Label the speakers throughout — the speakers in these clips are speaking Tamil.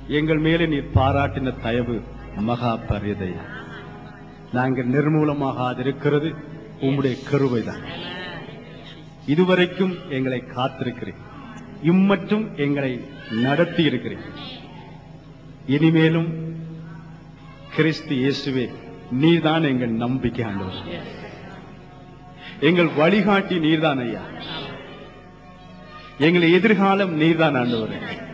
Speaker 1: எங்கள் மேலே நீர் பாராட்டின தயவு மகா பரியதை நாங்கள் நிர்மூலமாகாதிருக்கிறது உம்முடைய கருவைதான் இதுவரைக்கும் எங்களை காத்திருக்கிறேன் இம்மட்டும் எங்களை நடத்தி இருக்கிறேன் இனிமேலும் கிறிஸ்து இயேசுவே நீர்தான் எங்கள் நம்பிக்கை ஆண்டவர் எங்கள் வழிகாட்டி நீர்தான் ஐயா எங்கள் எதிர்காலம் நீர்தான் ஆண்டவர்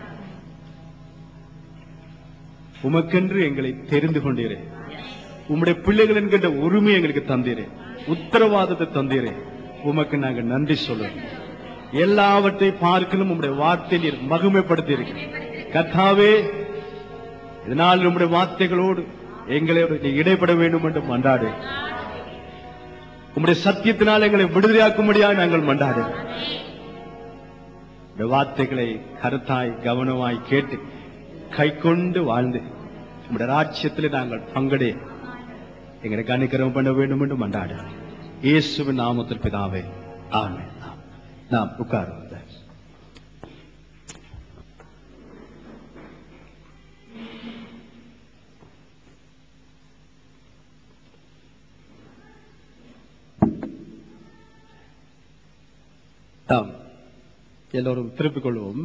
Speaker 1: உமக்கென்று எங்களை தெரிந்து கொண்டீரே உம்முடைய பிள்ளைகள் என்கின்ற உரிமை எங்களுக்கு தந்தீரே உத்தரவாதத்தை தந்தீரே உமக்கு நாங்கள் நன்றி சொல்லுவோம் எல்லாவற்றை பார்க்கலும் உம்முடைய வார்த்தை நீர் மகிமைப்படுத்தி இருக்கிறேன் கத்தாவே இதனால் நம்முடைய வார்த்தைகளோடு எங்களை நீ இடைப்பட வேண்டும் என்று மன்றாடு உம்முடைய சத்தியத்தினால் எங்களை விடுதலையாக்கும்படியாக நாங்கள் மன்றாடு இந்த வார்த்தைகளை கருத்தாய் கவனமாய் கேட்டு கை கொண்டு வாழ்ந்து உம்முடைய ராஜ்யத்தில் நாங்கள் பங்கடே எங்களுக்கு அனுக்கிரகம் பண்ண வேண்டும் என்று மன்றாடு இயேசுவின் நாமத்தில் பிதாவே ஆமென் நாம் நாம் உட்காருவோம் தாம் எல்லோரும் திருப்பிக் கொள்வோம்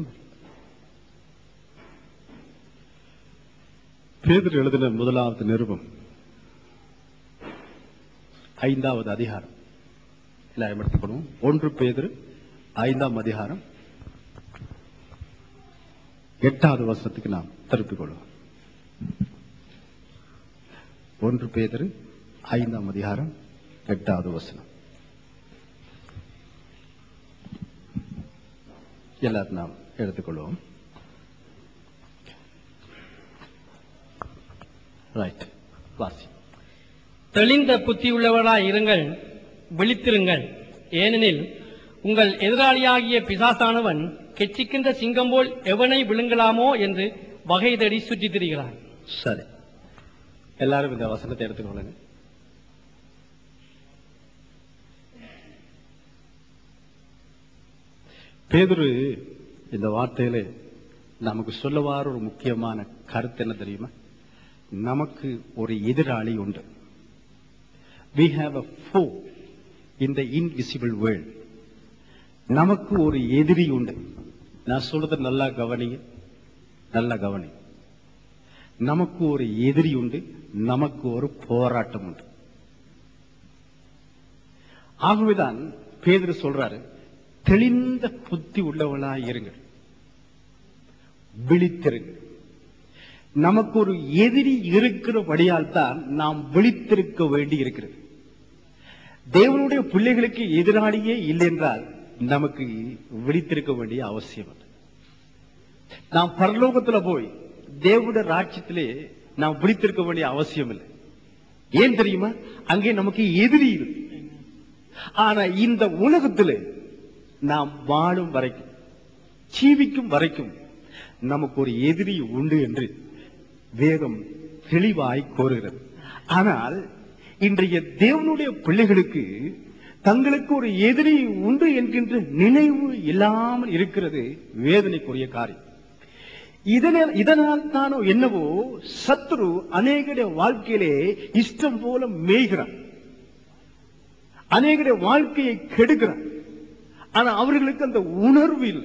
Speaker 1: பேதர் எழுதின முதலாவது நிருபம் ஐந்தாவது அதிகாரம் எல்லாரும் எடுத்துக்கணும் ஒன்று பேதர் ஐந்தாம் அதிகாரம் எட்டாவது வருஷத்துக்கு நாம் திருப்பிக் கொள்வோம் ஒன்று பேதர் ஐந்தாம் அதிகாரம் எட்டாவது வசனம் எல்லாரும் நாம் எடுத்துக்கொள்வோம் ரைட் வாசி
Speaker 2: தெளிந்த புத்தியுள்ளவர்களாய் இருங்கள் விழித்திருங்கள் ஏனெனில் உங்கள் எதிராளியாகிய பிசாசானவன் கெச்சிக்கின்ற சிங்கம் போல் எவனை விழுங்கலாமோ என்று வகை தேடி சுற்றித் திரிகிறான்
Speaker 1: சரி எல்லாரும் இந்த வசனத்தை எடுத்துக்கொள்ளுங்க பேதுரு இந்த வார்த்தையில நமக்கு சொல்லவார ஒரு முக்கியமான கருத்து என்ன தெரியுமா நமக்கு ஒரு எதிராளி உண்டு we have a foe in the invisible world நமக்கு ஒரு எதிரி உண்டு நான் சொல்றது நல்லா கவனிங்க நல்லா கவனி நமக்கு ஒரு எதிரி உண்டு நமக்கு ஒரு போராட்டம் உண்டு ஆகவேதான் பேதுரு சொல்றாரு தெளிந்த புத்தி உள்ளவளாய் இருங்கள் விழித்திருங்கள் நமக்கு ஒரு எதிரி இருக்கிறபடியால் தான் நாம் விழித்திருக்க வேண்டி இருக்கிறது தேவனுடைய பிள்ளைகளுக்கு எதிராளியே இல்லை என்றால் நமக்கு விழித்திருக்க வேண்டிய அவசியம் இல்லை நாம் பரலோகத்துல போய் தேவனுடைய ராஜ்யத்திலே நாம் விழித்திருக்க வேண்டிய அவசியம் இல்லை ஏன் தெரியுமா அங்கே நமக்கு எதிரி இருக்கு ஆனா இந்த உலகத்திலே நாம் வாழும் வரைக்கும் ஜீவிக்கும் வரைக்கும் நமக்கு ஒரு எதிரி உண்டு என்று வேதம் தெளிவாய் கோருகிறது ஆனால் இன்றைய தேவனுடைய பிள்ளைகளுக்கு தங்களுக்கு ஒரு எதிரி உண்டு என்கின்ற நினைவு இல்லாமல் இருக்கிறது வேதனைக்குரிய காரியம் இதனால் இதனால் தானோ என்னவோ சத்ரு அநேகருடைய வாழ்க்கையிலே இஷ்டம் போல மேய்கிறான் அநேகருடைய வாழ்க்கையை கெடுக்கிறான் ஆனா அவர்களுக்கு அந்த உணர்வு இல்லை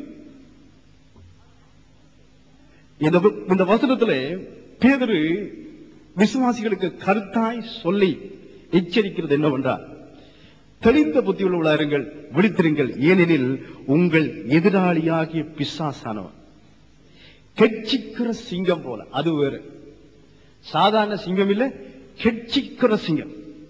Speaker 1: இந்த வ- இந்த வசனத்துல பேதரு விசுவாசிகளுக்கு கருத்தாய் சொல்லி எச்சரிக்கிறது என்னவென்றால் தெளிந்த புத்தியுள்ளவர்களாக இருங்கள் விழித்திருங்கள் ஏனெனில் உங்கள் எதிராளியாகிய பிசாசானவன் கெட்சிக்கிற சிங்கம் போல அது வேறு சாதாரண சிங்கம் இல்ல கெட்சிக்கிற சிங்கம்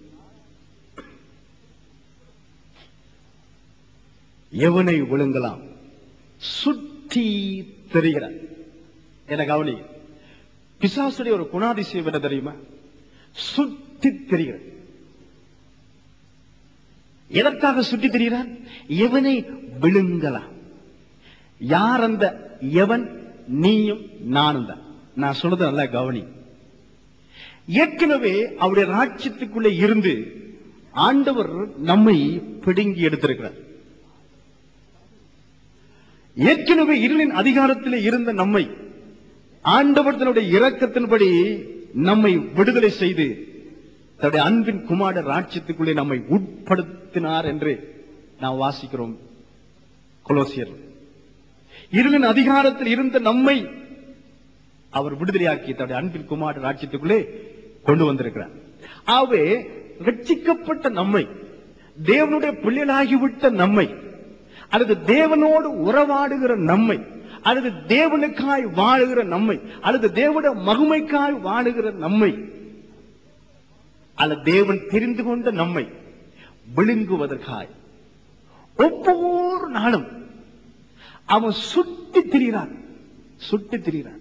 Speaker 1: எவனை விழுங்கலாம் சுற்றி தெரிகிறார் என கவனி பிசாசுடைய ஒரு குணாதிசயம் என்ன தெரியுமா சுற்றி தெரிகிறது எதற்காக சுற்றி திரிகிறான் எவனை விழுங்கலாம் யார் அந்த எவன் நீயும் நானும் தான் நான் சொல்றது நல்லா கவனி ஏற்கனவே அவருடைய ராஜ்யத்துக்குள்ளே இருந்து ஆண்டவர் நம்மை பிடுங்கி எடுத்திருக்கிறார் ஏற்கனவே இருளின் அதிகாரத்திலே இருந்த நம்மை ஆண்டவர் தன்னுடைய இரக்கத்தின்படி நம்மை விடுதலை செய்து தன்னுடைய அன்பின் குமார ராட்சியத்துக்குள்ளே நம்மை உட்படுத்தினார் என்று நாம் வாசிக்கிறோம் கொலோசியர் இருளின் அதிகாரத்தில் இருந்த நம்மை அவர் விடுதலையாக்கி தன்னுடைய அன்பின் குமார ராட்சியத்துக்குள்ளே கொண்டு வந்திருக்கிறார் ஆகவே ரட்சிக்கப்பட்ட நம்மை தேவனுடைய பிள்ளைகளாகிவிட்ட நம்மை அல்லது தேவனோடு உறவாடுகிற நம்மை அல்லது தேவனுக்காய் வாழுகிற நம்மை அல்லது தேவனுடைய மகிமைக்காய் வாழுகிற நம்மை அல்லது தேவன் தெரிந்து கொண்ட நம்மை விழுங்குவதற்காய் ஒவ்வொரு நாளும் அவன் சுட்டி திரிகிறான் சுட்டி திரிகிறான்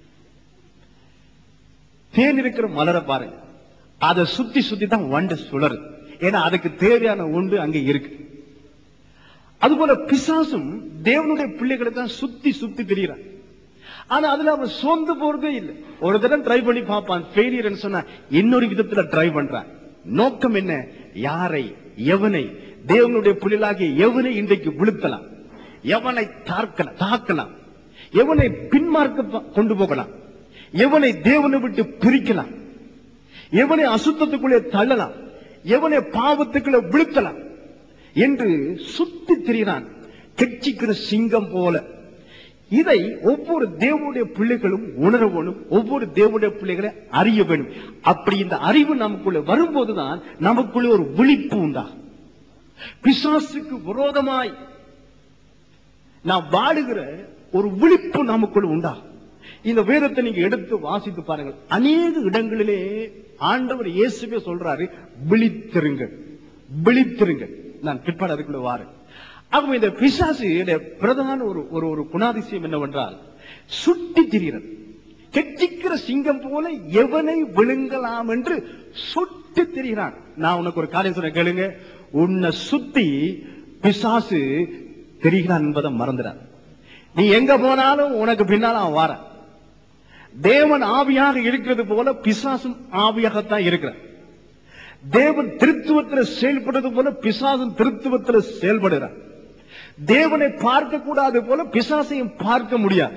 Speaker 1: தேன் இருக்கிற மலரை பாருங்க அதை சுத்தி சுத்தி தான் வண்டு சுழறு ஏன்னா அதுக்கு தேவையான ஒன்று அங்க இருக்கு அதுபோல பிசாசும் தேவனுடைய பிள்ளைகளை தான் சுத்தி சுத்தி திரிகிறான் ஆனா அதுல அவன் சோர்ந்து போறதே இல்லை ஒரு தடவை ட்ரை பண்ணி பார்ப்பான் ஃபெயிலியர் சொன்னா இன்னொரு விதத்துல ட்ரை பண்றான் நோக்கம் என்ன யாரை எவனை தேவனுடைய பிள்ளைகளாகிய எவனை இன்றைக்கு விழுத்தலாம் எவனை தாக்கலாம் தாக்கலாம் எவனை பின்மார்க்க ப- கொண்டு போகலாம் எவனை தேவனை விட்டு பிரிக்கலாம் எவனை அசுத்தத்துக்குள்ளே தள்ளலாம் எவனை பாவத்துக்குள்ளே விழுத்தலாம் என்று சுத்தி திரிகிறான் கெச்சிக்கிற சிங்கம் போல இதை ஒவ்வொரு தேவனுடைய பிள்ளைகளும் உணர வேணும் ஒவ்வொரு தேவனுடைய பிள்ளைகளை அறிய வேணும் அப்படி இந்த அறிவு நமக்குள்ள வரும்போதுதான் நமக்குள்ள ஒரு விழிப்பு உண்டா பிசாசுக்கு விரோதமாய் நாம் வாழுகிற ஒரு விழிப்பு நமக்குள்ள உண்டா இந்த வேதத்தை நீங்க எடுத்து வாசித்து பாருங்கள் அநேக இடங்களிலே ஆண்டவர் இயேசுவே சொல்றாரு விழித்திருங்கள் விழித்திருங்கள் நான் பிற்பாடு அதுக்குள்ள வாரேன் ஆகவே இந்த பிசாசு பிரதான ஒரு ஒரு ஒரு குணாதிசயம் என்னவென்றால் சுட்டி திரிகிறது கெட்டிக்கிற சிங்கம் போல எவனை விழுங்கலாம் என்று சுட்டி திரிகிறான் நான் உனக்கு ஒரு காரியம் சொல்றேன் கேளுங்க உன்னை சுத்தி பிசாசு திரிகிறான் என்பதை மறந்துடார் நீ எங்க போனாலும் உனக்கு பின்னால அவன் வாரான் தேவன் ஆவியாக இருக்கிறது போல பிசாசும் ஆவியாகத்தான் இருக்கிறார் தேவன் திருத்துவத்தில் செயல்படுறது போல பிசாசும் திருத்துவத்தில் செயல்படுகிறார் தேவனை பார்க்க கூடாது போல பிசாசையும் பார்க்க முடியாது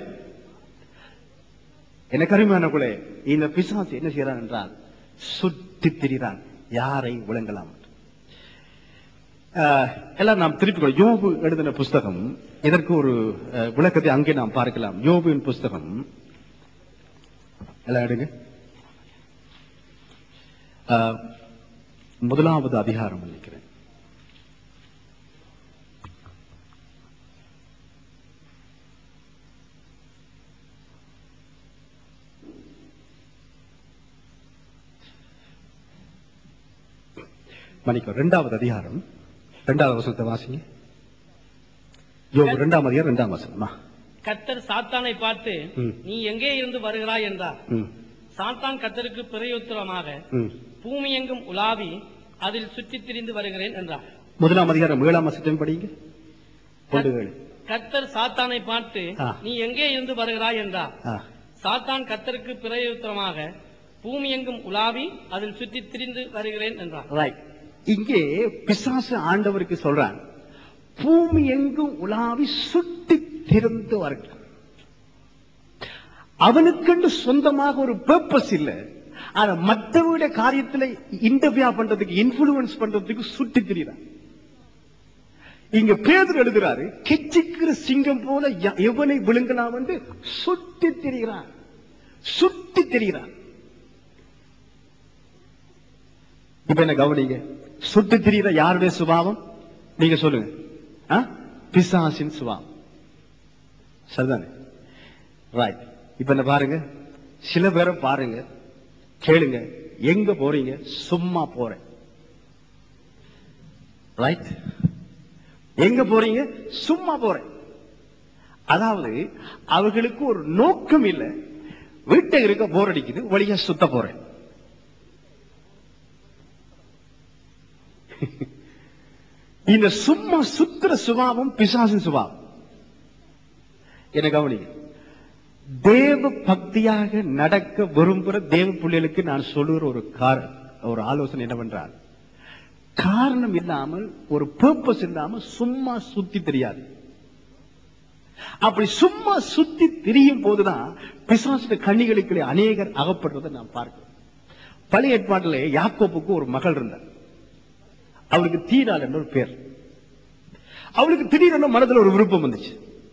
Speaker 1: எனக்கு அருமையானக்குள்ளே இந்த பிசாசு என்ன செய்யறான் என்றால் சுத்தி திரிகிறான் யாரை விளங்கலாம் என்று. ஆஹ், எல்லாம் நாம் திருப்பிக் யோபு எழுதின புஸ்தகம் இதற்கு ஒரு அஹ், விளக்கத்தை அங்கே நாம் பார்க்கலாம் யோபுவின் புஸ்தகம் எல்லாம் எடுங்க ஆஹ், முதலாவது அதிகாரம் நினைக்கிறேன் மணிக்கு இரண்டாவது அதிகாரம் இரண்டாவது வசனத்தை வாசிங்க யோபு இரண்டாம் அதிகாரம் இரண்டாம் வசனமா
Speaker 2: கர்த்தர் சாத்தானை பார்த்து
Speaker 1: ம்.
Speaker 2: நீ எங்கே இருந்து வருகிறாய் என்றார்
Speaker 1: ம்
Speaker 2: சாத்தான் கர்த்தருக்கு பிரயோத்தரமாக
Speaker 1: ம்
Speaker 2: பூமி எங்கும் உலாவி அதில் சுற்றித் திரிந்து வருகிறேன் என்றார்
Speaker 1: முதலாம் அதிகாரம் ஏழாம் வசனம் படிங்க கொண்டு கேளு
Speaker 2: கர்த்தர் சாத்தானை பார்த்து
Speaker 1: ஆ.
Speaker 2: நீ எங்கே இருந்து வருகிறாய் என்றார்
Speaker 1: ஆ
Speaker 2: சாத்தான் கர்த்தருக்கு பிரயோத்தரமாக பூமி எங்கும் உலாவி அதில் சுற்றித் திரிந்து வருகிறேன் என்றார்
Speaker 1: ரைட் இங்கே பிசாசு ஆண்டவருக்கு சொல்றான் பூமி எங்கும் உலாவி சுட்டி திறந்து வருகிறான் அவனுக்கென்று சொந்தமாக ஒரு பர்பஸ் இல்ல ஆனா மற்றவருடைய காரியத்துல இன்டர்வியா பண்றதுக்கு இன்ஃபுளுன்ஸ் பண்றதுக்கு சுட்டி திரிகிறான் இங்க பேதர் எழுதுறாரு கெச்சிக்கிற சிங்கம் போல ய- எவனை விழுங்கலாம் என்று சுட்டி திரிகிறான் சுட்டி திரிகிறான் இப்ப என்ன கவனிங்க சுட்டு திரியிற யாருடைய சுபாவம் நீங்க சொல்லுங்க ஆ? பிசாசின் சுபாவம் சரிதானே ரைட் இப்ப என்ன பாருங்க சில பேரை பாருங்க கேளுங்க எங்க போறீங்க சும்மா போறேன் ரைட் எங்க போறீங்க சும்மா போறேன் அதாவது அவர்களுக்கு ஒரு நோக்கம் இல்லை வீட்டை இருக்க போர் அடிக்குது வழியா சுத்த போறேன் இந்த சும்மா சுத்துற சுபாவம் பிசாசின் சுபாவம் என்ன கவனிங்க தேவ பக்தியாக நடக்க விரும்புகிற தேவ பிள்ளைகளுக்கு நான் சொல்லுகிற ஒரு கார ஒரு ஆலோசனை என்னவென்றால் காரணம் இல்லாமல் ஒரு பர்பஸ் இல்லாமல் சும்மா சுத்தி தெரியாது அப்படி சும்மா சுத்தி திரியும் போதுதான் பிசாசுடைய கண்ணிகளுக்குள்ளே அநேகர் அகப்படுறதை நாம் பார்க்கிறோம் பழைய ஏற்பாட்டிலே யாக்கோப்புக்கு ஒரு மகள் இருந்தார் அவளுக்கு தீராள் என்ற ஒரு பேர் அவளுக்கு திடீரென மனதுல ஒரு விருப்பம் வந்துச்சு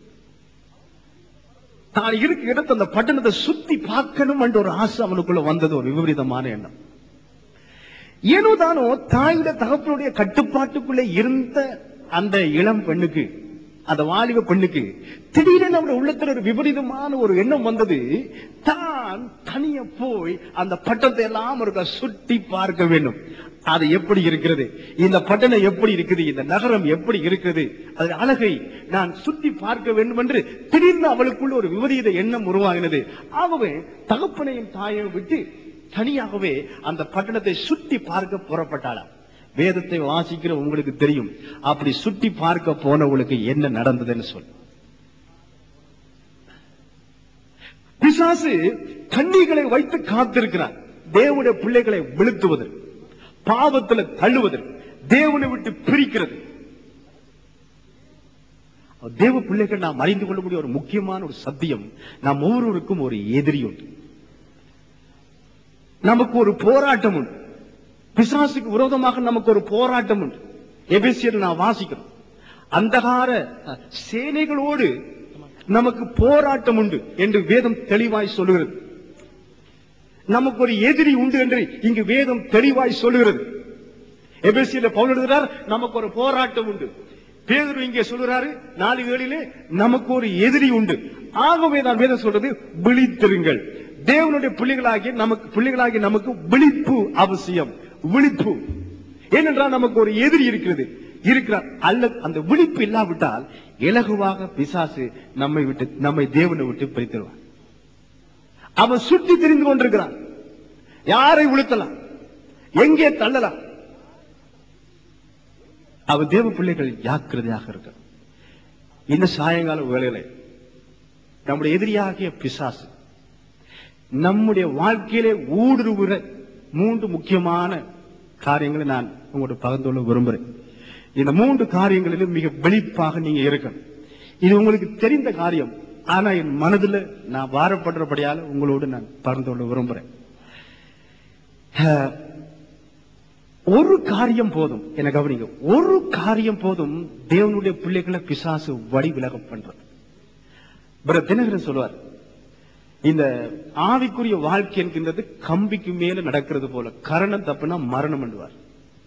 Speaker 1: தான் இருக்க இடத்த அந்த பட்டணத்தை சுத்தி பார்க்கணும் என்ற ஒரு ஆசை அவனுக்குள்ள வந்தது ஒரு விபரீதமான எண்ணம் ஏனோ தானோ தாயுடைய தகப்பனுடைய கட்டுப்பாட்டுக்குள்ளே இருந்த அந்த இளம் பெண்ணுக்கு அந்த வாலிப பெண்ணுக்கு திடீரென அவருடைய உள்ளத்துல ஒரு விபரீதமான ஒரு எண்ணம் வந்தது தான் தனிய போய் அந்த பட்டத்தை எல்லாம் ஒரு சுட்டி பார்க்க வேண்டும் அது எப்படி இருக்கிறது இந்த பட்டணம் எப்படி இருக்குது இந்த நகரம் எப்படி இருக்கிறது அதன் அழகை நான் சுத்தி பார்க்க வேண்டும் என்று திடீர்னு அவளுக்குள்ள ஒரு விபரீத எண்ணம் உருவாகினது ஆகவே தகப்பனையும் தாயையும் விட்டு தனியாகவே அந்த பட்டணத்தை சுற்றி பார்க்க புறப்பட்டாளாம் வேதத்தை வாசிக்கிற உங்களுக்கு தெரியும் அப்படி சுற்றி பார்க்க போனவங்களுக்கு என்ன நடந்ததுன்னு சொல் பிசாசு கண்ணிகளை வைத்து காத்திருக்கிறார் தேவனுடைய பிள்ளைகளை விழுத்துவது பாவத்துல தள்ளுவது தேவனை விட்டு பிரிக்கிறது தேவ பிள்ளைகள் நாம் அறிந்து கொள்ளக்கூடிய ஒரு முக்கியமான ஒரு சத்தியம் நாம் ஒவ்வொருவருக்கும் ஒரு எதிரி உண்டு நமக்கு ஒரு போராட்டம் உண்டு பிசாசுக்கு விரோதமாக நமக்கு ஒரு போராட்டம் உண்டு எபேசியர் நான் வாசிக்கிறோம் அந்தகார அஹ், சேனைகளோடு நமக்கு போராட்டம் உண்டு என்று வேதம் தெளிவாய் சொல்லுகிறது நமக்கு ஒரு எதிரி உண்டு என்று இங்கு வேதம் தெளிவாய் சொல்லுகிறது எபேசியில பவுல் எழுதுகிறார் நமக்கு ஒரு போராட்டம் உண்டு பேதுரு இங்கே சொல்லுறாரு நாலு ஏழிலே நமக்கு ஒரு எதிரி உண்டு ஆகவே நான் வேதம் சொல்றது விழித்திருங்கள் தேவனுடைய பிள்ளைகளாகிய நமக்கு பிள்ளைகளாகிய நமக்கு விழிப்பு அவசியம் விழிப்பு ஏனென்றால் நமக்கு ஒரு எதிரி இருக்கிறது இருக்கிறார் அல்லது அந்த விழிப்பு இல்லாவிட்டால் இலகுவாக பிசாசு நம்மை விட்டு நம்மை தேவனை விட்டு பிரித்திருவான் அவன் சுற்றி திரிந்து கொண்டிருக்கிறான் யாரை உளுத்தலாம் எங்கே தள்ளலாம் அவன் தேவ பிள்ளைகள் ஜாக்கிரதையாக இருக்க இந்த சாயங்கால வேளையில நம்முடைய எதிரியாகிய பிசாசு நம்முடைய வாழ்க்கையிலே ஊடுருவுற மூன்று முக்கியமான காரியங்களை நான் உங்களோட பகிர்ந்து கொள்ள விரும்புகிறேன் இந்த மூன்று காரியங்களிலும் மிக வெளிப்பாக நீங்க இருக்கணும் இது உங்களுக்கு தெரிந்த காரியம் ஆனா என் மனதுல நான் வாரப்படுறபடியால உங்களோடு நான் பகிர்ந்து கொள்ள விரும்புறேன் அஹ், ஒரு காரியம் போதும் என்ன கவனிங்க ஒரு காரியம் போதும் தேவனுடைய பிள்ளைகளை பிசாசு வழி விலக பண்றது பிரதர் தினகரன் சொல்வார் இந்த ஆவிக்குரிய வாழ்க்கை என்கின்றது கம்பிக்கு மேல நடக்கிறது போல கரணம் தப்புனா மரணம் பண்ணுவார்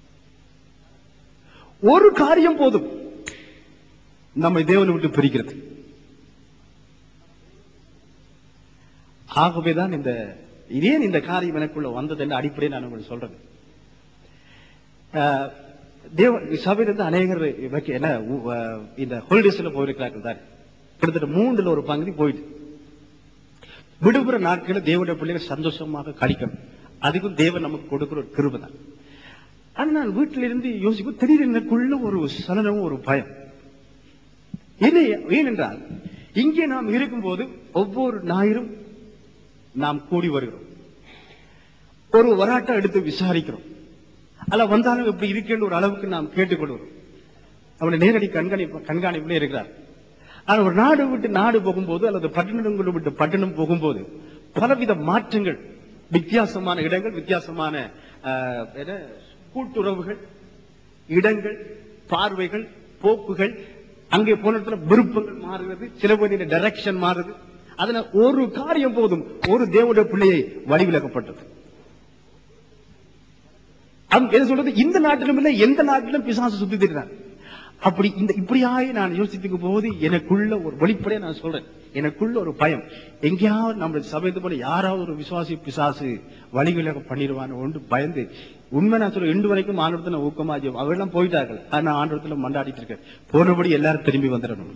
Speaker 1: ஒரு காரியம் போதும் நம்மை தேவனை விட்டு பிரிக்கிறது ஆகவேதான் இந்த இதேன் இந்த காரியம் எனக்குள்ள வந்தது என்ற அடிப்படையை நான் உங்களுக்கு சொல்றேன் ஆஹ், தேவ சபையிலிருந்து அநேகர் வைக்க- என்ன உ- ஆஹ், இந்த ஹோலிடேஸ்ல போயிருக்கிறார்கள் தான் கிட்டத்தட்ட மூன்றுல ஒரு பகுதி போயிட்டு விடுபுற நாட்களை தேவனுடைய பிள்ளைகள் சந்தோஷமாக கழிக்கணும் அதுக்கும் தேவன் நமக்கு கொடுக்கிற ஒரு கிருபை தான் ஆனா நான் வீட்டில இருந்து யோசிக்கும் திடீர் எனக்குள்ள ஒரு சலனமும் ஒரு பயம் என்ன ஏனென்றால் இங்கே நாம் இருக்கும்போது ஒவ்வொரு ஞாயிறும் நாம் கூடி வருகிறோம் ஒரு வராட்டம் எடுத்து விசாரிக்கிறோம் அல்ல வந்தாலும் இப்படி இருக்கேன்னு ஒரு அளவுக்கு நாம் கேட்டுக்கொள்கிறோம் அவருடைய நேரடி கண்காணிப்பு கண்காணிப்புல இருக்கிறார் ஆனா ஒரு நாடு விட்டு நாடு போகும்போது அல்லது பட்டணங்களை விட்டு பட்டணம் போகும்போது பலவித மாற்றங்கள் வித்தியாசமான இடங்கள் வித்தியாசமான ஆஹ், என்ன, கூட்டுறவுகள் இடங்கள் பார்வைகள் போக்குகள் அங்கே போன இடத்துல விருப்பங்கள் மாறுகிறது சில பேருடைய டைரக்ஷன் மாறுது அதுல ஒரு காரியம் போதும் ஒரு தேவனுடைய பிள்ளையை வழிவிலக்கப்பட்டது அவங்க என்ன சொல்றது இந்த நாட்டிலும் இல்ல எந்த நாட்டிலும் பிசாசு சுத்தி திரிறான் அப்படி இந்த இப்படியாய் நான் யோசித்துக்கும் போது எனக்குள்ள ஒரு வெளிப்படையா நான் சொல்றேன் எனக்குள்ள ஒரு பயம் எங்கேயாவது நம்ம சபையத்து போல யாராவது ஒரு விசுவாசி பிசாசு வழிவிலக பண்ணிடுவான்னு ஒன்று பயந்து உண்மை நான் சொல்ல இன்று வரைக்கும் ஆண்டத்துல ஊக்கமா ஜெபம். அவெல்லாம் போயிட்டார்கள் ஆனா ஆண்டத்துல மண்டாடிட்டு இருக்கேன் போனபடி எல்லாரும் திரும்பி வந்துடணும்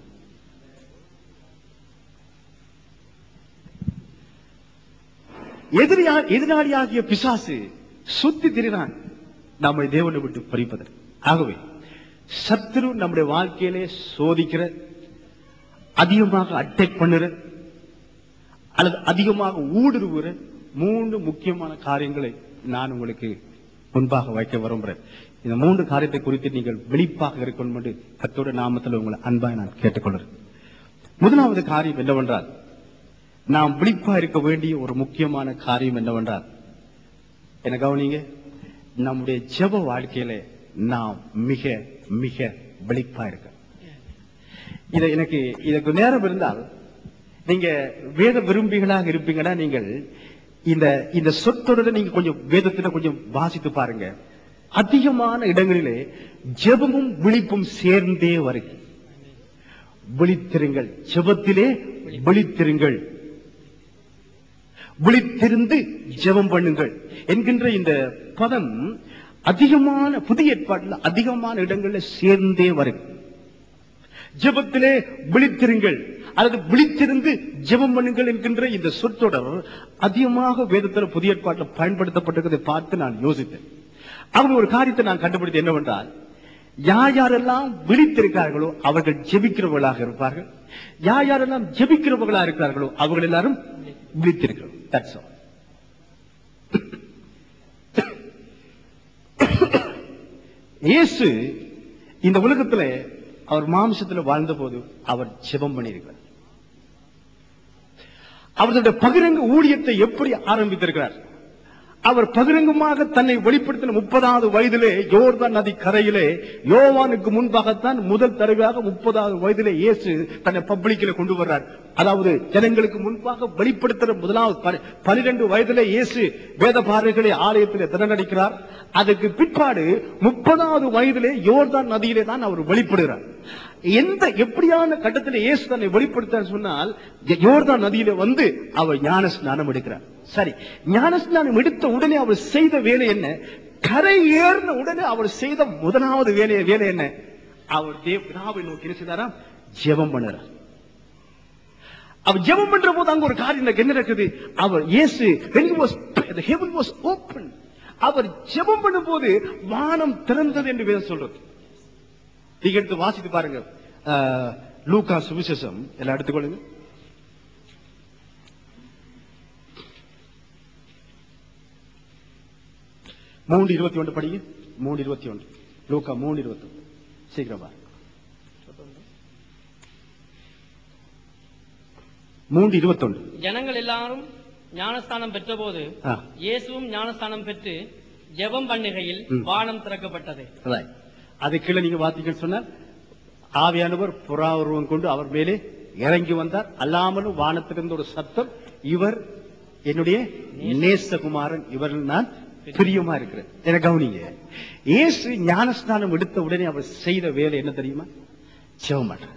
Speaker 1: எதிரியா எதிராளியாகிய பிசாசு சுத்தி திரினான் நம்மை தேவனை விட்டு பறிப்பதற்கு ஆகவே சத்துரு நம்முடைய வாழ்க்கையிலே சோதிக்கிற அதிகமாக அட்டாக் பண்ணுற அல்லது அதிகமாக ஊடுருவுற மூன்று முக்கியமான காரியங்களை நான் உங்களுக்கு முன்பாக வைக்க விரும்புகிறேன் இந்த மூன்று காரியத்தை குறித்து நீங்கள் விழிப்பாக இருக்கணும் என்று கத்தோட நாமத்தில் உங்களை அன்பாக நான் கேட்டுக்கொள்கிறேன் முதலாவது காரியம் என்னவென்றால் நாம் விழிப்பா இருக்க வேண்டிய ஒரு முக்கியமான காரியம் என்னவென்றால் என்ன கவனிங்க நம்முடைய ஜெப வாழ்க்கையில நாம் மிக மிக விழிப்பா இருக்க இதை எனக்கு இதுக்கு நேரம் இருந்தால் நீங்க வேத விரும்பிகளாக இருப்பீங்கன்னா நீங்கள் இந்த இந்த சொற்றொடரை நீங்க கொஞ்சம் வேதத்துல கொஞ்சம் வாசித்து பாருங்க அதிகமான இடங்களிலே ஜெபமும் விழிப்பும் சேர்ந்தே வருது விழித்திருங்கள் ஜெபத்திலே விழித்திருங்கள் விழித்திருந்து ஜெபம் பண்ணுங்கள் என்கின்ற இந்த பதம் அதிகமான புதிய ஏற்பாட்டில் அதிகமான இடங்கள்ல சேர்ந்தே வருது ஜெபத்திலே விழித்திருங்கள் அல்லது விழித்திருந்து ஜெபம் பண்ணுங்கள் என்கின்ற இந்த சொற்றொடர் அதிகமாக வேதத்தில் புதிய ஏற்பாட்டில் பயன்படுத்தப்பட்டிருக்கிறதை பார்த்து நான் யோசித்தேன் அவங்க ஒரு காரியத்தை நான் கண்டுபிடித்தேன் என்னவென்றால் யார் யாரெல்லாம் விழித்திருக்கிறார்களோ அவர்கள் ஜெபிக்கிறவர்களாக இருப்பார்கள் யார் யாரெல்லாம் ஜெபிக்கிறவர்களாக இருக்கிறார்களோ அவர்கள் எல்லாரும் விழித்திருக்கிறோம் That's all. இயேசு இந்த உலகத்துல அவர் மாம்சத்துல வாழ்ந்த போது அவர் ஜெபம் பண்ணியிருக்கிறார் அவருடைய பகிரங்க ஊழியத்தை எப்படி ஆரம்பித்திருக்கிறார் அவர் பகிரங்கமாக தன்னை வெளிப்படுத்தின முப்பதாவது வயதிலே யோர்தான் நதி கரையிலே யோவானுக்கு முன்பாகத்தான் முதல் தடவையாக முப்பதாவது வயதிலே இயேசு தன்னை பப்ளிக்கில் கொண்டு வர்றார் அதாவது ஜனங்களுக்கு முன்பாக வெளிப்படுத்துற முதலாவது பனி- பனிரெண்டு வயதிலே இயேசு வேத பாறைகளை ஆலயத்திலே திறனடிக்கிறார் அதுக்கு பிற்பாடு முப்பதாவது வயதிலே யோர்தான் நதியிலே தான் அவர் வெளிப்படுகிறார் எந்த எப்படியான கட்டத்தில் இயேசு தன்னை வெளிப்படுத்த சொன்னால் யோர்தான் நதியில வந்து அவர் ஞான ஸ்நானம் எடுக்கிறார் சரி ஞான ஸ்நானம் எடுத்த உடனே அவர் செய்த வேலை என்ன கரை ஏறின உடனே அவர் செய்த முதலாவது வேலை வேலை என்ன அவர் தேவ பிதாவை நோக்கி என்ன செய்தாராம் ஜெபம் பண்ணுறார் அவர் ஜெபம் பண்ற போது அங்க ஒரு காரியம் எனக்கு என்ன நடக்குது அவர் இயேசு when he was the heaven was open அவர் ஜெபம் பண்ணும்போது வானம் திறந்தது என்று வேதம் சொல்றது நீங்க எடுத்து வாசித்து பாருங்க அஹ், லூக்கா சுவிசேஷம் எல்லாம் எடுத்துக்கொள்ளுங்க மூன்று இருபத்தி ஒன்று படிங்க மூணு இருபத்தி ஒன்று லூக்கா மூணு இருபத்தி ஒன்று சீக்கிரம் பாருங்க மூன்று இருபத்தொன்று
Speaker 2: ஜனங்கள் எல்லாரும் ஞானஸ்தானம் பெற்றபோது
Speaker 1: ஆ.
Speaker 2: இயேசுவும் ஞானஸ்தானம் பெற்று ஜெபம் பண்ணுகையில்
Speaker 1: ம்.
Speaker 2: வானம் திறக்கப்பட்டது
Speaker 1: Right. அது கீழே நீங்க வாத்தீங்கன்னு சொன்னால் ஆவியானவர் புறா உருவம் கொண்டு அவர் மேலே இறங்கி வந்தார் அல்லாமலும் வானத்திலிருந்து ஒரு சத்தம் இவர் என்னுடைய நேசகுமாரன் இவரில் நான் பிரியமா இருக்கிறேன் என கவனிங்க இயேசு ஞானஸ்நானம் எடுத்த உடனே அவர் செய்த வேலை என்ன தெரியுமா ஜெபம் பண்றார்.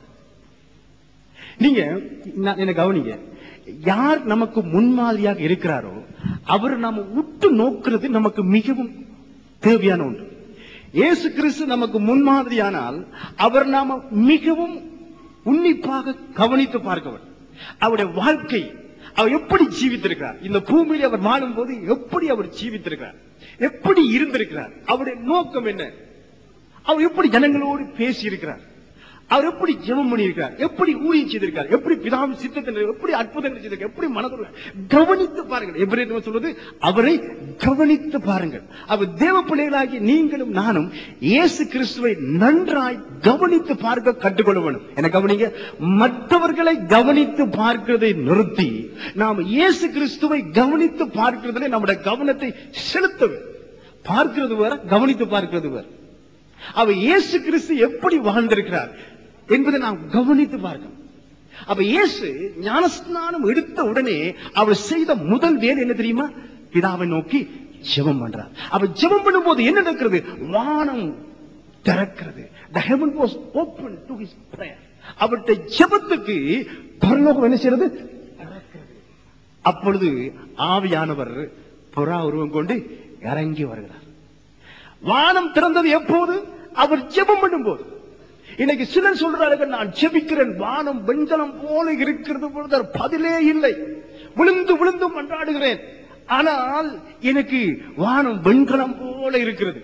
Speaker 1: நீங்க நான் என்ன கவனிங்க யார் நமக்கு முன்மாதிரியாக இருக்கிறாரோ அவர் நாம உற்று நோக்கிறது நமக்கு மிகவும் தேவையான ஒன்று இயேசு கிறிஸ்து நமக்கு முன்மாதிரியானால் அவர் நாம மிகவும் உன்னிப்பாக கவனித்து பார்க்கவர் அவருடைய வாழ்க்கை அவர் எப்படி ஜீவித்திருக்கிறார் இந்த பூமியில் அவர் வாழும்போது எப்படி அவர் ஜீவித்திருக்கிறார் எப்படி இருந்திருக்கிறார் அவருடைய நோக்கம் என்ன அவர் எப்படி ஜனங்களோடு பேசி இருக்கிறார் அவர் எப்படி ஜெபம் பண்ணியிருக்கார் எப்படி ஊழியம் செய்திருக்கார் எப்படி பிதாவின் சித்தத்தில் எப்படி அற்புதங்கள் செய்திருக்கார் எப்படி மனதுள்ள கவனித்து பாருங்கள் எப்படி சொல்வது அவரை கவனித்து பாருங்கள் அவர் தேவ பிள்ளைகளாகி நீங்களும் நானும் இயேசு கிறிஸ்துவை நன்றாய் கவனித்து பார்க்க கற்றுக்கொள்ள வேண்டும் என கவனிங்க மற்றவர்களை கவனித்து பார்க்கிறதை நிறுத்தி நாம் இயேசு கிறிஸ்துவை கவனித்து பார்க்கிறதுல நம்முடைய கவனத்தை செலுத்த வேண்டும். பார்க்கிறது வேற கவனித்து பார்க்கிறது வேற அவர் இயேசு கிறிஸ்து எப்படி வாழ்ந்திருக்கிறார் என்பதை நாம் கவனித்து பார்க்கணும் அப்ப இயேசு ஞானஸ்நானம் எடுத்த உடனே அவர் செய்த முதல் வேலை என்ன தெரியுமா பிதாவை நோக்கி ஜெபம் பண்றார் அவர் ஜெபம் பண்ணும்போது என்ன நடக்கிறது வானம் திறக்கிறது the heaven was open to his prayer அவருடைய ஜெபத்துக்கு பரலோகம் என்ன செய்யறது திறக்கிறது. அப்பொழுது ஆவியானவர் புறா உருவம் கொண்டு இறங்கி வருகிறார் வானம் திறந்தது எப்போது அவர் ஜெபம் பண்ணும்போது இன்னைக்கு சிலர் சொல்றார்கள் நான் ஜெபிக்கிறேன் வானம் வெண்கலம் போல இருக்கிறது பொழுது அதற்கு பதிலே இல்லை விழுந்து விழுந்து மன்றாடுகிறேன் ஆனால் எனக்கு வானம் வெண்கலம் போல இருக்கிறது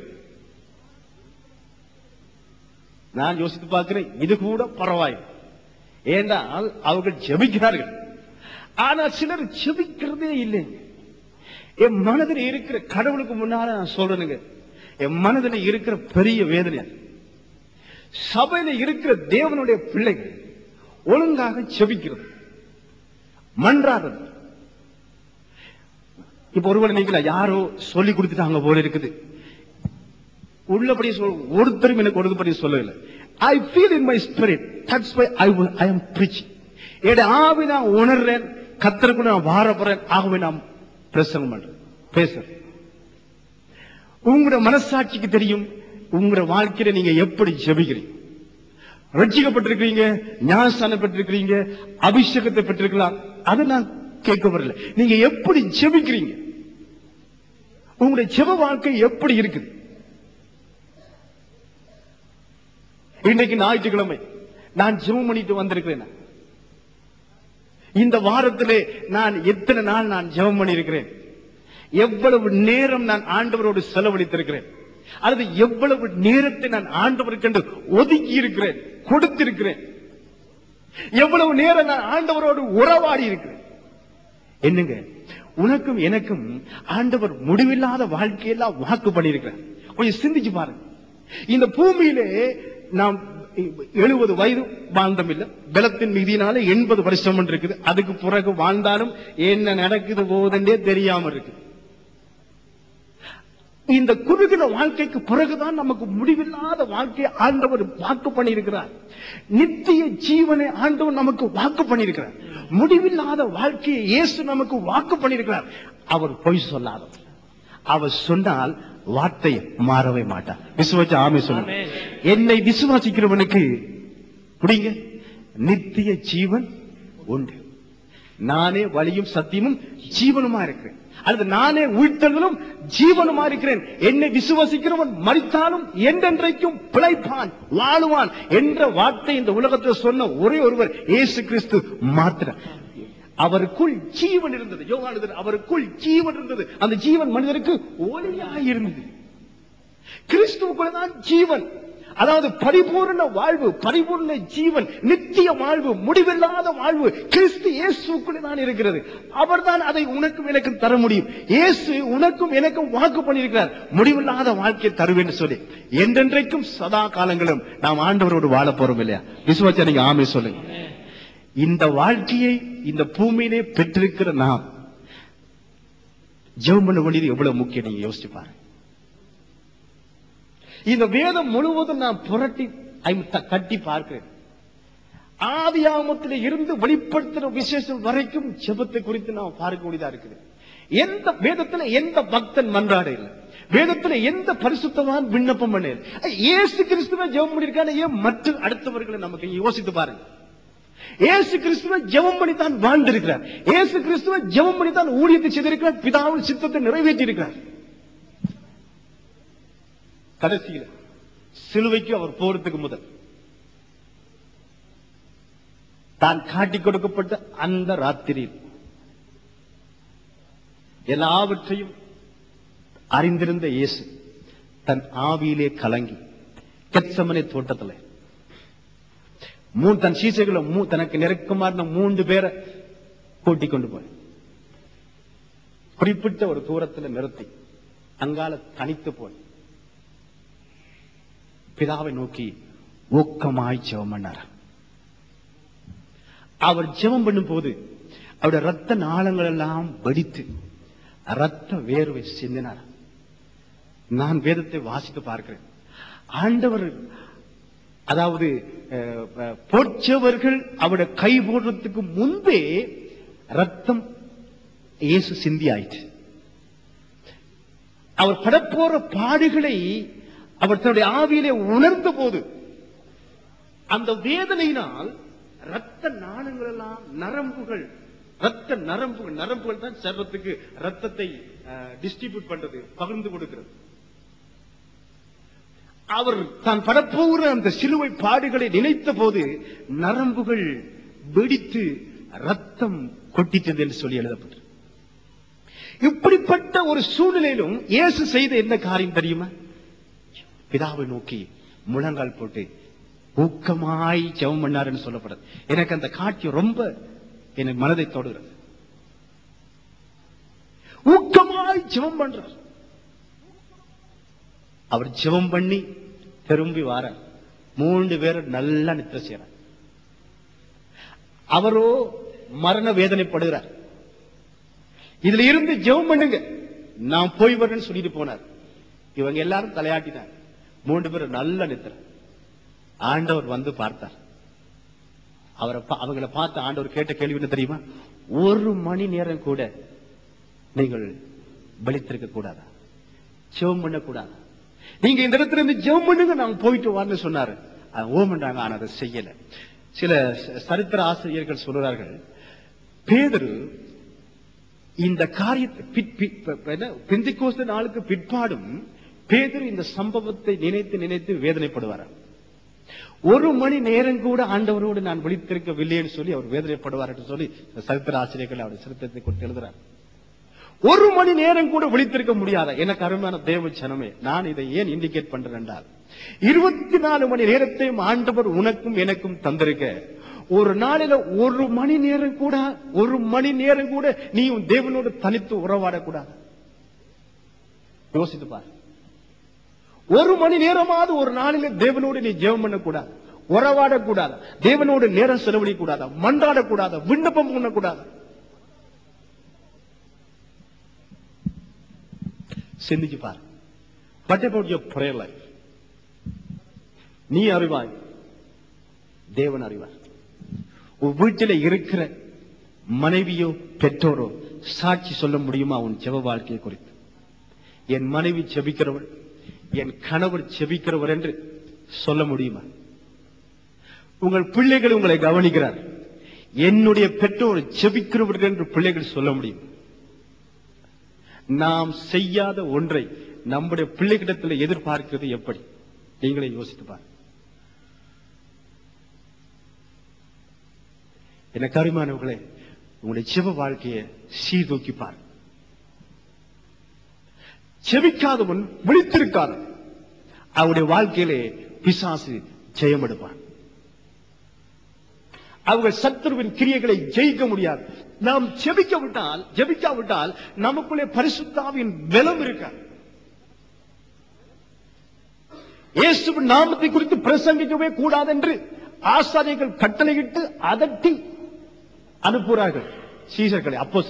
Speaker 1: நான் யோசித்து பார்க்கிறேன் இது கூட பரவாயில்லை ஏனால் அவர்கள் ஜெபிக்கிறார்கள் ஆனால் சிலர் ஜெபிக்கிறதே இல்லைங்க என் மனதில் இருக்கிற கடவுளுக்கு முன்னால நான் சொல்றேனுங்க என் மனதில் இருக்கிற பெரிய வேதனை அது. சபையில இருக்கிற தேவனுடைய பிள்ளைகள் ஒழுங்காக செபிக்கிறது மன்றாடுறது இப்ப ஒருவேளை நீங்களா யாரோ சொல்லி கொடுத்துட்டாங்க போல இருக்குது உள்ளபடி சொல் ஒருத்தரும் எனக்கு ஒருபடி சொல்லவில்லை I feel in my spirit that's why I I am preaching என்னுடைய ஆவி நான் உணர்றேன் கத்தருக்கு நான் வார போறேன் ஆகவே நான் பிரசங்கம் பண்றேன் பேசுறேன் உங்களுடைய மனசாட்சிக்கு தெரியும் உங்களுடைய வாழ்க்கையில நீங்க எப்படி ஜெபிக்கிறீங்க ரட்சிக்கப்பட்டிருக்கிறீங்க ஞானஸ்தானம் பெற்றிருக்கிறீங்க அபிஷேகத்தை பெற்றிருக்கலாம் அதை நான் கேட்க வரல நீங்க எப்படி ஜெபிக்கிறீங்க உங்களுடைய ஜெப வாழ்க்கை எப்படி இருக்குது இன்றைக்கு ஞாயிற்றுக்கிழமை நான் ஜெபம் பண்ணிட்டு வந்திருக்கிறேன் இந்த வாரத்திலே நான் எத்தனை நாள் நான் ஜெபம் பண்ணியிருக்கிறேன் எவ்வளவு நேரம் நான் ஆண்டவரோடு செலவழித்திருக்கிறேன் அல்லது எவ்வளவு நேரத்தை நான் ஆண்டவருக்கென்று ஒதுக்கி இருக்கிறேன் கொடுத்திருக்கிறேன் எவ்வளவு நேரம் நான் ஆண்டவரோடு உறவாடி இருக்கிறேன் என்னங்க உனக்கும் எனக்கும் ஆண்டவர் முடிவில்லாத வாழ்க்கையெல்லாம் வாக்கு பண்ணியிருக்கிறார் கொஞ்சம் சிந்திச்சு பாருங்க இந்த பூமியிலே நாம் எழுபது வயது வாழ்ந்தம் இல்ல பலத்தின் மிகுதியினால எண்பது வருஷம் இருக்குது அதுக்கு பிறகு வாழ்ந்தாலும் என்ன நடக்குது போகுதுன்றே தெரியாம இருக்கு இந்த குறுகின வாழ்க்கைக்கு பிறகுதான் நமக்கு முடிவில்லாத வாழ்க்கையை ஆண்டவர் வாக்கு பண்ணியிருக்கிறார் நித்திய ஜீவனை ஆண்டவர் நமக்கு வாக்கு பண்ணியிருக்கிறார் முடிவில்லாத வாழ்க்கையை இயேசு நமக்கு வாக்கு பண்ணியிருக்கிறார் அவர் பொய் சொல்லாதவர் அவர் சொன்னால் வார்த்தை மாறவே மாட்டார் விசுவாச ஆமை சொல்லுங்க
Speaker 2: ஆமென்.
Speaker 1: என்னை விசுவாசிக்கிறவனுக்கு புரியுங்க நித்திய ஜீவன் உண்டு நானே வழியும் சத்தியமும் ஜீவனுமா இருக்கிறேன் அல்லது நானே உயிர்த்தலும் ஜீவனுமா இருக்கிறேன் என்னை விசுவாசிக்கிறவன் மறித்தாலும் என்றென்றைக்கும் பிழைப்பான் வாழுவான் என்ற வார்த்தை இந்த உலகத்தில் சொன்ன ஒரே ஒருவர் இயேசு கிறிஸ்து மாத்திரம் அவருக்குள் ஜீவன் இருந்தது யோகானந்தர் அவருக்குள் ஜீவன் இருந்தது அந்த ஜீவன் மனிதருக்கு ஒளியாய் இருந்தது கிறிஸ்துவுக்குள்ள தான் ஜீவன் அதாவது பரிபூர்ண வாழ்வு பரிபூர்ண ஜீவன் நித்திய வாழ்வு முடிவில்லாத வாழ்வு கிறிஸ்து இயேசுக்குள்ளே தான் இருக்கிறது அவர்தான் அதை உனக்கும் எனக்கும் தர முடியும் இயேசு உனக்கும் எனக்கும் வாக்கு பண்ணியிருக்கிறார் முடிவில்லாத வாழ்க்கையை தருவேன்னு சொல்லி என்றென்றைக்கும் சதா காலங்களும் நாம் ஆண்டவரோடு வாழ போறோம் இல்லையா விசுவாச்சா நீங்க ஆமை சொல்லுங்க இந்த வாழ்க்கையை இந்த பூமியிலே பெற்றிருக்கிற நாம் ஜெபம் பண்ண வேண்டியது எவ்வளவு முக்கியம் நீங்க யோசிச்சு பாருங்க இந்த வேதம் முழுவதும் நான் புரட்டி ஐ- த- தட்டி பார்க்கிறேன் ஆதியாமத்தில் இருந்து வெளிப்படுத்துற விசேஷம் வரைக்கும் ஜெபத்தை குறித்து நாம் பார்க்க வேண்டியதா இருக்குது எந்த வேதத்துல எந்த பக்தன் மன்றாட இல்லை வேதத்துல எந்த பரிசுத்தவான் விண்ணப்பம் பண்ண இல்லை இயேசு கிறிஸ்துவ ஜெபம் பண்ணிருக்கான ஏன் மற்ற அடுத்தவர்களை நமக்கு யோசித்து பாருங்க இயேசு கிறிஸ்துவ ஜெபம் பண்ணி தான் வாழ்ந்திருக்கிறார் இயேசு கிறிஸ்துவ ஜெபம் பண்ணி தான் ஊழியத்தை செய்திருக்கிறார் பிதாவின் சித்தத்தை நிறைவேற்றி இருக்கிறார் கடைசியில சிலுவைக்கு அவர் போறதுக்கு முதல் தான் காட்டிக் கொடுக்கப்பட்ட அந்த ராத்திரியில் எல்லாவற்றையும் அறிந்திருந்த இயேசு தன் ஆவியிலே கலங்கி கெத்சமனை தோட்டத்துல மூ தன் சீசைகளை மூ தனக்கு நெருக்கமான மூன்று பேரை கூட்டிக் கொண்டு போய் குறிப்பிட்ட ஒரு தூரத்துல நிறுத்தி அங்கால தனித்து போய் பிதாவை நோக்கி ஊக்கமாய் ஜெபம் பண்ணார் அவர் ஜெபம் பண்ணும்போது அவருடைய ரத்த நாளங்கள் எல்லாம் வெடித்து ரத்த வேர்வை சிந்தினார் நான் வேதத்தை வாசித்து பார்க்கிறேன் ஆண்டவர் அதாவது அஹ், அஹ், போற்றவர்கள் அவருடைய கை போடுறதுக்கு முன்பே ரத்தம் இயேசு சிந்தி ஆயிற்று அவர் படப்போற பாடுகளை அவர் தன்னுடைய ஆவியிலே உணர்ந்த போது அந்த வேதனையினால் ரத்த நாணங்கள் எல்லாம் நரம்புகள் ரத்த நரம்புகள் நரம்புகள் தான் சர்வத்துக்கு ரத்தத்தை டிஸ்ட்ரிபியூட் பண்றது பகிர்ந்து கொடுக்கிறது அவர் தான் படப்போகிற அந்த சிலுவை பாடுகளை நினைத்த போது நரம்புகள் வெடித்து ரத்தம் கொட்டிட்டது என்று சொல்லி எழுதப்பட்டது இப்படிப்பட்ட ஒரு சூழ்நிலையிலும் இயேசு செய்த என்ன காரியம் தெரியுமா பிதாவை நோக்கி முழங்கால் போட்டு ஊக்கமாய் ஜெபம் பண்ணாருன்னு சொல்லப்படுது எனக்கு அந்த காட்சி ரொம்ப என் மனதை தொடுகிறது ஊக்கமாய் ஜெபம் பண்றார் அவர் ஜெபம் பண்ணி திரும்பி வார மூன்று பேரும் நல்லா நித்திர செய்யறார் அவரோ மரண வேதனைப்படுகிறார் இதுல இருந்து ஜெபம் பண்ணுங்க நான் போய் வரேன்னு சொல்லிட்டு போனார் இவங்க எல்லாரும் தலையாட்டினார் மூன்று பேரும் நல்ல நித்திர ஆண்டவர் வந்து பார்த்தார் அவரை பா- அவங்கள பார்த்து ஆண்டவர் கேட்ட கேள்வி என்ன தெரியுமா ஒரு மணி நேரம் கூட நீங்கள் பலித்திருக்க கூடாதா ஜெபம் பண்ண கூடாதா நீங்க இந்த இடத்துல இருந்து ஜெபம் பண்ணுங்க நாங்க போயிட்டு வரணும்னு சொன்னாரு அது ஓமண்டாங்க ஆனா அதை செய்யல சில ச- சரித்திர ஆசிரியர்கள் சொல்றார்கள் பேதரு இந்த காரியத்தை பிற்- பி- ப- ப- என்ன, பெந்தைக்கோஸ்து நாளுக்கு பிற்பாடும் பேதரு இந்த சம்பவத்தை நினைத்து நினைத்து வேதனைப்படுவாராம் ஒரு மணி நேரம் கூட ஆண்டவரோடு நான் விழித்திருக்கவில்லைன்னு சொல்லி அவர் வேதனைப்படுவார் என்று சொல்லி சரித்திர ஆசிரியர்கள் அவர் சரித்திரத்தை கொடுத்து எழுதுறார் ஒரு மணி நேரம் கூட விழித்திருக்க முடியாத எனக்கு அருமையான தேவ ஜனமே நான் இதை ஏன் இண்டிகேட் பண்றேன் என்றால் இருபத்தி நாலு மணி நேரத்தையும் ஆண்டவர் உனக்கும் எனக்கும் தந்திருக்க ஒரு நாளில ஒரு மணி நேரம் கூட ஒரு மணி நேரம் கூட நீ உன் தேவனோடு தனித்து உறவாடக்கூடாது யோசித்து பார் ஒரு மணி நேரமாவது ஒரு நாளில தேவனோடு நீ ஜெபம் பண்ணக்கூடாது உறவாடக்கூடாது தேவனோடு நேரம் செலவழிக்க கூடாது மன்றாடக்கூடாது விண்ணப்பம் பண்ணக்கூடாது சிந்திச்சு பார் but about your prayer life நீ அறிவாய் தேவன் அறிவார் உன் வீட்டில் இருக்கிற மனைவியோ பெற்றோரோ சாட்சி சொல்ல முடியுமா உன் ஜெப வாழ்க்கையை குறித்து என் மனைவி செபிக்கிறவள் என் கணவர் செபிக்கிறவர் என்று சொல்ல முடியுமா உங்கள் பிள்ளைகள் உங்களை கவனிக்கிறார் என்னுடைய பெற்றோர் செபிக்கிறவர்கள் என்று பிள்ளைகள் சொல்ல முடியும் நாம் செய்யாத ஒன்றை நம்முடைய பிள்ளைகளிடத்தில் எதிர்பார்க்கிறது எப்படி நீங்களே யோசித்து பாருங்க எனக்கு அருமானவர்களே உங்களுடைய சிவ வாழ்க்கையை சீர்தூக்கி பார் செவிக்காதவன் விழித்திருக்காதவன் அவருடைய வாழ்க்கையிலே பிசாசு ஜெயம் எடுப்பான் அவங்க சத்துருவின் கிரியைகளை ஜெயிக்க முடியாது நாம் ஜெபிக்க விட்டால் ஜெபிக்காவிட்டால் நமக்குள்ளே பரிசுத்தாவின் பலம் இருக்காது இயேசுவின் நாமத்தை குறித்து பிரசங்கிக்கவே கூடாது என்று ஆசாரியர்கள் கட்டளையிட்டு அதட்டி அனுப்புகிறார்கள் சீசர்களை அப்போ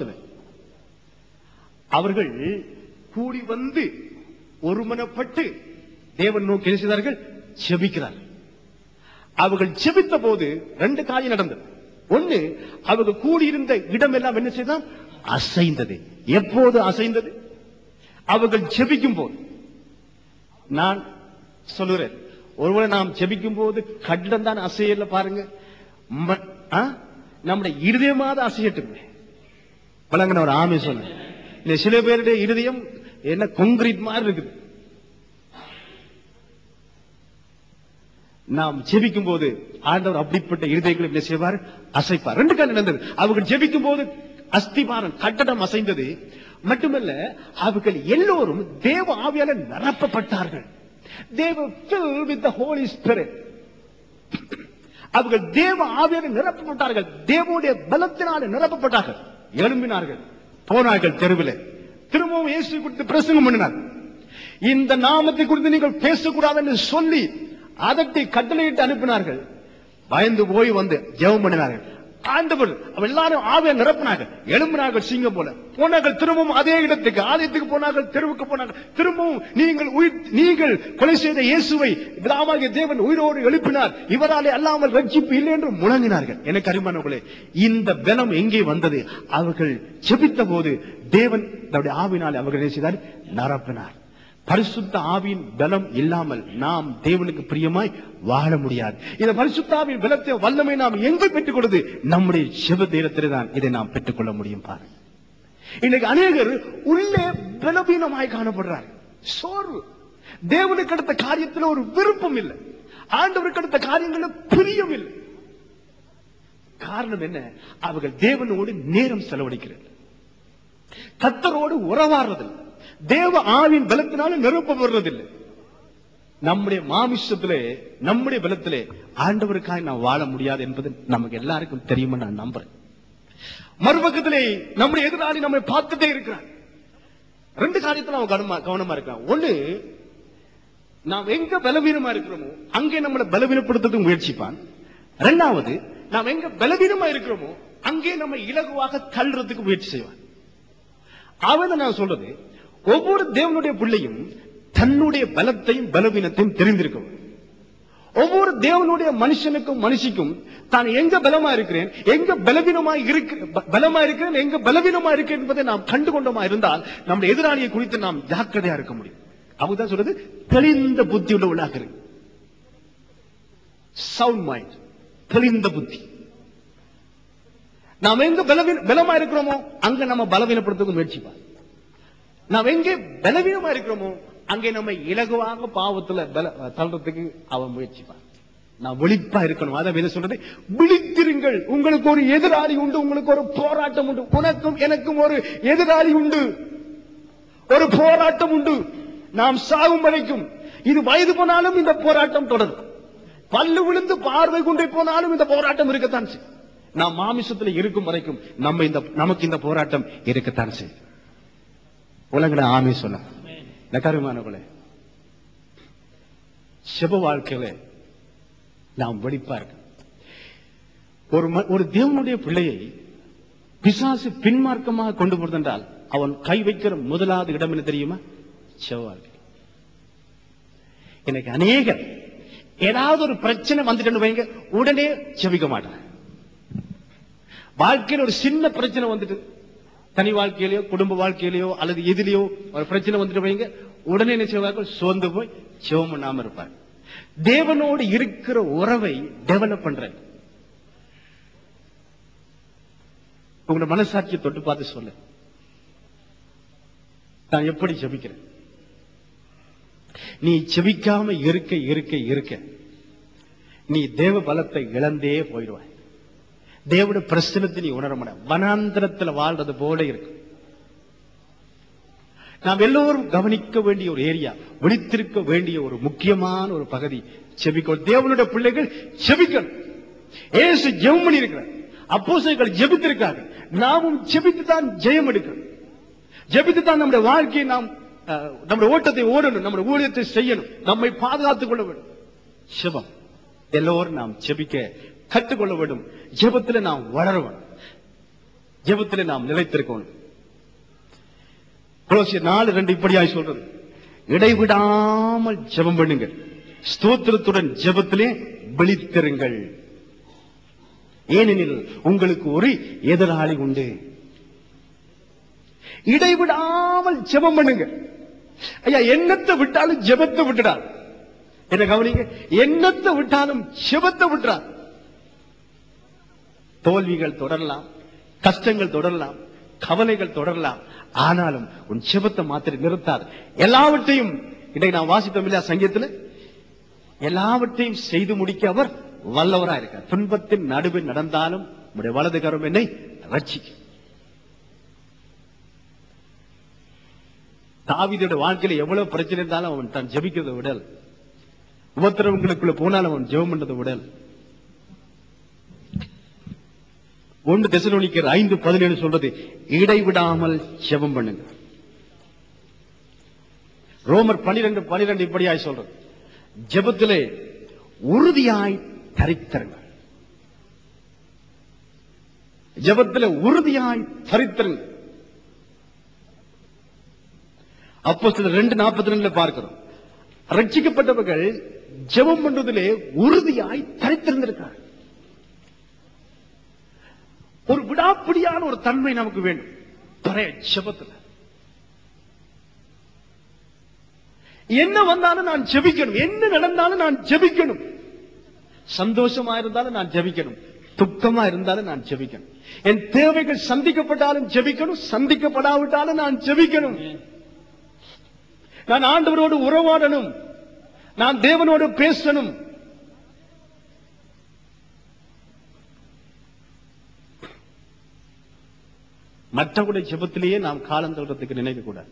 Speaker 1: அவர்கள் கூடி வந்து ஒருமனப்பட்டு தேவன் நோக்கி என்ன செய்தார்கள் செபிக்கிறார்கள் அவர்கள் செபித்த போது ரெண்டு காரியம் நடந்தது ஒண்ணு அவர்கள் கூடியிருந்த இடம் எல்லாம் என்ன செய்தான் அசைந்தது எப்போது அசைந்தது அவர்கள் செபிக்கும் போது நான் சொல்லுறேன் ஒருவேளை நாம் ஜெபிக்கும் போது கட்டிடம் தான் அசையல பாருங்க ம- ஆ? நம்முடைய இருதயமாவது அசையட்டுமே வழங்கின ஒரு ஆமை சொன்ன இந்த சில பேருடைய இருதயம் என்ன கொங்கிரீட் மாதிரி இருக்குது நாம் ஜெபிக்கும் போது ஆண்டவர் அப்படிப்பட்ட இருதயங்களை என்ன செய்வார் அசைப்பார் ரெண்டு காரணம் நடந்தது அவர்கள் ஜெபிக்கும் போது அஸ்திபாரம் கட்டடம் அசைந்தது மட்டுமல்ல அவர்கள் எல்லோரும் தேவ ஆவியால நிரப்பப்பட்டார்கள் தேவ filled with the holy spirit அவர்கள் தேவ ஆவியால நிரப்பப்பட்டார்கள் தேவனுடைய பலத்தினால நிரப்பப்பட்டார்கள் எழும்பினார்கள் போனார்கள் தெருவில் திரும்பவும் இயேசு குறித்து பிரசங்கம் பண்ணினார் இந்த நாமத்தை குறித்து நீங்கள் பேசக்கூடாது என்று சொல்லி அதட்டி கட்டளையிட்டு அனுப்பினார்கள் பயந்து போய் வந்து ஜெபம் பண்ணினார்கள் ஆண்டவர் அவ எல்லாரும் ஆவிய நிரப்பினாங்க எழும்பினார்கள் சிங்கம் போல போனார்கள் திரும்பவும் அதே இடத்துக்கு ஆலயத்துக்கு போனார்கள் தெருவுக்கு போனார்கள் திரும்பவும் நீங்கள் உயிர் நீங்கள் கொலை செய்த இயேசுவை பிதாவாகிய தேவன் உயிரோடு எழுப்பினார் இவராலே அல்லாமல் ரட்சிப்பு இல்லை என்று முழங்கினார்கள் எனக்கு அருமானவர்களே இந்த பலம் எங்கே வந்தது அவர்கள் ஜெபித்த போது தேவன் தன்னுடைய ஆவினாலே அவர்கள் என்ன செய்தார் நிரப்பினார் பரிசுத்த ஆவியின் பலம் இல்லாமல் நாம் தேவனுக்கு பிரியமாய் வாழ முடியாது இந்த பரிசுத்த ஆவியின் பலத்தை வல்லமை நாம் எங்கே பெற்றுக்கொள்வது நம்முடைய சிவ தேரத்திலே தான் இதை நாம் பெற்றுக்கொள்ள முடியும் பாருங்க இன்னைக்கு அநேகர் உள்ளே பலவீனமாய் காணப்படுறார் சோர்வு தேவனுக்கு அடுத்த காரியத்தில் ஒரு விருப்பம் இல்லை ஆண்டவருக்கு அடுத்த காரியங்களில் பிரியம் இல்லை காரணம் என்ன அவர்கள் தேவனோடு நேரம் செலவழிக்கிறது கத்தரோடு உறவாடுறதில்லை தேவ ஆவின் பலத்தினால நிரப்பப்படுறதில்லை நம்முடைய மாமிசத்திலே நம்முடைய பலத்திலே ஆண்டவருக்காக நான் வாழ முடியாது என்பது நமக்கு எல்லாருக்கும் தெரியுமா நான் நம்புறேன் மறுபக்கத்திலே நம்முடைய எதிராளி நம்மை பார்த்துட்டே இருக்கிறான் ரெண்டு காரியத்துல அவன் கவனமா கவனமா இருக்கான் ஒண்ணு நாம் எங்க பலவீனமா இருக்கிறோமோ அங்கே நம்மளை பலவீனப்படுத்துறதுக்கு முயற்சிப்பான் ரெண்டாவது நாம் எங்க பலவீனமா இருக்கிறோமோ அங்கே நம்ம இலகுவாக தள்ளுறதுக்கு முயற்சி செய்வான் அவன் தான் நான் சொல்றது ஒவ்வொரு தேவனுடைய பிள்ளையும் தன்னுடைய பலத்தையும் பலவீனத்தையும் தெரிந்திருக்கும் ஒவ்வொரு தேவனுடைய மனுஷனுக்கும் மனுஷிக்கும் தான் எங்க பலமா இருக்கிறேன் எங்க பலவீனமா இருக்கிற ப- பலமா இருக்கிறேன் எங்க பலவீனமா இருக்கிறேன் என்பதை நாம் கண்டு கொண்டோமா இருந்தால் நம்முடைய எதிராளியை குறித்து நாம் ஜாக்கிரதையா இருக்க முடியும் அவங்கதான் சொல்றது தெளிந்த புத்தி உள்ளவளாக இருக்கு சவுண்ட் மைண்ட் தெளிந்த புத்தி நாம் எங்க பலவீன பலமா இருக்கிறோமோ அங்க நம்ம பலவீனப்படுத்துக்கு முயற்சிப்பார் நாம் எங்கே பலவீனமா இருக்கிறோமோ அங்கே நம்ம இலகுவாக பாவத்துல பல தள்ளுறதுக்கு அவன் முயற்சிப்பான் நான் விழிப்பா இருக்கணும் அதான் என்ன சொல்றது விழித்திருங்கள் உங்களுக்கு ஒரு எதிராளி உண்டு உங்களுக்கு ஒரு போராட்டம் உண்டு உனக்கும் எனக்கும் ஒரு எதிராளி உண்டு ஒரு போராட்டம் உண்டு நாம் சாகும் வரைக்கும் இது வயது போனாலும் இந்த போராட்டம் தொடரும் பல்லு விழுந்து பார்வை கொண்டே போனாலும் இந்த போராட்டம் இருக்கத்தான் செய்யும் நாம் மாமிசத்துல இருக்கும் வரைக்கும் நம்ம இந்த நமக்கு இந்த போராட்டம் இருக்கத்தான் செய்யும் உலகட ஆமே சொன்ன நகருமானவர்களே சிவ வாழ்க்கையில நாம் வெடிப்பா இருக்க ஒரு ம- ஒரு தேவனுடைய பிள்ளையை பிசாசு பின்மார்க்கமாக கொண்டு போறதென்றால் அவன் கை வைக்கிற முதலாவது இடம் என்ன தெரியுமா சிவ வாழ்க்கை எனக்கு அநேகர் ஏதாவது ஒரு பிரச்சனை வந்துட்டு வைங்க உடனே செவிக்க மாட்டான் வாழ்க்கையில் ஒரு சின்ன பிரச்சனை வந்துட்டு தனி வாழ்க்கையிலயோ குடும்ப வாழ்க்கையிலயோ அல்லது எதிலையோ ஒரு பிரச்சனை வந்துட்டு வைங்க உடனே என்ன செய்வார்கள் சோர்ந்து போய் சிவம் பண்ணாம இருப்பார் தேவனோடு இருக்கிற உறவை டெவலப் பண்ற உங்களோட மனசாட்சியை தொட்டு பார்த்து சொல்லு நான் எப்படி ஜெபிக்கிறேன் நீ செபிக்காம இருக்க இருக்க இருக்க நீ தேவ பலத்தை இழந்தே போயிடுவாய் தேவனுடைய பிரசனத்தை நீ உணர மாட்ட வனாந்திரத்துல வாழ்றது போல இருக்கு நாம் எல்லோரும் கவனிக்க வேண்டிய ஒரு ஏரியா விழித்திருக்க வேண்டிய ஒரு முக்கியமான ஒரு பகுதி செபிக்கணும் தேவனுடைய பிள்ளைகள் செபிக்கணும் ஏசு ஜெபம் பண்ணி இருக்கிறார் அப்போஸ்தலர்கள் ஜெபித்திருக்காங்க நாமும் ஜெபித்து தான் ஜெயம் எடுக்கணும் ஜெபித்து தான் நம்முடைய வாழ்க்கையை நாம் அஹ், நம்முடைய ஓட்டத்தை ஓடணும் நம்முடைய ஊழியத்தை செய்யணும் நம்மை பாதுகாத்துக் கொள்ள வேண்டும் சிவம் எல்லோரும் நாம் ஜெபிக்க கற்றுக்கொள்ள வேண்டும் ஜெபத்தில் நாம் வளர வேண்டும் ஜெபத்தில் நாம் நிலைத்திருக்கணும் கொலோசியர் நாலு ரெண்டு இப்படியாய் சொல்றது இடைவிடாமல் ஜெபம் பண்ணுங்க ஸ்தோத்திரத்துடன் ஜெபத்திலே விழித்திருங்கள் ஏனெனில் உங்களுக்கு ஒரு எதிராளி உண்டு இடைவிடாமல் ஜெபம் பண்ணுங்க ஐயா எண்ணத்தை விட்டாலும் ஜெபத்தை விட்டுடாது என்ன கவனிங்க எண்ணத்தை விட்டாலும் ஜெபத்தை விட்டுறார் தோல்விகள் தொடரலாம் கஷ்டங்கள் தொடரலாம் கவலைகள் தொடரலாம் ஆனாலும் உன் ஜெபத்தை மாத்திரம் நிறுத்தாது எல்லாவற்றையும் இன்றைக்கு நான் வாசித்தோம் இல்லையா சங்கீதத்தில் எல்லாவற்றையும் செய்து முடிக்க அவர் வல்லவரா இருக்கார் துன்பத்தின் நடுவில் நடந்தாலும் உடைய வலது கரம் என்னை ரட்சிக்கும் தாவீதோட வாழ்க்கையில எவ்வளவு பிரச்சனை இருந்தாலும் அவன் தான் ஜெபிக்கிறதை விடல் உபத்திரவங்களுக்குள்ள போனாலும் அவன் ஜெபம் பண்றதை விடல் ஒன்று தெசலோனிக்கர் ஐந்து பதினேழு சொல்றது இடைவிடாமல் ஜெபம் பண்ணுங்க ரோமர் பனிரெண்டு பனிரெண்டு இப்படியாய் சொல்றது ஜெபத்திலே உறுதியாய் தரித்திருங்கள் ஜெபத்திலே உறுதியாய் தரித்திருங்கள் அப்போ சில ரெண்டு நாற்பத்தி ரெண்டுல பார்க்கிறோம் ரட்சிக்கப்பட்டவர்கள் ஜெபம் பண்றதிலே உறுதியாய் தரித்திருந்திருக்கார் ஒரு விடாப்பிடியான ஒரு தன்மை நமக்கு வேண்டும் பழைய ஜெபத்துல என்ன வந்தாலும் நான் ஜெபிக்கணும் என்ன நடந்தாலும் நான் ஜெபிக்கணும் சந்தோஷமா இருந்தாலும் நான் ஜெபிக்கணும் துக்கமா இருந்தாலும் நான் ஜெபிக்கணும் என் தேவைகள் சந்திக்கப்பட்டாலும் ஜெபிக்கணும் சந்திக்கப்படாவிட்டாலும் நான் ஜெபிக்கணும் நான் ஆண்டவரோடு உறவாடணும் நான் தேவனோடு பேசணும் மற்றவருடைய ஜெபத்திலேயே நாம் காலம் தள்ளுறதுக்கு நினைக்க கூடாது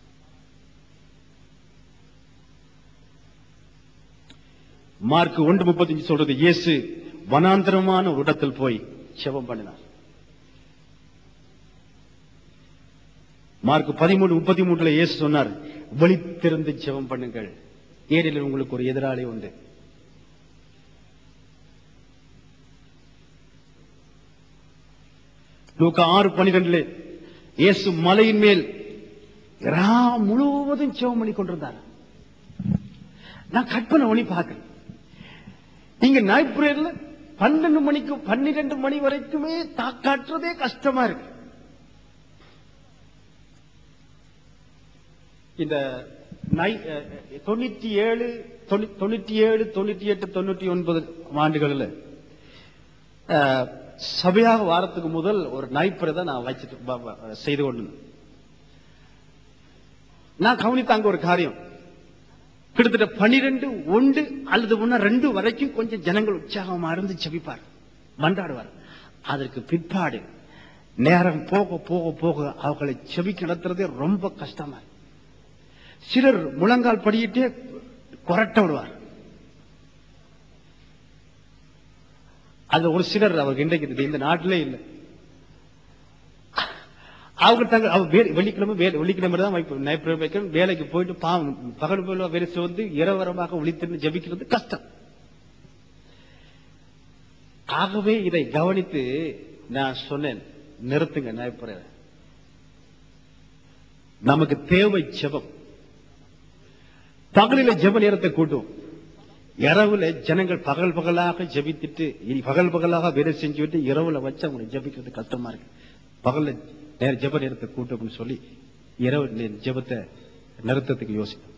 Speaker 1: மார்க் ஒன்று முப்பத்தஞ்சு சொல்றது இயேசு வனாந்தரமான ஒரு இடத்தில் போய் ஜெபம் பண்ணினார் மார்க் பதிமூணு முப்பத்தி மூணுல இயேசு சொன்னார் விழித்திருந்து ஜெபம் பண்ணுங்கள் ஏரியில் உங்களுக்கு ஒரு எதிராளி உண்டு லூக்கா ஆறு பனிரெண்டுல இயேசு மலையின் மேல் இரா முழுவதும் ஜெபம் பண்ணி கொண்டிருந்தார் நான் கற்பனை பண்ணி பார்க்கிறேன் இங்க நாய்ப்புரேர்ல பன்னெண்டு மணிக்கு பன்னிரெண்டு மணி வரைக்குமே தாக்காட்டுறதே கஷ்டமா இருக்கு இந்த நை- அஹ், தொண்ணூத்தி ஏழு தொண்ணூ- தொண்ணூத்தி ஏழு தொண்ணூத்தி எட்டு தொண்ணூத்தி ஒன்பது ஆண்டுகளில் அஹ், சபையாக வாரத்துக்கு முதல் ஒரு நாய்ப்புரை தான் நான் வச்சுட்டு வ- வ- செய்து கொண்டு நான் கவனித்த அங்க ஒரு காரியம் கிட்டத்தட்ட பனிரெண்டு ஒன்று அல்லது ஒன்னா ரெண்டு வரைக்கும் கொஞ்சம் ஜனங்கள் உற்சாகமா இருந்து ஜெபிப்பார் மன்றாடுவார் அதற்கு பிற்பாடு நேரம் போக போக போக அவர்களை செபிக்க நடத்துறதே ரொம்ப கஷ்டமா இருக்கு. சிலர் முழங்கால் படியிட்டே கொரட்ட விடுவார் அது ஒரு சிலர் அவருக்கு இன்றைக்கு இது இந்த நாட்டிலே இல்லை அவங்க தங்க அவங்க வே- வெள்ளிக்கிழமை வே- வெள்ளிக்கிழமை தான் வைப்ப- ஞாயிற்றுக்கிழமை வைக்கணும். வேலைக்கு போயிட்டு பாவம் பகல் போல வேலை வந்து இரவரமாக ஒளித்திருந்து ஜெபிக்கிறது கஷ்டம் ஆகவே இதை கவனித்து நான் சொன்னேன் நிறுத்துங்க ஞாயிற்றுக்கிழமை நமக்கு தேவை ஜெபம் பகலில ஜெப நேரத்தை கூட்டும் இரவுல ஜனங்கள் பகல் பகலாக ஜெபித்துட்டு இனி பகல் பகலாக வேலை செஞ்சு விட்டு இரவுல வச்சு அவங்க ஜெபிக்கிறது கஷ்டமா இருக்கு பகல்ல நேர ஜெப நேரத்தை கூட்டம்னு சொல்லி இரவு நே- ஜெபத்தை நிறுத்தத்துக்கு யோசிப்போம்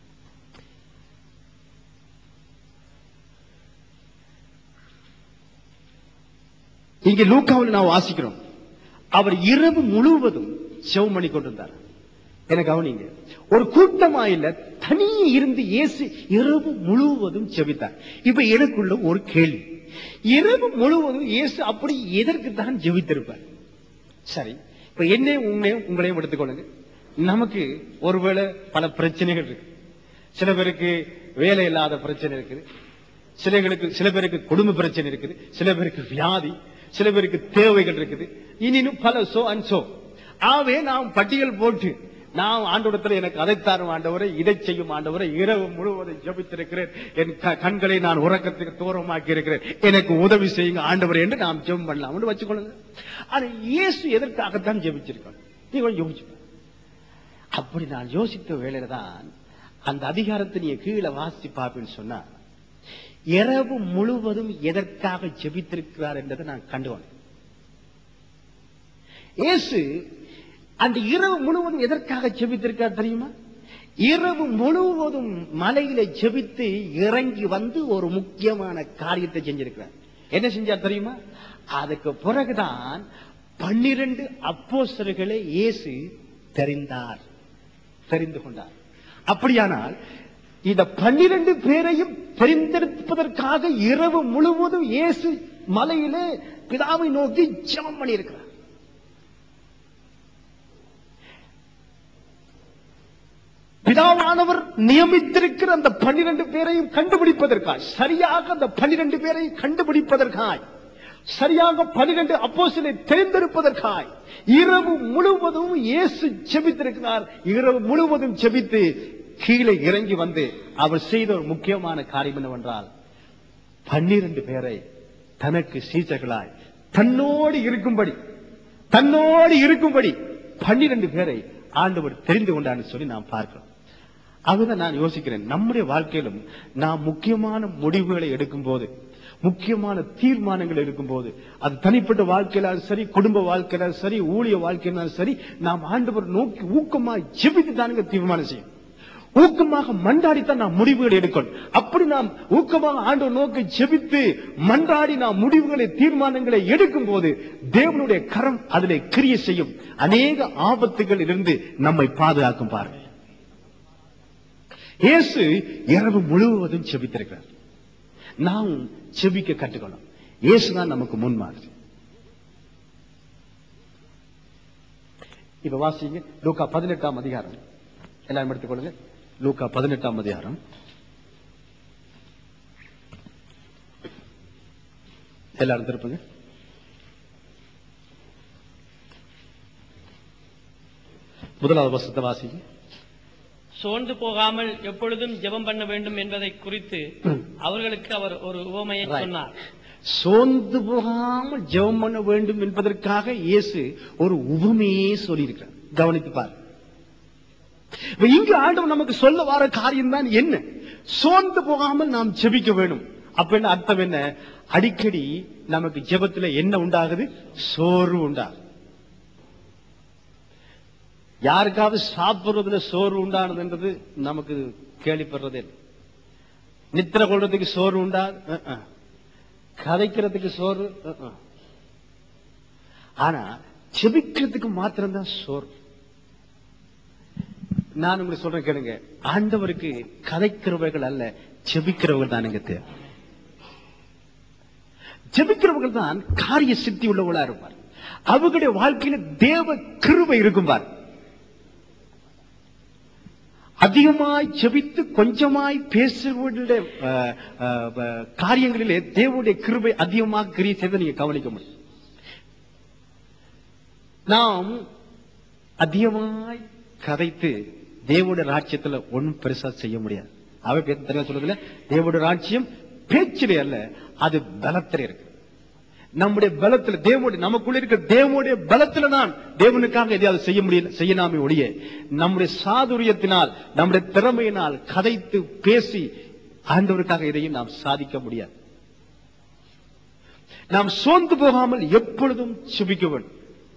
Speaker 1: இங்க லூக்காவில் நான் வாசிக்கிறோம் அவர் இரவு முழுவதும் செவம் பண்ணி கொண்டிருந்தார் என கவனிங்க ஒரு கூட்டமா இல்ல தனியே இருந்து இயேசு இரவு முழுவதும் ஜெபித்தார் இப்ப எனக்குள்ள ஒரு கேள்வி இரவு முழுவதும் இயேசு அப்படி எதற்கு தான் ஜெபித்திருப்பார் சரி இப்ப என்னையும் உங்களையும் உங்களையும் எடுத்துக்கொள்ளுங்க நமக்கு ஒருவேளை பல பிரச்சனைகள் இருக்கு சில பேருக்கு வேலை இல்லாத பிரச்சனை இருக்குது சிலங்களுக்கு சில பேருக்கு குடும்ப பிரச்சனை இருக்குது சில பேருக்கு வியாதி சில பேருக்கு தேவைகள் இருக்குது இனியும் பல சோ அண்ட் சோ ஆகவே நாம் பட்டியல் போட்டு நாம் ஆண்டோடத்தில் எனக்கு அதை தாரும் ஆண்டவரை இதை செய்யும் ஆண்டவரை இரவு முழுவதும் ஜெபித்திருக்கிறேன் என் க- கண்களை நான் உறக்கத்துக்கு தூரமாக்கி இருக்கிறேன் எனக்கு உதவி செய்யுங்க ஆண்டவர் என்று நாம் ஜெபம் பண்ணலாம் வச்சுக்கொள்ளுங்க ஆனா இயேசு எதற்காகத்தான் ஜெபிச்சிருக்கோம் நீ கொஞ்சம் யோசிச்சு பாரு. அப்படி நான் யோசித்த வேளையில தான் அந்த அதிகாரத்தை நீ கீழே வாசித்து பார்ப்பேன்னு சொன்னா இரவு முழுவதும் எதற்காக ஜெபித்திருக்கிறார் என்றதை நான் கண்டுகொண்டேன் இயேசு அந்த இரவு முழுவதும் எதற்காக ஜெபித்திருக்கார் தெரியுமா இரவு முழுவதும் மலையில ஜெபித்து இறங்கி வந்து ஒரு முக்கியமான காரியத்தை செஞ்சிருக்கிறார் என்ன செஞ்சார் தெரியுமா அதுக்கு பிறகுதான் பன்னிரண்டு அப்போஸ்தலர்களை இயேசு தெரிந்தார் தெரிந்து கொண்டார் அப்படியானால் இந்த பன்னிரண்டு பேரையும் தெரிந்தெடுப்பதற்காக இரவு முழுவதும் இயேசு மலையிலே பிதாவை நோக்கி ஜெபம் பண்ணியிருக்கிறார் பிதாவானவர் நியமித்திருக்கிற அந்த பன்னிரண்டு பேரையும் கண்டுபிடிப்பதற்காய் சரியாக அந்த பன்னிரண்டு பேரையும் கண்டுபிடிப்பதற்காய் சரியாக பன்னிரண்டு அப்போஸ்தலரை தெரிந்தெடுப்பதற்காய் இரவு முழுவதும் இயேசு ஜெபித்திருக்கிறார் இரவு முழுவதும் ஜெபித்து கீழே இறங்கி வந்து அவர் செய்த ஒரு முக்கியமான காரியம் என்னவென்றால் பன்னிரண்டு பேரை தனக்கு சீசர்களாய் தன்னோடு இருக்கும்படி தன்னோடு இருக்கும்படி பன்னிரண்டு பேரை ஆண்டவர் தெரிந்து கொண்டான்னு சொல்லி நாம் பார்க்கிறோம் அதுதான் நான் யோசிக்கிறேன் நம்முடைய வாழ்க்கையிலும் நாம் முக்கியமான முடிவுகளை எடுக்கும் போது முக்கியமான தீர்மானங்கள் எடுக்கும் போது அது தனிப்பட்ட வாழ்க்கையிலாலும் சரி குடும்ப வாழ்க்கையிலாலும் சரி ஊழிய வாழ்க்கையிலாலும் சரி நாம் ஆண்டவர் நோக்கி ஊக்கமா ஜெபித்து தானுங்க தீர்மானம் செய்யும் ஊக்கமாக மன்றாடித்தான் நாம் முடிவுகளை எடுக்கணும் அப்படி நாம் ஊக்கமாக ஆண்டவர் நோக்கி ஜெபித்து மன்றாடி நாம் முடிவுகளை தீர்மானங்களை எடுக்கும் போது தேவனுடைய கரம் அதிலே கிரிய செய்யும் அநேக ஆபத்துகள் இருந்து நம்மை பாதுகாக்கும் பாருங்கள் இயேசு இரவு முழுவதும் செபித்திருக்கிறார் நாம் செபிக்க கற்றுக்கணும் இயேசுதான் நமக்கு முன்மாதிரி இப்ப வாசிங்க லூக்கா பதினெட்டாம் அதிகாரம் எல்லாரும் எடுத்துக்கொள்ளுங்க லூக்கா பதினெட்டாம் அதிகாரம் எல்லாரும் திருப்புங்க முதலாவது வசத்தை வாசிங்க
Speaker 2: சோர்ந்து போகாமல் எப்பொழுதும் ஜெபம் பண்ண வேண்டும் என்பதை குறித்து அவர்களுக்கு அவர் ஒரு உவமையை
Speaker 1: Right.
Speaker 2: சொன்னார்
Speaker 1: சோர்ந்து போகாமல் ஜெபம் பண்ண வேண்டும் என்பதற்காக இயேசு ஒரு உவமையே சொல்லியிருக்கிறார் கவனித்து பார் இப்ப இங்கு ஆண்டவர் நமக்கு சொல்ல வர காரியம் தான் என்ன சோர்ந்து போகாமல் நாம் ஜெபிக்க வேணும் அப்படின்னு அர்த்தம் என்ன அடிக்கடி நமக்கு ஜெபத்துல என்ன உண்டாகுது சோர்வு உண்டாகுது யாருக்காவது சாப்பிடுறதுல சோர்வு உண்டானதுன்றது நமக்கு கேள்விப்படுறதே இல்லை நித்திர கொள்றதுக்கு சோர்வு உண்டா அஹ், அஹ். கதைக்கிறதுக்கு சோறு அஹ், அஹ். ஆனா செபிக்கிறதுக்கு மாத்திரம்தான் சோர்வு நான் உங்களுக்கு சொல்றேன் கேளுங்க ஆண்டவருக்கு கதைக்கிறவர்கள் அல்ல ஜெபிக்கிறவர்கள் தான் எனக்கு தேவை ஜெபிக்கிறவர்கள் தான் காரிய சித்தி உள்ளவர்களா இருப்பார் அவர்களுடைய வாழ்க்கையில தேவ கிருபை இருக்கும் பார் அதிகமாய் ஜெபித்து கொஞ்சமாய் பேசுவதுடைய அஹ், அஹ், அஹ், காரியங்களிலே தேவனுடைய கிருபை அதிகமாக கிரியை செய்து நீங்க கவனிக்க முடியும் நாம் அதிகமாய் கதைத்து தேவனுடைய ராஜ்யத்துல ஒண்ணும் பெருசா செய்ய முடியாது அவ தெரியா சொல்றதுல தேவனுடைய ராஜ்யம் பேச்சிலே அல்ல அது பலத்திலே இருக்கு நம்முடைய பலத்துல தேவனுடைய நமக்குள்ள இருக்கிற தேவனுடைய பலத்துல நான் தேவனுக்காக எதையாவது செய்ய முடியல செய்யலாமே ஒழிய நம்முடைய சாதுரியத்தினால் நம்முடைய திறமையினால் கதைத்து பேசி ஆண்டவருக்காக எதையும் நாம் சாதிக்க முடியாது நாம் சோர்ந்து போகாமல் எப்பொழுதும் சுபிக்க வேண்டும்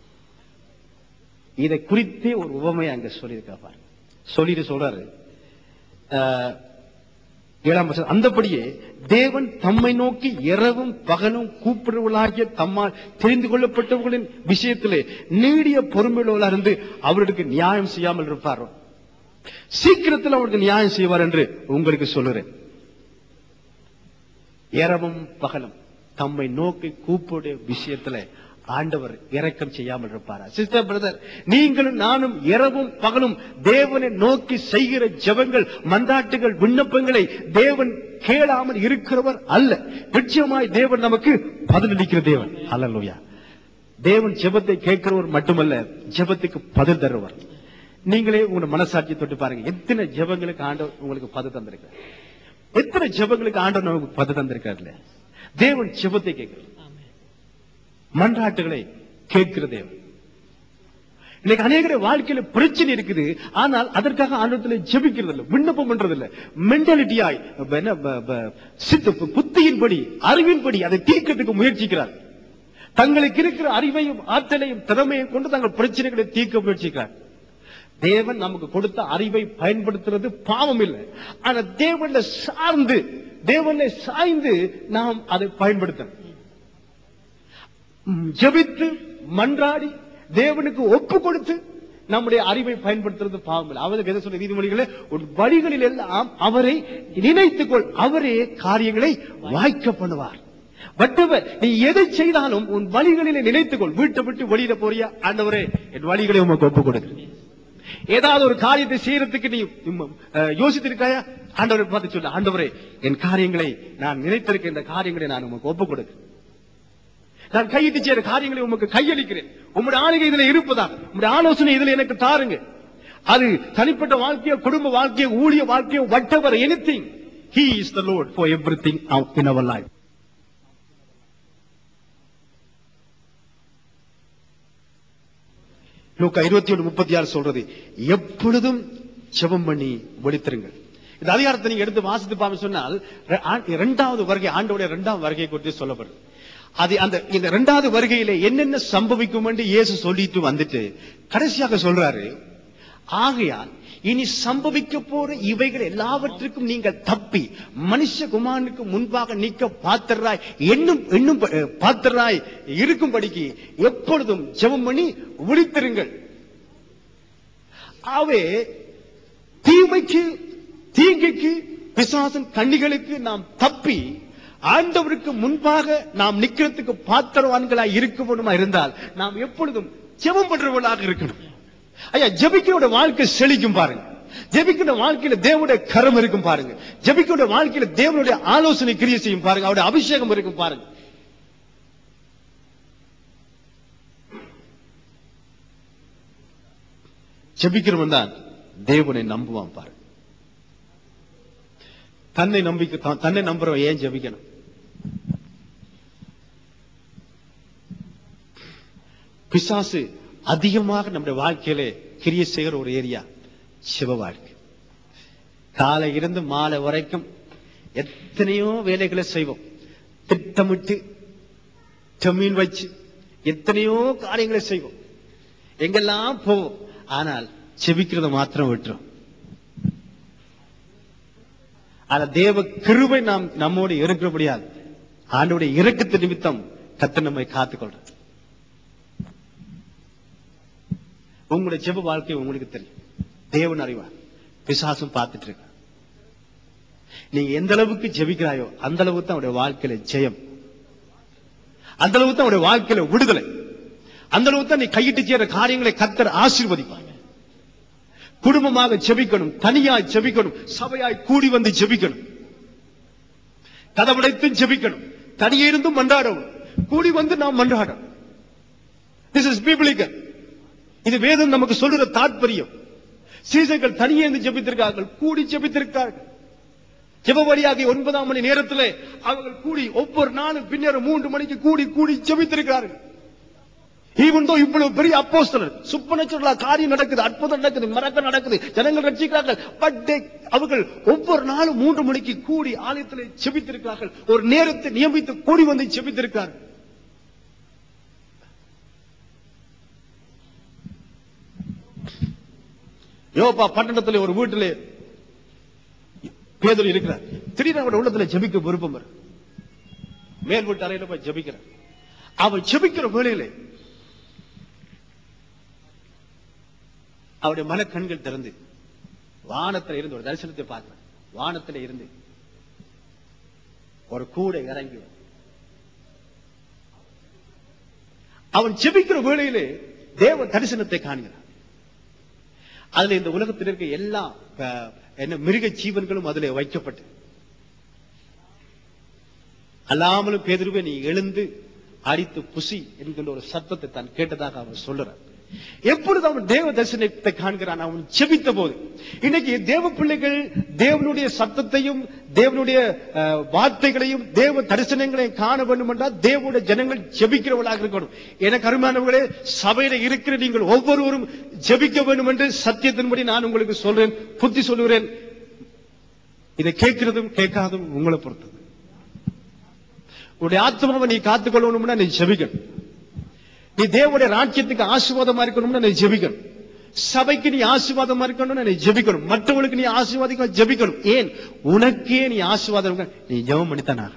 Speaker 1: இதை குறித்தே ஒரு உவமை அங்க சொல்லியிருக்கா பாருங்க சொல்லிட்டு சொல்றாரு ஆஹ், ஏழாம் வசனம் அந்தபடியே தேவன் தம்மை நோக்கி இரவும் பகலும் கூப்பிடுவர்களாகிய தம்மால் தெரிந்து கொள்ளப்பட்டவர்களின் விஷயத்திலே நீடிய பொறுமையுள்ளவர்களா இருந்து அவர்களுக்கு நியாயம் செய்யாமல் இருப்பாரோ சீக்கிரத்தில் அவருக்கு நியாயம் செய்வார் என்று உங்களுக்கு சொல்லுறேன் இரவும் பகலும் தம்மை நோக்கி கூப்பிடைய விஷயத்துல ஆண்டவர் இரக்கம் செய்யாமல் இருப்பாரா சிஸ்டர் பிரதர் நீங்களும் நானும் இரவும் பகலும் தேவனை நோக்கி செய்கிற ஜெபங்கள் மன்றாட்டுகள் விண்ணப்பங்களை தேவன் கேளாமல் இருக்கிறவர் அல்ல நிச்சயமாய் தேவன் நமக்கு பதிலளிக்கிற தேவன் அல்லலுயா தேவன் ஜெபத்தை கேட்கிறவர் மட்டுமல்ல ஜெபத்துக்கு பதில் தருவார் நீங்களே உங்க மனசாட்சி தொட்டு பாருங்க எத்தனை ஜெபங்களுக்கு ஆண்டவர் உங்களுக்கு பதில் தந்திருக்கிறார் எத்தனை ஜெபங்களுக்கு ஆண்டவர் நமக்கு பதில் தந்திருக்காருல்ல தேவன் ஜெபத்தை கேட்கிறார் மன்றாட்டுகளை கேட்கிற தேவன் இன்னைக்கு அநேகர வாழ்க்கையில பிரச்சனை இருக்குது ஆனால் அதற்காக ஆண்டவத்துல ஜெபிக்கிறது இல்ல விண்ணப்பம் பண்றது இல்ல மென்டாலிட்டியாய் ப- என்ன, ப- ப- சித்த புத்தியின்படி அறிவின்படி அதை தீர்க்கிறதுக்கு முயற்சிக்கிறார் தங்களுக்கு இருக்கிற அறிவையும் ஆற்றலையும் திறமையும் கொண்டு தங்கள் பிரச்சனைகளை தீர்க்க முயற்சிக்கிறார் தேவன் நமக்கு கொடுத்த அறிவை பயன்படுத்துறது பாவம் இல்லை ஆனா தேவன்ல சார்ந்து தேவனை சாய்ந்து நாம் அதை பயன்படுத்தணும் ம், ஜெபித்து மன்றாடி தேவனுக்கு ஒப்பு கொடுத்து நம்முடைய அறிவை பயன்படுத்துறது பாவம் இல்லை அவருக்கு எதை சொல்ல நீதிமொழிகளே உன் வழிகளில் எல்லாம் அவரை நினைத்துக்கொள் அவரே காரியங்களை வாய்க்க பண்ணுவார் வட்டவர் நீ எதை செய்தாலும் உன் வழிகளிலே நினைத்துக்கொள் வீட்டை விட்டு வெளியில போறியா ஆண்டவரே என் வழிகளை உமக்கு ஒப்பு கொடுக்கிறேன் ஏதாவது ஒரு காரியத்தை செய்யறதுக்கு நீ உம், அஹ், யோசித்திருக்காயா ஆண்டவரை பார்த்து சொல்ல ஆண்டவரே என் காரியங்களை நான் நினைத்திருக்க இந்த காரியங்களை நான் உமக்கு ஒப்பு கொடுக்கிறேன் நான் கையிட்டு செய்யற காரியங்களை உமக்கு கையளிக்கிறேன் உம்முடைய ஆளுகை இதுல இருப்பதா உம்முடைய ஆலோசனை இதுல எனக்கு தாருங்க அது தனிப்பட்ட வாழ்க்கையோ குடும்ப வாழ்க்கையோ ஊழிய வாழ்க்கையோ whatever anything he is the lord for everything out in our life லூக்கா இருபத்தி ஒன்று முப்பத்தி ஆறு சொல்றது எப்பொழுதும் ஜெபம் பண்ணி ஒழித்திருங்கள் இந்த அதிகாரத்தை நீங்க எடுத்து வாசித்து பார்த்து சொன்னால் ரெ- ஆ- இரண்டாவது வருகை ஆண்டோட இரண்டாவது வருகை குறித்து சொல்லப்படுது அது அந்த இந்த இரண்டாவது வருகையிலே என்னென்ன சம்பவிக்கும் என்று இயேசு சொல்லிட்டு வந்துட்டு கடைசியாக சொல்றாரு ஆகையால் இனி சம்பவிக்க போற இவைகள் எல்லாவற்றுக்கும் நீங்கள் தப்பி மனுஷகுமாரனுக்கு முன்பாக நிற்க பாத்திராய் என்னும் என்னும் ப- பாத்திராய் இருக்கும்படிக்கு எப்பொழுதும் ஜெபம் பண்ணி விழித்திருங்கள் ஆவே தீமைக்கு தீங்கைக்கு பிசாசன் கண்ணிகளுக்கு நாம் தப்பி ஆண்டவருக்கு முன்பாக நாம் நிக்கிறதுக்கு பாத்திரவான்களாய் இருக்கணுமா இருந்தால் நாம் எப்பொழுதும் ஜெபம் பண்றவர்களாக இருக்கணும் ஐயா ஜெபிக்கிறோட வாழ்க்கை செழிக்கும் பாருங்க ஜெபிக்கிற வாழ்க்கையில தேவனுடைய கரம் இருக்கும் பாருங்க ஜெபிக்கிற வாழ்க்கையில தேவனுடைய ஆலோசனை கிரியை செய்யும் பாருங்க அவருடைய அபிஷேகம் இருக்கும் பாருங்க ஜெபிக்கிறவன் தான் தேவனை நம்புவான் பாருங்க தன்னை நம்பிக்க தான் தன்னை நம்புறவன் ஏன் ஜெபிக்கணும் பிசாசு அதிகமாக நம்முடைய வாழ்க்கையிலே கிரிய செய்கிற ஒரு ஏரியா சிவ வாழ்க்கை காலை இருந்து மாலை வரைக்கும் எத்தனையோ வேலைகளை செய்வோம் திட்டமிட்டு ஜமீன் வச்சு எத்தனையோ காரியங்களை செய்வோம் எங்கெல்லாம் போவோம் ஆனால் செபிக்கிறத மாத்திரம் விட்டுரும் ஆனா தேவ கிருபை நாம் நம்மோடு இருக்கிறபடியால் ஆண்டோடைய இறக்கத்து நிமித்தம் கத்த நம்மை காத்துக்கொள்ற உங்களுடைய ஜெப வாழ்க்கை உங்களுக்கு தெரியும் தேவன் அறிவார் பிசாசும் பார்த்துட்டு இருக்க நீங்க எந்த அளவுக்கு ஜெபிக்கிறாயோ அந்த அளவுக்கு தான் அவருடைய வாழ்க்கையில ஜெயம் அந்த அளவுக்கு தான் அவருடைய வாழ்க்கையில விடுதலை அந்த அளவுக்கு தான் நீ கையிட்டு செய்யற காரியங்களை கத்தர் ஆசீர்வதிப்பாங்க குடும்பமாக ஜெபிக்கணும் தனியாய் ஜெபிக்கணும் சபையாய் கூடி வந்து ஜெபிக்கணும் கதவடைத்தும் ஜெபிக்கணும் தனியே இருந்தும் மன்றாடவும் கூடி வந்து நாம் மன்றாடணும் திஸ் இஸ் பீபிளிக்கல் இது வேதம் நமக்கு சொல்லுற தாற்பயம் சீசர்கள் தனியே இருந்து ஜெபித்திருக்கார்கள் கூடி ஜெபித்திருக்கார்கள் ஜெபவழியாகிய ஒன்பதாம் மணி நேரத்திலே அவர்கள் கூடி ஒவ்வொரு நாளும் பின்னர் மூன்று மணிக்கு கூடி கூடி ஜெபித்திருக்கிறார்கள் ஈவன் தோ இவ்வளவு பெரிய அப்போஸ்தலர் சுப்பனச்சுரலா காரியம் நடக்குது அற்புதம் நடக்குது மறக்க நடக்குது ஜனங்கள் ரட்சிக்கிறார்கள் பட் அவர்கள் ஒவ்வொரு நாளும் மூன்று மணிக்கு கூடி ஆலயத்திலே செபித்திருக்கிறார்கள் ஒரு நேரத்தை நியமித்து கூடி வந்து செபித்திருக்கிறார்கள் யோபா பட்டணத்திலே ஒரு வீட்டிலே பேதல் இருக்கிறார் திடீர்னு அவருடைய உள்ளத்துல ஜெபிக்க விருப்பம் வரும் மேல் வீட்டு அறையில போய் ஜெபிக்கிறார் அவர் ஜெபிக்கிற வேளையிலே அவருடைய மனக்கண்கள் திறந்து வானத்துல இருந்து ஒரு தரிசனத்தை பார்க்கிறார் வானத்துல இருந்து ஒரு கூடை இறங்கி வரும். அவன் ஜெபிக்கிற வேளையிலே தேவ தரிசனத்தை காண்கிறான் அதுல இந்த உலகத்தில் இருக்க எல்லா அஹ், என்ன மிருக ஜீவன்களும் அதுல வைக்கப்பட்டு அல்லாமலும் பேதுருவே நீ எழுந்து அடித்து புசி என்கின்ற ஒரு சத்தத்தை தான் கேட்டதாக அவன் சொல்லுறான் எப்பொழுது அவன் தேவ தரிசனத்தை காண்கிறான் அவன் செபித்த போது இன்னைக்கு தேவ பிள்ளைகள் தேவனுடைய சத்தத்தையும் தேவனுடைய அஹ், வார்த்தைகளையும் தேவ தரிசனங்களையும் காண வேண்டும் என்றால் தேவனுடைய ஜனங்கள் ஜெபிக்கிறவர்களாக இருக்கணும் எனக்கு அருமையானவர்களே சபையில இருக்கிற நீங்கள் ஒவ்வொருவரும் ஜெபிக்க வேண்டும் என்று சத்தியத்தின்படி நான் உங்களுக்கு சொல்றேன் புத்தி சொல்லுகிறேன் இதை கேட்கிறதும் கேட்காதும் உங்களை பொறுத்தது உன்னுடைய ஆத்மாவை நீ காத்துக்கொள்ளணும்னா நீ ஜெபிக்கணும் நீ தேவனுடைய ராஜ்யத்துக்கு ஆசீர்வாதமா இருக்கணும்னா நீ ஜெபிக்கணும் சபைக்கு நீ ஆசீர்வாதமா இருக்கணும்னா நீ ஜெபிக்கணும் மற்றவங்களுக்கு நீ ஆசீர்வாதிக்க ஜெபிக்கணும் ஏன் உனக்கே நீ ஆசீர்வாதம் இருக்க, நீ ஜெபம் பண்ணித்தானாக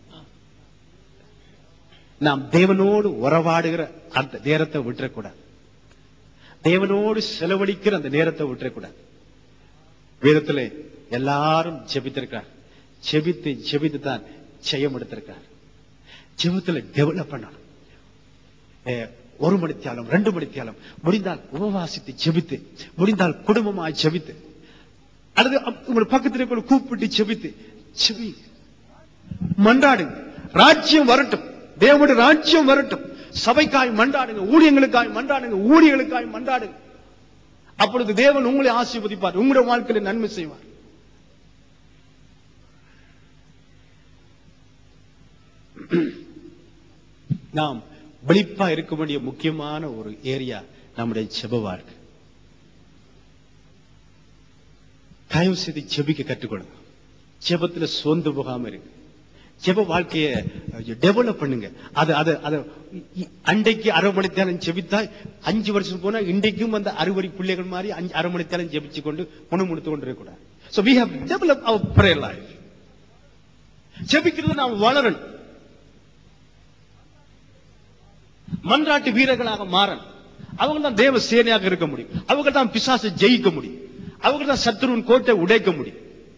Speaker 1: நாம் தேவனோடு உறவாடுகிற அந்த நேரத்தை விட்டுறக்கூடாது தேவனோடு செலவழிக்கிற அந்த நேரத்தை விட்டுறக்கூடாது வேதத்திலே எல்லாரும் ஜெபித்திருக்கிறார் ஜெபித்து ஜெபித்து தான் ஜெயம் எடுத்திருக்கிறார் ஜெபத்துல டெவலப் பண்ணணும் ஏ, ஒரு மணித்தியாலம் ரெண்டு மணித்தியாலம் முடிந்தால் உபவாசித்து ஜெபித்து முடிந்தால் குடும்பமாய் ஜெபித்து அல்லது அப்- உங்கள் பக்கத்தில் இருக்கிற கூப்பிட்டு ஜெபித்து ஜெபி மன்றாடுங்க ராஜ்யம் வரட்டும் தேவனுடைய ராஜ்யம் வரட்டும் சபைக்காய் மன்றாடுங்க ஊழியங்களுக்காய் மன்றாடுங்க ஊழியர்களுக்காய் மன்றாடுங்க அப்பொழுது தேவன் உங்களை ஆசீர்வதிப்பார் உங்களுடைய வாழ்க்கையில நன்மை செய்வார் நாம் விழிப்பா இருக்க வேண்டிய முக்கியமான ஒரு ஏரியா நம்முடைய செப வாழ்க்கை தயவு செய்து செபிக்க கற்றுக்கொள்ளுங்க ஜெபத்துல சோர்ந்து போகாம இருக்கு ஜெப வாழ்க்கைய டெவலப் பண்ணுங்க அது அது அது இ- அன்றைக்கு அரை மணி நேரம் ஜெபித்தா அஞ்சு வருஷம் போனா இன்றைக்கும் அந்த அறுவடை பிள்ளைகள் மாதிரி அஞ்சு அரை மணி நேரம் ஜெபிச்சு கொண்டு முணுமுணுத்து கொண்டு இருக்கக்கூடாது so we have developed our prayer life ஜெபிக்கிறது நாம் வளரணும் மன்றாட்டு வீரர்களாக மாறணும் அவங்க தான் தேவ சேனையாக இருக்க முடியும் அவங்க தான் பிசாசை ஜெயிக்க முடியும் அவங்க தான் சத்துருவின் கோட்டை உடைக்க முடியும்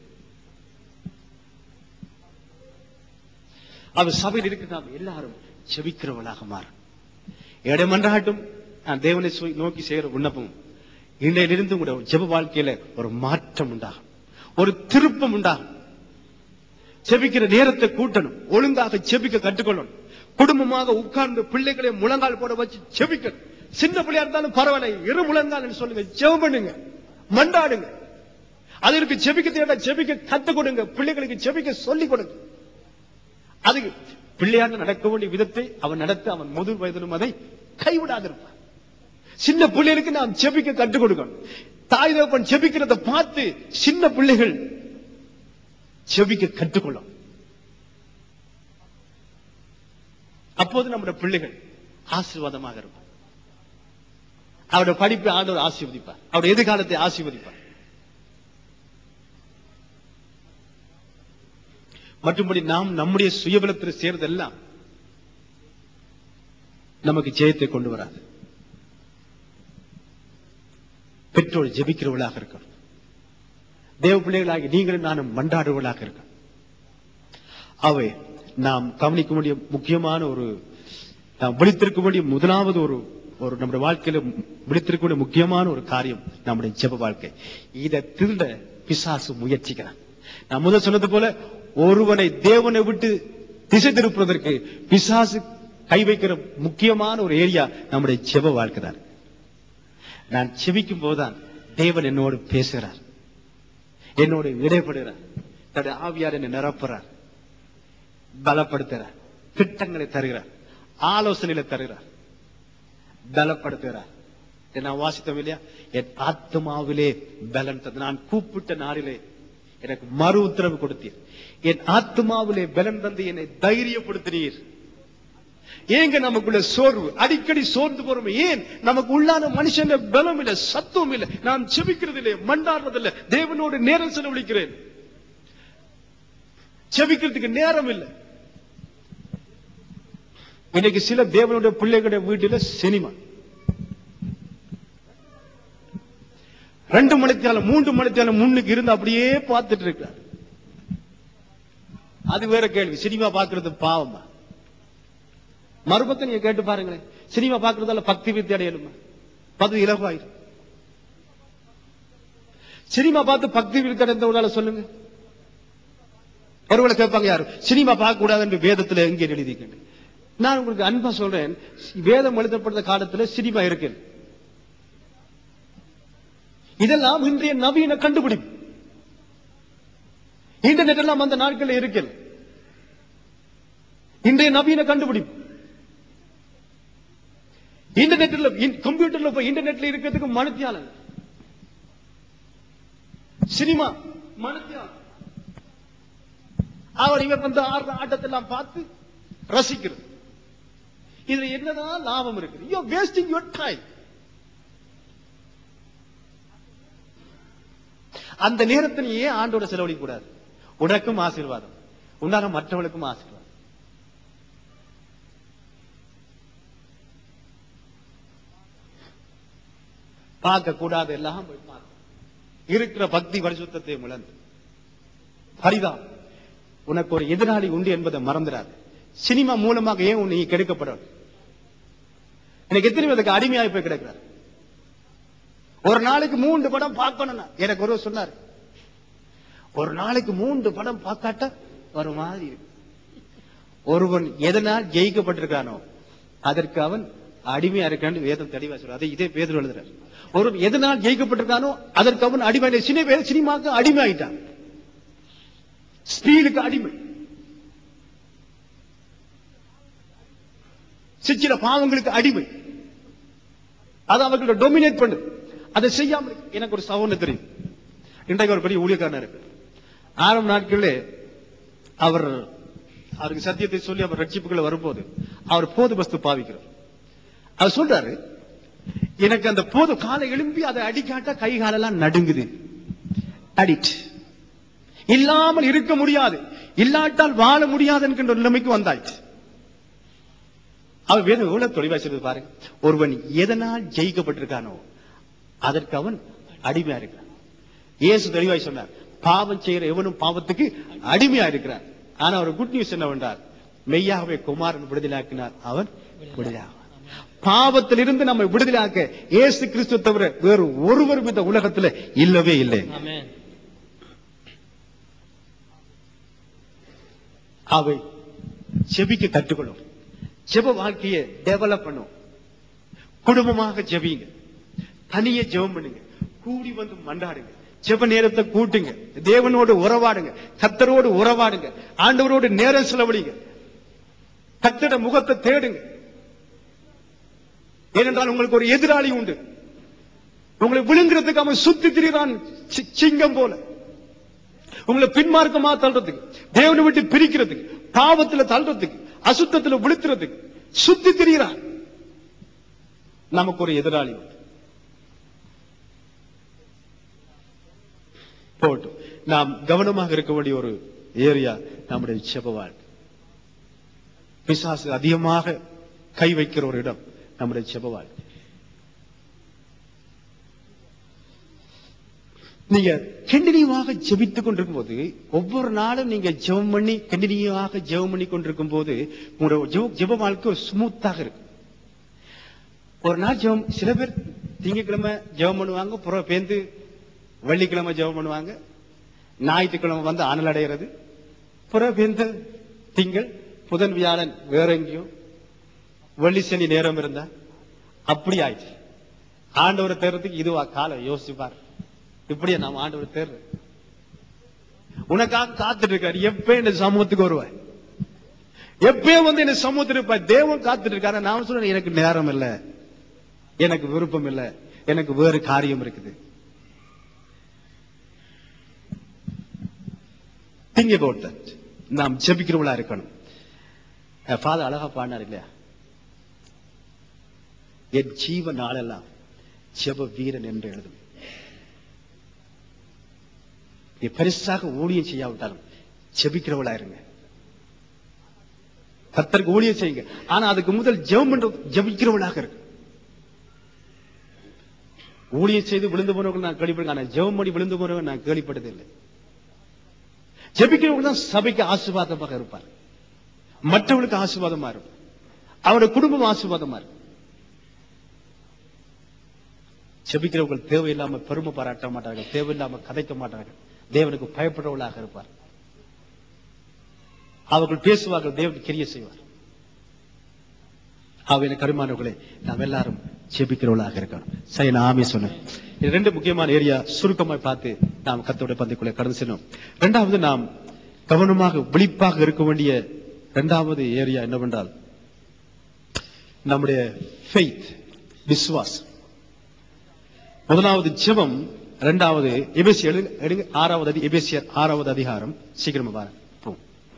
Speaker 1: அவர் சபையில் இருக்கிற நாம் எல்லாரும் செபிக்கிறவர்களாக மாறும் எடை மன்றாட்டும் நான் தேவனை சு- நோக்கி செய்கிற விண்ணப்பம் இன்றையிலிருந்து உங்களுடைய ஜெப வாழ்க்கையில ஒரு மாற்றம் உண்டாகும் ஒரு திருப்பம் உண்டாகும் செபிக்கிற நேரத்தை கூட்டணும் ஒழுங்காக செபிக்க கற்றுக்கொள்ளணும் குடும்பமாக உட்கார்ந்து பிள்ளைகளை முழங்கால் போட வச்சு செபிக்கணும் சின்ன பிள்ளையா இருந்தாலும் பரவாயில்லை இரு முழங்கால் சொல்லுங்க ஜெபம் பண்ணுங்க மண்டாடுங்க அதற்கு செபிக்க தேட செபிக்க கத்து கொடுங்க பிள்ளைகளுக்கு செபிக்க சொல்லிக் கொடுங்க அது பிள்ளையாக நடக்க வேண்டிய விதத்தை அவன் நடத்த அவன் முதிர் வயதிலும் அதை கைவிடாதிருப்பார் சின்ன பிள்ளைகளுக்கு நாம் செபிக்க கற்றுக் கொடுக்கணும் தாய் தகப்பன் செபிக்கிறத பார்த்து சின்ன பிள்ளைகள் செபிக்க கற்றுக்கொள்ளும் அப்போது நம்முடைய பிள்ளைகள் ஆசீர்வாதமாக இருக்கும் அவருடைய படிப்பை ஆண்டவர் ஆசீர்வதிப்பார் அவருடைய எதிர்காலத்தை ஆசீர்வதிப்பார் மற்றும்படி நாம் நம்முடைய சுயபலத்தில் சேர்ந்தெல்லாம் நமக்கு ஜெயத்தை கொண்டு வராது பெற்றோர் ஜெபிக்கிறவர்களாக இருக்கணும் தேவ பிள்ளைகளாகி நீங்களும் நானும் மண்டாடுவர்களாக இருக்கணும் அவை நாம் கவனிக்க வேண்டிய முக்கியமான ஒரு நாம் விழித்திருக்க வேண்டிய முதலாவது ஒரு ஒரு நம்முடைய வாழ்க்கையில விழித்திருக்க வேண்டிய முக்கியமான ஒரு காரியம் நம்முடைய ஜெப வாழ்க்கை இதை திருட பிசாசு முயற்சிக்கிறான் நான் முதல் சொன்னது போல ஒருவனை தேவனை விட்டு திசை திருப்புவதற்கு பிசாசு கை வைக்கிற முக்கியமான ஒரு ஏரியா நம்முடைய ஜெப வாழ்க்கை தான் நான் செபிக்கும் போதுதான் தேவன் என்னோடு பேசுகிறார் என்னோடு இடைப்படுகிறார் தன்னுடைய ஆவியார் என்னை நிரப்புறார் பலப்படுத்துகிறார் திட்டங்களை தருகிறார் ஆலோசனைகளை தருகிறார் பலப்படுத்துகிறார் இதை நான் வாசித்தோம் இல்லையா என் ஆத்மாவிலே பலன் தந்து நான் கூப்பிட்ட நாளிலே எனக்கு மறு உத்தரவு கொடுத்தீர் என் ஆத்மாவிலே பலன் தந்து என்னை தைரியப்படுத்தினீர் ஏங்க நமக்குள்ள சோர்வு அடிக்கடி சோர்ந்து போறோம் ஏன் நமக்கு உள்ளான மனுஷன் பலம் இல்ல சத்துவம் இல்ல நாம் செபிக்கிறது இல்லை மண்டாடுறது இல்ல தேவனோடு நேரம் செலவழிக்கிறேன் செபிக்கிறதுக்கு நேரம் இல்லை இன்னைக்கு சில தேவனுடைய பிள்ளைகளுடைய வீட்டில சினிமா ரெண்டு மணித்தாலும் மூன்று மணித்தாலும் முன்னுக்கு இருந்து அப்படியே பார்த்துட்டு இருக்கார் அது வேற கேள்வி சினிமா பார்க்கிறது பாவமா மறுபக்கம் நீங்க கேட்டு பாருங்களேன் சினிமா பார்க்கறதால பக்தி வித்தி அடையலுமா பது இலகுவாயிரும் சினிமா பார்த்து பக்தி விருத்தி அடைந்தவங்களால சொல்லுங்க ஒருவேளை கேட்பாங்க யாரு சினிமா பார்க்க கூடாது என்று வேதத்துல எங்கே எழுதிக்கிட்டு நான் உங்களுக்கு அன்பா சொல்றேன் வேதம் எழுதப்பட்ட காலத்துல சினிமா இருக்கு இதெல்லாம் இன்றைய நவீன கண்டுபிடிப்பு இன்டர்நெட் எல்லாம் அந்த நாட்கள்ல இருக்கு இன்றைய நவீன கண்டுபிடிப்பு இன்டர்நெட்ல கம்ப்யூட்டர்ல போய் இன்டர்நெட்ல இருக்கிறதுக்கு மனுத்தியாளன் சினிமா மனுத்தியாளன் அவர் இவர் வந்து ஆடுற ஆட்டத்தெல்லாம் பார்த்து ரசிக்கிறது இதுல என்னதான் லாபம் இருக்குது யூ வேஸ்டிங் யுவர் டைம் அந்த நேரத்தில் ஏன் ஆண்டோட செலவழிக்க கூடாது உனக்கும் ஆசீர்வாதம் உன்னால மற்றவர்களுக்கும் ஆசீர்வாதம் பார்க்க கூடாது எல்லாம் போய் பார்க்க இருக்கிற பக்தி பரிசுத்தத்தை முழந்து பரிதான் உனக்கு ஒரு எதிராளி உண்டு என்பதை மறந்துடாது சினிமா மூலமாக ஏன் உன்னை கெடுக்கப்படும் எனக்கு எத்தனை பேருக்கு அடிமையாகி போய் கிடக்கிறார் ஒரு நாளைக்கு மூன்று படம் பார்க்கணும் எனக்கு ஒரு சொன்னார் ஒரு நாளைக்கு மூன்று படம் பார்க்காட்ட ஒரு மாதிரி இருக்கு ஒருவன் எதனால் ஜெயிக்கப்பட்டிருக்கானோ அதற்கு அவன் அடிமையா இருக்கான்னு வேதம் தெளிவா சொல்ற அதை இதே பேதர் எழுதுறார் ஒரு எதனால் ஜெயிக்கப்பட்டிருக்கானோ அதற்கு அவன் அடிமை சின்ன பேர் சினிமாக்கு அடிமை ஆயிட்டான் ஸ்பீடுக்கு அடிமை சில பாவங்களுக்கு அடிமை அது அவர்களோட டொமினேட் பண்ணு அதை செய்யாம இருக்கு. எனக்கு ஒரு சவுண்ட் தெரியும் இன்றைக்கு ஒரு பெரிய ஊழியக்காரனா இருக்கு ஆரம்ப நாட்களிலே அவர் அவருக்கு சத்தியத்தை சொல்லி அவர் ரட்சிப்புகளை வரும்போது அவர் போது வஸ்து பாவிக்கிறார் அவர் சொல்றாரு எனக்கு அந்த போது காலை எழும்பி அதை அடிக்காட்டா கை காலெல்லாம் நடுங்குது அடிட் இல்லாமல் இருக்க முடியாது இல்லாட்டால் வாழ முடியாது என்கின்ற நிலைமைக்கு வந்தாயிற்று அவர் வேதம் எவ்வளவு தெளிவா சொல்றது பாருங்க ஒருவன் எதனால் ஜெயிக்கப்பட்டிருக்கானோ அதற்கு அவன் அடிமையா இருக்கிறான் இயேசு தெளிவாய் சொன்னார் பாவம் செய்கிற எவனும் பாவத்துக்கு அடிமையா இருக்கிறான் ஆனா ஒரு குட் நியூஸ் என்னவென்றால் மெய்யாகவே குமாரன் விடுதலாக்கினார் அவன் விடுதலாக பாவத்திலிருந்து நம்மை விடுதலாக்க இயேசு கிறிஸ்து தவிர வேறு ஒருவரும் இந்த உலகத்துல இல்லவே இல்லை
Speaker 2: ஆமென்
Speaker 1: அவை செபிக்க கற்றுக்கணும் ஜெப வாழ்க்கையை டெவலப் பண்ணும் குடும்பமாக ஜெபிங்க தனியே ஜெபம் பண்ணுங்க கூடி வந்து மண்டாடுங்க ஜெப நேரத்தை கூட்டுங்க தேவனோடு உறவாடுங்க கத்தரோடு உறவாடுங்க ஆண்டவரோடு நேரம் செலவழிங்க கத்தட முகத்தை தேடுங்க ஏனென்றால் உங்களுக்கு ஒரு எதிராளி உண்டு உங்களை விழுங்குறதுக்கு அவன் சுத்தி திரிகிறான் சி- சிங்கம் போல உங்களை பின்மார்க்கமா தள்ளுறதுக்கு தேவனை விட்டு பிரிக்கிறதுக்கு பாவத்துல தள்ளுறதுக்கு அசுத்தத்துல விழுத்துறதுக்கு சுத்தி திரிகிறான் நமக்கு ஒரு எதிராளி உண்டு போட்டும் நாம் கவனமாக இருக்க வேண்டிய ஒரு ஏரியா நம்முடைய செப வாழ்க்கை பிசாசு அதிகமாக கை வைக்கிற ஒரு இடம் நம்முடைய செப வாழ்க்கை நீங்க கண்டினியூவாக ஜெபித்துக் கொண்டிருக்கும் போது ஒவ்வொரு நாளும் நீங்க ஜெபம் பண்ணி கண்டினியூவாக ஜெபம் பண்ணி கொண்டிருக்கும் போது உங்களோட ஜெப- ஜெப வாழ்க்கை ஸ்மூத்தாக இருக்கும் ஒரு நாள் ஜெபம் சில பேர் திங்கக்கிழமை ஜெபம் பண்ணுவாங்க புறம் பேந்து வெள்ளிக்கிழமை ஜெபம் பண்ணுவாங்க ஞாயிற்றுக்கிழமை வந்து அனல் அடைகிறது புறம் பேந்து திங்கள் புதன் வியாழன் வேற எங்கேயும் வெள்ளி சனி நேரம் இருந்தா அப்படி ஆயிடுச்சு ஆண்டவரை தேர்றதுக்கு இதுவா காலம் யோசிப்பார் இப்படியா நாம் ஆண்டவரை தேர்ற உனக்காக காத்துட்டு இருக்காரு எப்ப இந்த சமூகத்துக்கு வருவாய் எப்பயும் வந்து என்ன சமூகத்தில் இருப்பாய் தேவன் காத்துட்டு இருக்காரு நான் சொல்றேன் எனக்கு நேரம் இல்ல எனக்கு விருப்பம் இல்ல எனக்கு வேறு காரியம் இருக்குது திங்க் about that நாம் ஜெபிக்கிறவங்களா இருக்கணும் ஃபாதர் அழகா பாடினார் இல்லையா என் ஜீவ நாளெல்லாம் ஜெப வீரன் என்று எழுதும் நீ பெருசாக ஊழியம் செய்யாவிட்டாலும் ஜெபிக்கிறவளா இருங்க கர்த்தருக்கு ஊழியம் செய்யுங்க ஆனா அதுக்கு முதல் ஜெபம் பண்ற ஜெபிக்கிறவளாக இருக்கு ஊழியம் செய்து விழுந்து போனவங்க நான் கேள்விப்பட்டேன் ஆனா ஜெபம் பண்ணி விழுந்து போனவங்க நான் கேள்விப்பட்டது இல்லை ஜெபிக்கிறவங்க தான் சபைக்கு ஆசீர்வாதமாக இருப்பார் மற்றவர்களுக்கு ஆசீர்வாதமா இருக்கும் அவருடைய குடும்பம் ஆசீர்வாதமா இருக்கும் ஜெபிக்கிறவர்கள் தேவையில்லாம பெருமை பாராட்ட மாட்டார்கள் தேவையில்லாம கதைக்க மாட்டார்கள் தேவனுக்கு பயப்படுறவர்களாக இருப்பார் அவர்கள் பேசுவார்கள் தேவன் கிரிய செய்வார் அவையில கருமானவர்களே நாம் எல்லாரும் ஜெபிக்கிறவர்களாக இருக்கணும் சரி நான் ஆமே சொன்னேன் இது ரெண்டு முக்கியமான ஏரியா சுருக்கமாய் பார்த்து நாம் கத்தோட பந்திக்குள்ளே கடந்து செல்லும் இரண்டாவது நாம் கவனமாக விழிப்பாக இருக்க வேண்டிய இரண்டாவது ஏரியா என்னவென்றால் நம்முடைய ஃபெய்த் விசுவாசம் முதலாவது ஜெபம் இரண்டாவது எபேசியர் எழுங்க- எடுங்க ஆறாவது அதி எபேசியர் ஆறாவது அதிகாரம் சீக்கிரமா பாருங்க போம்.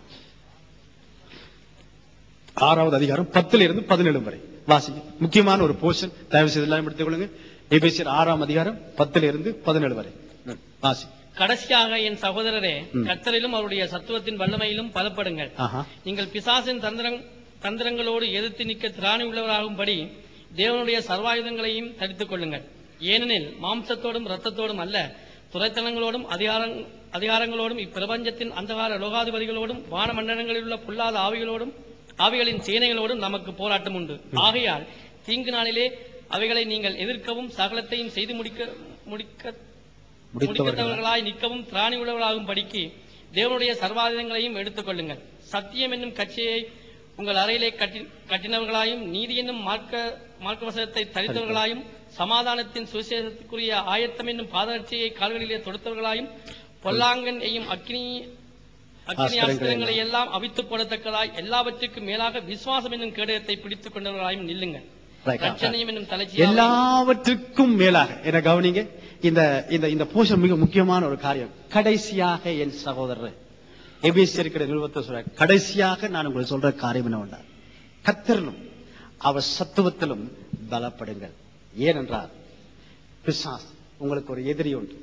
Speaker 1: ஆறாவது அதிகாரம் பத்துல இருந்து பதினேழு வரை வாசிங்க முக்கியமான ஒரு போர்ஷன் தயவு செய்து எல்லாம் எடுத்துக் கொள்ளுங்க எபேசியர் ஆறாம் அதிகாரம் பத்துல இருந்து பதினேழு வரை ம், வாசி
Speaker 2: கடைசியாக என் சகோதரரே கர்த்தரிலும் அவருடைய சத்துவத்தின் வல்லமையிலும் பலப்படுங்கள்
Speaker 1: ஆஹா
Speaker 2: நீங்கள் பிசாசின் தந்திரங் தந்திரங்களோடு எதிர்த்து நிற்க திராணி உள்ளவராகும்படி தேவனுடைய சர்வாயுதங்களையும் தரித்துக் கொள்ளுங்கள் ஏனெனில் மாம்சத்தோடும் இரத்தத்தோடும் அல்ல துறைத்தனங்களோடும் அதிகாரங் அதிகாரங்களோடும் இப்பிரபஞ்சத்தின் அந்தகார லோகாதிபதிகளோடும் வானமண்டலங்களில் உள்ள பொல்லாத ஆவிகளோடும் ஆவிகளின் சேனைகளோடும் நமக்கு போராட்டம் உண்டு ஆகையால் தீங்கு நாளிலே அவைகளை நீங்கள் எதிர்க்கவும் சகலத்தையும் செய்து முடிக்க முடிக்க
Speaker 1: முடித்தவர்கள்
Speaker 2: முடிக்கத்தவர்களாய் நிற்கவும் திராணி உள்ளவர்களாகும் படிக்கு தேவனுடைய சர்வாயுதங்களையும் எடுத்துக் கொள்ளுங்கள் சத்தியம் என்னும் கட்சியை உங்கள் அறையிலே கட்டி கட்டினவர்களாயும் நீதி என்னும் மார்க்க மார்க்கவசனத்தை தரித்தவர்களாயும் சமாதானத்தின் சுவிசேஷத்துக்குரிய ஆயத்தம் என்னும் பாதரட்சியை கால்களிலே தொடுத்தவர்களாயும் பொல்லாங்கன் எய்யும் அக்னி அக்னி ஆஸ்திரங்களை எல்லாம் அவித்து போடத்தக்கதாய் எல்லாவற்றுக்கும் மேலாக விசுவாசம் என்னும் கேடயத்தை பிடித்துக் கொண்டவர்களாயும் நில்லுங்கள்
Speaker 1: Right.
Speaker 2: ரட்சணியம் என்னும் தலைச்சியாக
Speaker 1: எல்லாவற்றுக்கும் மேலாக என்ன கவனிங்க இந்த இந்த இந்த போஷன் மிக முக்கியமான ஒரு காரியம் கடைசியாக என் சகோதரர் எபிஎஸ் இருக்கிற நிறுவனத்தை சொல்ற கடைசியாக நான் உங்களுக்கு சொல்ற காரியம் என்ன கத்தரிலும் அவர் சத்துவத்திலும் பலப்படுங்கள் ஏனென்றால் பிசாஸ் உங்களுக்கு ஒரு எதிரி உண்டு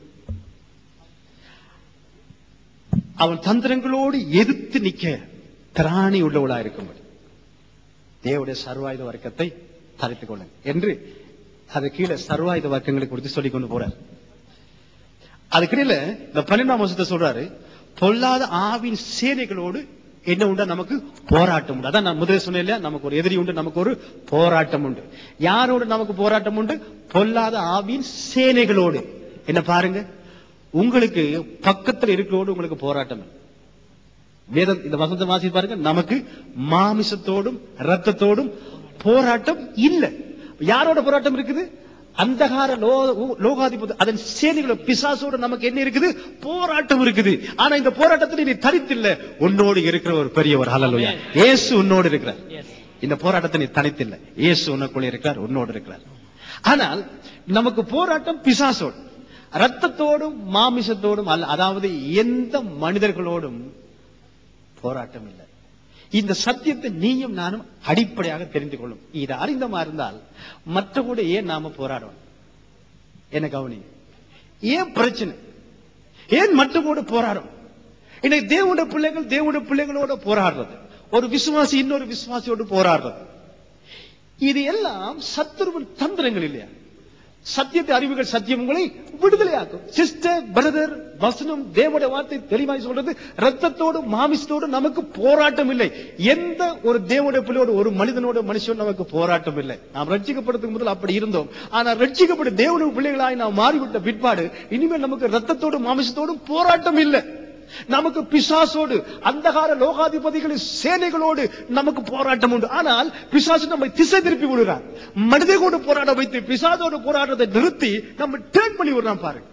Speaker 1: அவன் தந்திரங்களோடு எதிர்த்து நிக்க திராணி உள்ளவளா இருக்கும்படி தேவனுடைய சர்வாயுத வர்க்கத்தை தரித்துக் கொள்ளுங்க என்று அது கீழே சர்வாயுத வர்க்கங்களை குறித்து சொல்லிக் கொண்டு போறார் அதுக்கிடையில இந்த பன்னெண்டாம் வருஷத்தை சொல்றாரு பொல்லாத ஆவின் சேனைகளோடு என்ன உண்டா நமக்கு போராட்டம் உண்டு அதான் நான் முதல்ல சொன்னேன் இல்லையா நமக்கு ஒரு எதிரி உண்டு நமக்கு ஒரு போராட்டம் உண்டு யாரோடு நமக்கு போராட்டம் உண்டு பொல்லாத ஆவின் சேனைகளோடு என்ன பாருங்க உங்களுக்கு பக்கத்துல இருக்கிறோடு உங்களுக்கு போராட்டம் இல்லை. வேதம் இந்த வசந்த வாசி பாருங்க நமக்கு மாமிசத்தோடும் ரத்தத்தோடும் போராட்டம் இல்ல யாரோட போராட்டம் இருக்குது அந்தகார லோ- லோகாதிபதி அதன் சேனைகளோட பிசாசோட நமக்கு என்ன இருக்குது போராட்டம் இருக்குது ஆனா இந்த போராட்டத்தில் நீ தரித்தில்ல உன்னோடு இருக்கிற ஒரு பெரியவர் ஹalleluya இயேசு உன்னோடு இருக்கிறார்
Speaker 2: Yes.
Speaker 1: இந்த போராட்டத்தை நீ தனித்தில்லை இயேசு உனக்குள்ளே இருக்கிறார் உன்னோடு இருக்கிறார் ஆனால் நமக்கு போராட்டம் பிசாசோடு ரத்தத்தோடும் மாமிசத்தோடும் அல்ல அதாவது எந்த மனிதர்களோடும் போராட்டம் இல்லை இந்த சத்தியத்தை நீயும் நானும் அடிப்படையாக தெரிந்து கொள்ளும் இது அறிந்தமா இருந்தால் மற்ற கூட ஏன் நாம போராடணும் என்ன கவனி ஏன் பிரச்சனை ஏன் மற்றவோடு போராடும் இன்னைக்கு தேவனுடைய பிள்ளைகள் தேவனுடைய பிள்ளைகளோட போராடுறது ஒரு விசுவாசி இன்னொரு விசுவாசியோடு போராடுறது இது எல்லாம் சத்துருவின் தந்திரங்கள் இல்லையா சத்தியத்தை அறிவுகள் சத்தியம் உங்களை விடுதலையாக்கும் சிஸ்டர் பிரதர் வசனம் தேவனுடைய வார்த்தை தெளிவாய் சொல்றது ரத்தத்தோடு மாமிசத்தோடு நமக்கு போராட்டம் இல்லை எந்த ஒரு தேவனுடைய பிள்ளையோடு ஒரு மனிதனோட மனுஷன் நமக்கு போராட்டம் இல்லை நாம் ரட்சிக்கப்படுறதுக்கு முதல் அப்படி இருந்தோம் ஆனா ரட்சிக்கப்பட்ட தேவனுடைய பிள்ளைகளாய் நாம் மாறிவிட்ட பிற்பாடு இனிமேல் நமக்கு ரத்தத்தோடு மாமிசத்தோடும் போராட்டம் இல்லை நமக்கு பிசாசோடு அந்தகார லோகாதிபதிகளின் சேனைகளோடு நமக்கு போராட்டம் உண்டு ஆனால் பிசாசு நம்மை திசை திருப்பி விடுறார் மனிதர்களோடு போராட வைத்து பிசாசோடு போராட்டத்தை நிறுத்தி நம்ம டேர்ன் பண்ணி விடுறான் பாருங்க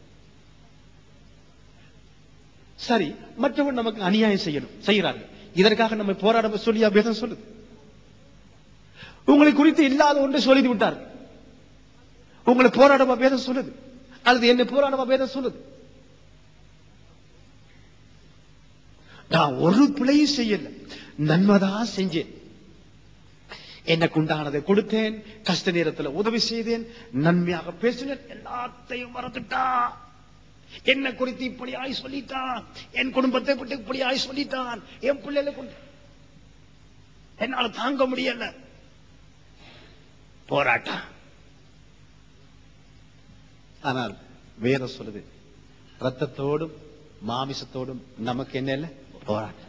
Speaker 1: சரி மற்றவன் நமக்கு அநியாயம் செய்யணும் செய்யறார்கள் இதற்காக நம்ம போராட சொல்லியா வேதம் சொல்லுது உங்களை குறித்து இல்லாத ஒன்றை சொல்லி விட்டார் உங்களை போராடவா வேதம் சொல்லுது அல்லது என்னை போராடவா வேதம் சொல்லுது நான் ஒரு பிழையும் செய்யல நன்மைதான் செஞ்சேன் எனக்கு உண்டானதை கொடுத்தேன் கஷ்ட நேரத்துல உதவி செய்தேன் நன்மையாக பேசினேன் எல்லாத்தையும் மறந்துட்டா என்ன குறித்து இப்படியாய் சொல்லிட்டான் என் குடும்பத்தை பற்றி இப்படியாய் சொல்லிட்டான் என் பிள்ளைகளை கொண்டு என்னால தாங்க முடியல போராட்டம் ஆனால் வேதம் சொல்லுது ரத்தத்தோடும் மாமிசத்தோடும் நமக்கு என்ன இல்லை போராட்டம்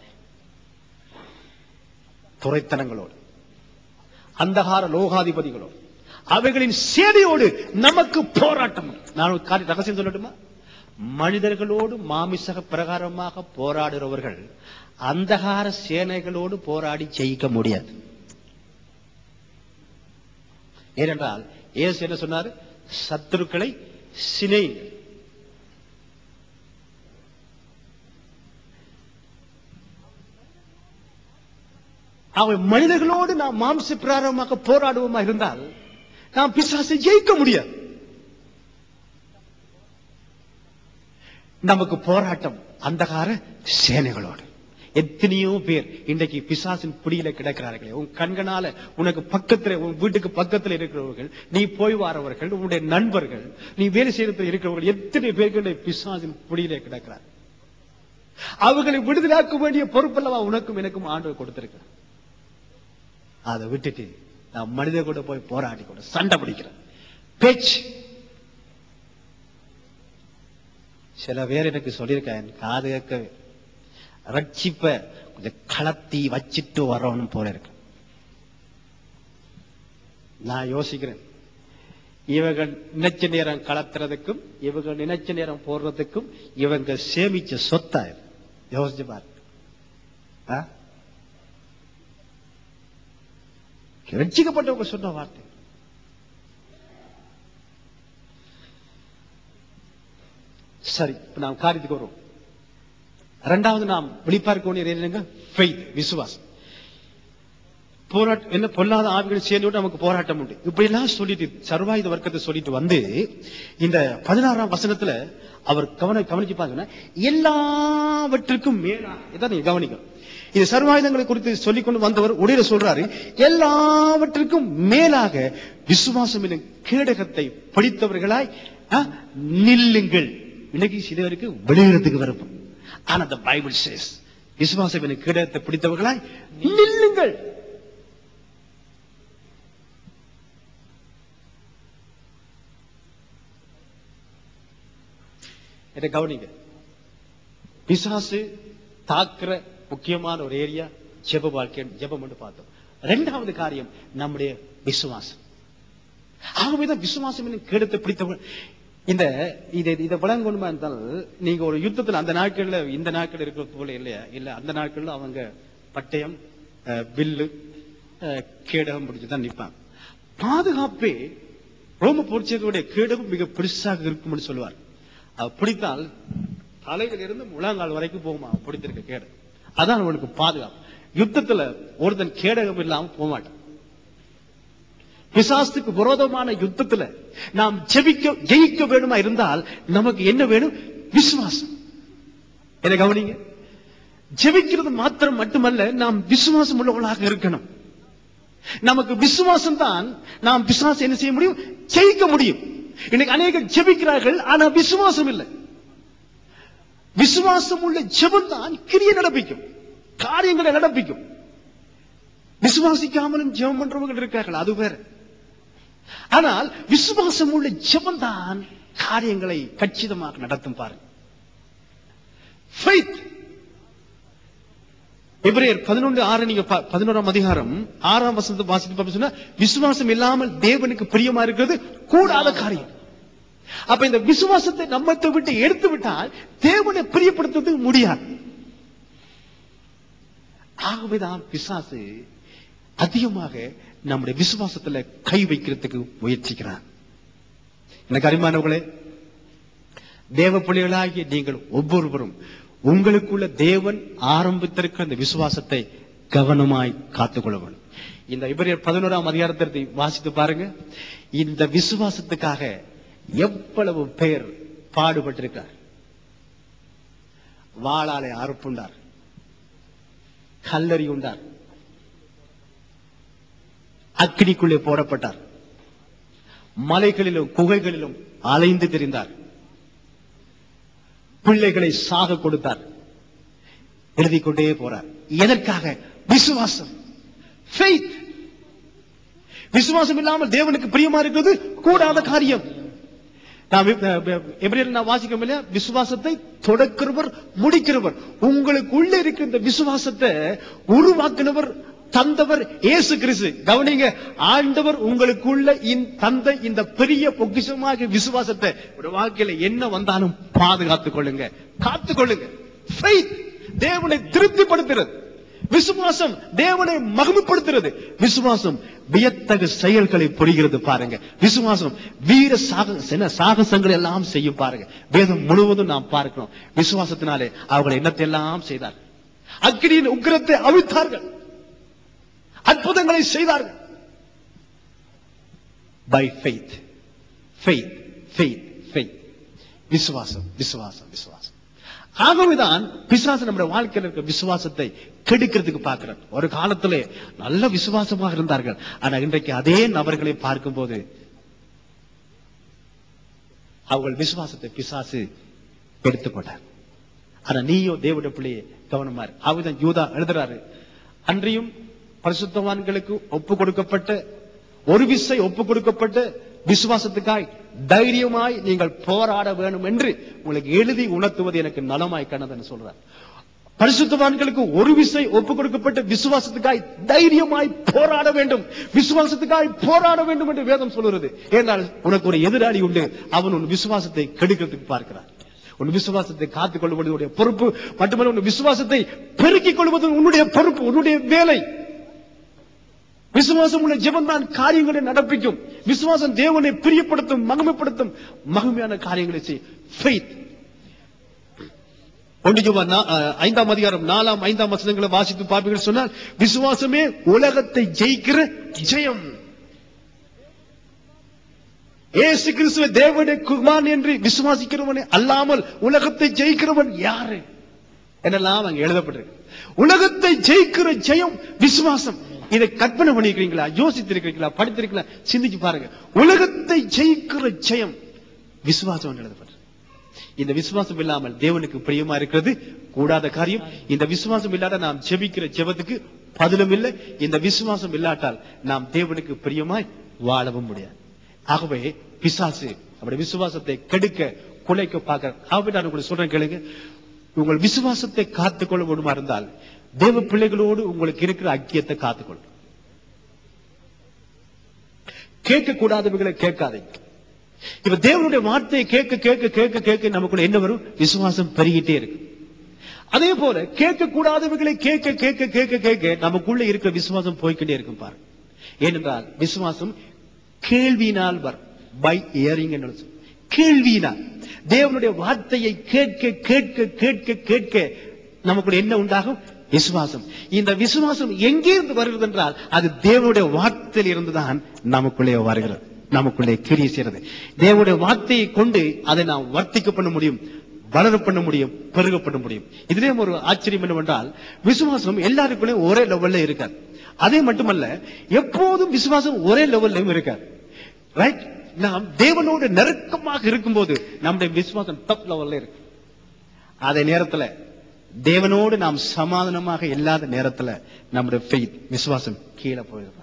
Speaker 1: துறைத்தனங்களோடு அந்தகார லோகாதிபதிகளோடு அவைகளின் சேனையோடு நமக்கு போராட்டம் உண்டு. நான் ஒரு காரிய ரகசியம் சொல்லட்டுமா மனிதர்களோடு மாமிசக பிரகாரமாக போராடுறவர்கள் அந்தகார சேனைகளோடு போராடி ஜெயிக்க முடியாது ஏனென்றால் இயேசு என்ன சொன்னாரு சத்துருக்களை சினையுங்கள் அவன் மனிதர்களோடு நாம் மாம்ச பிராரமாக போராடுவோமா இருந்தால் நாம் பிசாசை ஜெயிக்க முடியாது நமக்கு போராட்டம் அந்தகார சேனைகளோடு எத்தனையோ பேர் இன்றைக்கு பிசாசின் பிடியில கிடக்கிறார்களே உன் கண்களால உனக்கு பக்கத்துல உன் வீட்டுக்கு பக்கத்துல இருக்கிறவர்கள் நீ போய் வாரவர்கள் உன்னுடைய நண்பர்கள் நீ வேலை செய்யறதுல இருக்கிறவர்கள் எத்தனை பேர்கள் இன்றைக்கு பிசாசின் பிடியில கிடக்கிறார் அவர்களை விடுதலாக்க வேண்டிய பொறுப்பல்லவா உனக்கும் எனக்கும் ஆண்டவர் கொடுத்திருக்கிறார் அதை விட்டுட்டு நான் மனித கூட போய் போராடி கூட சண்டை பிடிக்கிறேன் பேச்சு சில பேர் எனக்கு சொல்லியிருக்கேன் காது கேட்கவே ரட்சிப்ப கொஞ்சம் களத்தி வச்சிட்டு வரணும் போல இருக்கு நான் யோசிக்கிறேன் இவங்க நினைச்ச நேரம் கலத்துறதுக்கும் இவங்க நினைச்ச நேரம் போடுறதுக்கும் இவங்க சேமிச்ச சொத்தா இது. யோசிச்சு பாரு ஆ? ரட்சிக்கப்பட்டவங்க சொன்ன வார்த்தை சரி இப்ப நாம் காரியத்துக்கு வருவோம் இரண்டாவது நாம் வெளிப்பார்க்க வேண்டியது என்னங்க faith, விசுவாசம் போராட்டம் என்ன பொல்லாத ஆவிகள் சேர்ந்து நமக்கு போராட்டம் உண்டு இப்படி எல்லாம் சொல்லிட்டு சர்வாயுத வர்க்கத்தை சொல்லிட்டு வந்து இந்த பதினாறாம் வசனத்துல அவர் கவன கவனிச்சு பாருங்கன்னா எல்லாவற்றுக்கும் மேலா இதான் நீங்க கவனிக்கணும் இது சர்வாயுதங்களை குறித்து சொல்லிக் கொண்டு வந்தவர் உடைய சொல்றாரு எல்லாவற்றுக்கும் மேலாக விசுவாசம் என்னும் கேடகத்தை படித்தவர்களாய் ஆ, நில்லுங்கள் இன்னைக்கு சிலருக்கு வெளியிடத்துக்கு விருப்பம் ஆனா the பைபிள் says விசுவாசம் என்னும் கேடகத்தை பிடித்தவர்களாய் நில்லுங்கள் இதை கவனிங்க பிசாசு தாக்குற முக்கியமான ஒரு ஏரியா ஜெப வாழ்க்கை ஜெபம் என்று பார்த்தோம் இரண்டாவது காரியம் நம்முடைய விசுவாசம் ஆகவேதான் விசுவாசம் என்னும் கேடத்தை பிடித்தவங்க இந்த இதை இதை விளங்கணுமா இருந்தால் நீங்க ஒரு யுத்தத்துல அந்த நாட்கள்ல இந்த நாட்கள் இருக்கிறது போல இல்லையா இல்ல அந்த நாட்கள்ல அவங்க பட்டயம் அஹ், வில்லு அஹ், கேடகம் பிடிச்சுதான் நிப்பாங்க பாதுகாப்பே ரோம பொறிச்சர்களுடைய கேடகம் மிக பெருசாக இருக்கும்னு சொல்லுவார் அவ பிடித்தால் தலையில இருந்து முழங்கால் வரைக்கும் போகுமா அவன் பிடித்திருக்க கேடு அதான் அவனுக்கு பாதுகாப்பு யுத்தத்துல ஒருத்தன் கேடகம் இல்லாம போக மாட்டான் பிசாசுக்கு விரோதமான யுத்தத்துல நாம் ஜெபிக்க ஜெயிக்க வேணுமா இருந்தால் நமக்கு என்ன வேணும் விசுவாசம் என்ன கவனிங்க ஜெபிக்கிறது மாத்திரம் மட்டுமல்ல நாம் விசுவாசம் உள்ளவர்களாக இருக்கணும் நமக்கு விசுவாசம் தான் நாம் பிசாசு என்ன செய்ய முடியும் ஜெயிக்க முடியும் இன்னைக்கு அநேகர் ஜெபிக்கிறார்கள் ஆனா விசுவாசம் இல்லை விசுவாசம் உள்ள ஜெபம் தான் கிரிய நடப்பிக்கும் காரியங்களை நடப்பிக்கும் விசுவாசிக்காமலும் ஜெபம் பண்றவங்க இருக்கார்கள் அது வேற ஆனால் விசுவாசம் உள்ள ஜெபம் தான் காரியங்களை கச்சிதமாக நடத்தும் பாருங்க Faith. எபிரேயர் பதினொன்று ஆறு நீங்க பா- பதினோராம் அதிகாரம் ஆறாம் வசனத்தை வாசித்து பார்ப்பீங்க சொன்னா விசுவாசம் இல்லாமல் தேவனுக்கு பிரியமா இருக்கிறது கூடாத காரியம் அப்ப இந்த விசுவாசத்தை நம்மத்தை விட்டு எடுத்து விட்டால் தேவனை பிரியப்படுத்துவது முடியாது ஆகவேதான் பிசாசு அதிகமாக நம்முடைய விசுவாசத்துல கை வைக்கிறதுக்கு முயற்சிக்கிறான் எனக்கு அருமையானவர்களே தேவ பிள்ளைகளாகிய நீங்கள் ஒவ்வொருவரும் உங்களுக்குள்ள தேவன் ஆரம்பித்திருக்கிற அந்த விசுவாசத்தை கவனமாய் காத்துக்கொள்ள வேண்டும் இந்த இவரையர் பதினோராம் அதிகாரத்தை வாசித்து பாருங்க இந்த விசுவாசத்துக்காக எவ்வளவு பேர் பாடுபட்டிருக்கார் வாளாலை அறுப்புண்டார் கல்லறி உண்டார் அக்கினிக்குள்ளே போடப்பட்டார் மலைகளிலும் குகைகளிலும் அலைந்து திரிந்தார் பிள்ளைகளை சாக கொடுத்தார் எழுதி கொண்டே போறார் எதற்காக விசுவாசம் Faith. விசுவாசம் இல்லாமல் தேவனுக்கு பிரியமா இருக்கிறது கூடாத காரியம் நாம் எப்ரியல் நான் வாசிக்க இல்லையா விசுவாசத்தை தொடக்கிறவர் முடிக்கிறவர் உங்களுக்கு உள்ள இருக்கிற இந்த விசுவாசத்தை உருவாக்கினவர் தந்தவர் இயேசு கிறிஸ்து கவனிங்க ஆண்டவர் உங்களுக்குள்ள இந்த தந்த இந்த பெரிய பொக்கிஷமாக விசுவாசத்தை ஒரு வாழ்க்கையில என்ன வந்தாலும் பாதுகாத்துக் கொள்ளுங்க காத்துக் கொள்ளுங்க Faith. தேவனை திருப்திப்படுத்துறது விசுவாசம் தேவனை மகிமைப்படுத்துறது விசுவாசம் வியத்தகு செயல்களை புரிகிறது பாருங்க விசுவாசம் வீர சாக என்ன, சாகசங்களை எல்லாம் செய்யும் பாருங்க வேதம் முழுவதும் நாம் பார்க்கிறோம் விசுவாசத்தினாலே அவர்கள் என்னத்தை எல்லாம் செய்தார் அக்கினியின் உக்கிரத்தை அவிழ்த்தார்கள் அற்புதங்களை செய்தார்கள் by faith faith faith faith விசுவாசம் விசுவாசம் விசுவாசம் ஆகவேதான் பிசாசு நம்முடைய வாழ்க்கையில் இருக்க விசுவாசத்தை கெடுக்கிறதுக்கு பார்க்கிறார் ஒரு காலத்திலே நல்ல விசுவாசமாக இருந்தார்கள் ஆனா இன்றைக்கு அதே நபர்களை பார்க்கும்போது அவர்கள் விசுவாசத்தை பிசாசு எடுத்து போட்டார் ஆனா நீயோ தேவனுடைய பிள்ளையே கவனமா இரு. அவர்தான் யூதா எழுதுறாரு அன்றியும் பரிசுத்தவான்களுக்கு ஒப்பு கொடுக்கப்பட்ட ஒரு விசை ஒப்பு கொடுக்கப்பட்ட விசுவாசத்துக்காய் தைரியமாய் நீங்கள் போராட வேண்டும் என்று உங்களுக்கு எழுதி உணர்த்துவது எனக்கு நலமாய் கண்டதுன்னு சொல்றார் பரிசுத்தவான்களுக்கு ஒரு விசை ஒப்பு கொடுக்கப்பட்ட விசுவாசத்துக்காய் தைரியமாய் போராட வேண்டும் விசுவாசத்துக்காய் போராட வேண்டும் என்று வேதம் சொல்கிறது ஏனால் உனக்கு ஒரு எதிராளி உண்டு அவன் உன் விசுவாசத்தை கெடுக்கிறதுக்கு பார்க்கிறான் உன் விசுவாசத்தை காத்துக் கொள்வது உன்னுடைய பொறுப்பு மட்டுமல்ல உன் விசுவாசத்தை பெருக்கிக் கொள்வது உன்னுடைய பொறுப்பு உன்னுடைய வேலை விசுவாசம் உள்ள ஜெபம் தான் காரியங்களை நடப்பிக்கும் விசுவாசம் தேவனை பிரியப்படுத்தும் மகிமைப்படுத்தும் மகிமையான காரியங்களை செய் Faith. ஒன்று யோவான் நா- அஹ், ஐந்தாம் அதிகாரம் நாலாம் ஐந்தாம் வசனங்களை வாசித்து பார்ப்பீர்கள் சொன்னால் விசுவாசமே உலகத்தை ஜெயிக்கிற ஜெயம் ஏசு கிறிஸ்துவ தேவனுடைய குமாரன் என்று விசுவாசிக்கிறவனே அல்லாமல் உலகத்தை ஜெயிக்கிறவன் யாரு என்னெல்லாம் அங்க எழுதப்பட்டிருக்கு உலகத்தை ஜெயிக்கிற ஜெயம் விசுவாசம் இதை கற்பனை பண்ணிருக்கீங்களா யோசித்திருக்கிறீங்களா படித்திருக்கீங்களா சிந்திச்சு பாருங்க உலகத்தை ஜெயிக்கிற ஜெயம் விசுவாசம் என்று எழுதப்பட்டிருக்கு இந்த விசுவாசம் இல்லாமல் தேவனுக்கு பிரியமா இருக்கிறது கூடாத காரியம் இந்த விசுவாசம் இல்லாத நாம் ஜெபிக்கிற ஜெபத்துக்கு பதிலும் இல்லை இந்த விசுவாசம் இல்லாட்டால் நாம் தேவனுக்கு பிரியமாய் வாழவும் முடியாது ஆகவே பிசாசு நம்முடைய விசுவாசத்தை கெடுக்க குலைக்க பார்க்க ஆகவே நான் உங்களுக்கு சொல்றேன் கேளுங்க உங்கள் விசுவாசத்தை காத்துக்கொள்ள வேண்டுமா இருந்தால் தேவ பிள்ளைகளோடு உங்களுக்கு இருக்கிற ஐக்கியத்தை காத்துக்கொள்ளும் கேட்க கூடாதவர்களை கேட்காதீங்க இப்ப தேவனுடைய வார்த்தையை கேட்க கேட்க கேட்க கேட்க நமக்குள்ள என்ன வரும் விசுவாசம் பெருகிட்டே இருக்கு அதே போல கேட்க கூடாதவர்களை கேட்க கேட்க கேட்க கேட்க நமக்குள்ள இருக்கிற விசுவாசம் போய்க்கிட்டே இருக்கும் பாருங்க ஏனென்றால் விசுவாசம் கேள்வியினால் வரும் பை இயரிங் என்று சொல்லும். கேள்வியினால் தேவனுடைய வார்த்தையை கேட்க கேட்க கேட்க கேட்க நமக்குள்ள என்ன உண்டாகும் விசுவாசம் இந்த விசுவாசம் எங்கிருந்து வருகிறது என்றால் அது தேவனுடைய வார்த்தையில் இருந்துதான் நமக்குள்ளே வருகிறது நமக்குள்ளே கிரியை செய்கிறது தேவனுடைய வார்த்தையை கொண்டு அதை நாம் வர்த்திக்க பண்ண முடியும் வளர பண்ண முடியும் பெருக பண்ண முடியும் இதுலயே ஒரு ஆச்சரியம் என்னவென்றால் விசுவாசம் எல்லாருக்குள்ளே ஒரே லெவல்ல இருக்காது அதே மட்டுமல்ல எப்போதும் விசுவாசம் ஒரே லெவல்லையும் இருக்காது ரைட் நாம் தேவனோடு நெருக்கமாக இருக்கும்போது நம்முடைய விசுவாசம் டாப் லெவல்ல இருக்கு அதே நேரத்துல தேவனோடு நாம் சமாதானமாக இல்லாத நேரத்துல நம்முடைய faith விசுவாசம் கீழே போயிடுறோம்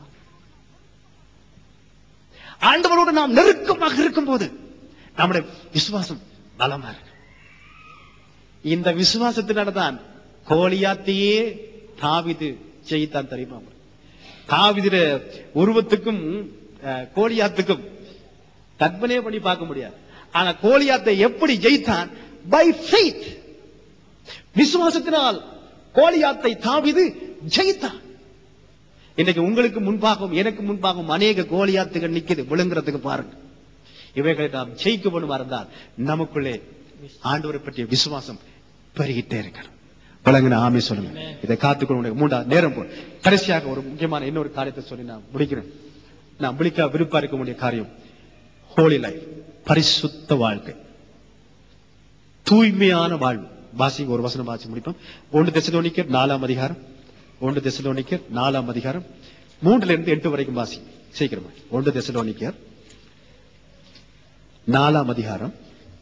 Speaker 1: ஆண்டவரோடு நாம் நெருக்கமாக இருக்கும்போது நம்முடைய விசுவாசம் பலமா இருக்கு இந்த விசுவாசத்தினால தான் கோலியாத்தையே தாவிது ஜெயித்தான் தெரியுமா உங்களுக்கு? தாவீதுட உருவத்துக்கும் அஹ், கோலியாத்துக்கும் கற்பனையே பண்ணி பார்க்க முடியாது ஆனா கோலியாத்தை எப்படி ஜெயித்தான் பை ஃபெய்த் விசுவாசத்தினால் கோலியாத்தை தாவிது ஜெயித்தான் இன்னைக்கு உங்களுக்கு முன்பாகவும் எனக்கு முன்பாகவும் அநேக கோலியாத்துகள் நிக்குது விழுங்குறதுக்கு பாருங்க இவைகளை நாம் ஜெயிக்க வேணுமா இருந்தால் நமக்குள்ளே ஆண்டவரை பற்றிய விசுவாசம் பெருகிட்டே இருக்கணும் விளங்குன ஆமே சொல்லுங்க இதை காத்துக்கொள்ள மூன்றா நேரம் போ கடைசியாக ஒரு முக்கியமான இன்னொரு காரியத்தை சொல்லி நான் முடிக்கிறேன் நான் விழிக்க விருப்பா இருக்க வேண்டிய காரியம் ஹோலி லைஃப் பரிசுத்த வாழ்க்கை தூய்மையான வாழ்வு வாசிங்க ஒரு வசனம் வாசி முடிப்போம் ஒன்று தெசலோனிக்கர் நாலாம் அதிகாரம் ஒன்று தெசலோனிக்கர் நாலாம் அதிகாரம் மூன்றுல இருந்து எட்டு வரைக்கும் வாசி சீக்கிரமா ஒன்று தெசலோனிக்கர் நாலாம் அதிகாரம்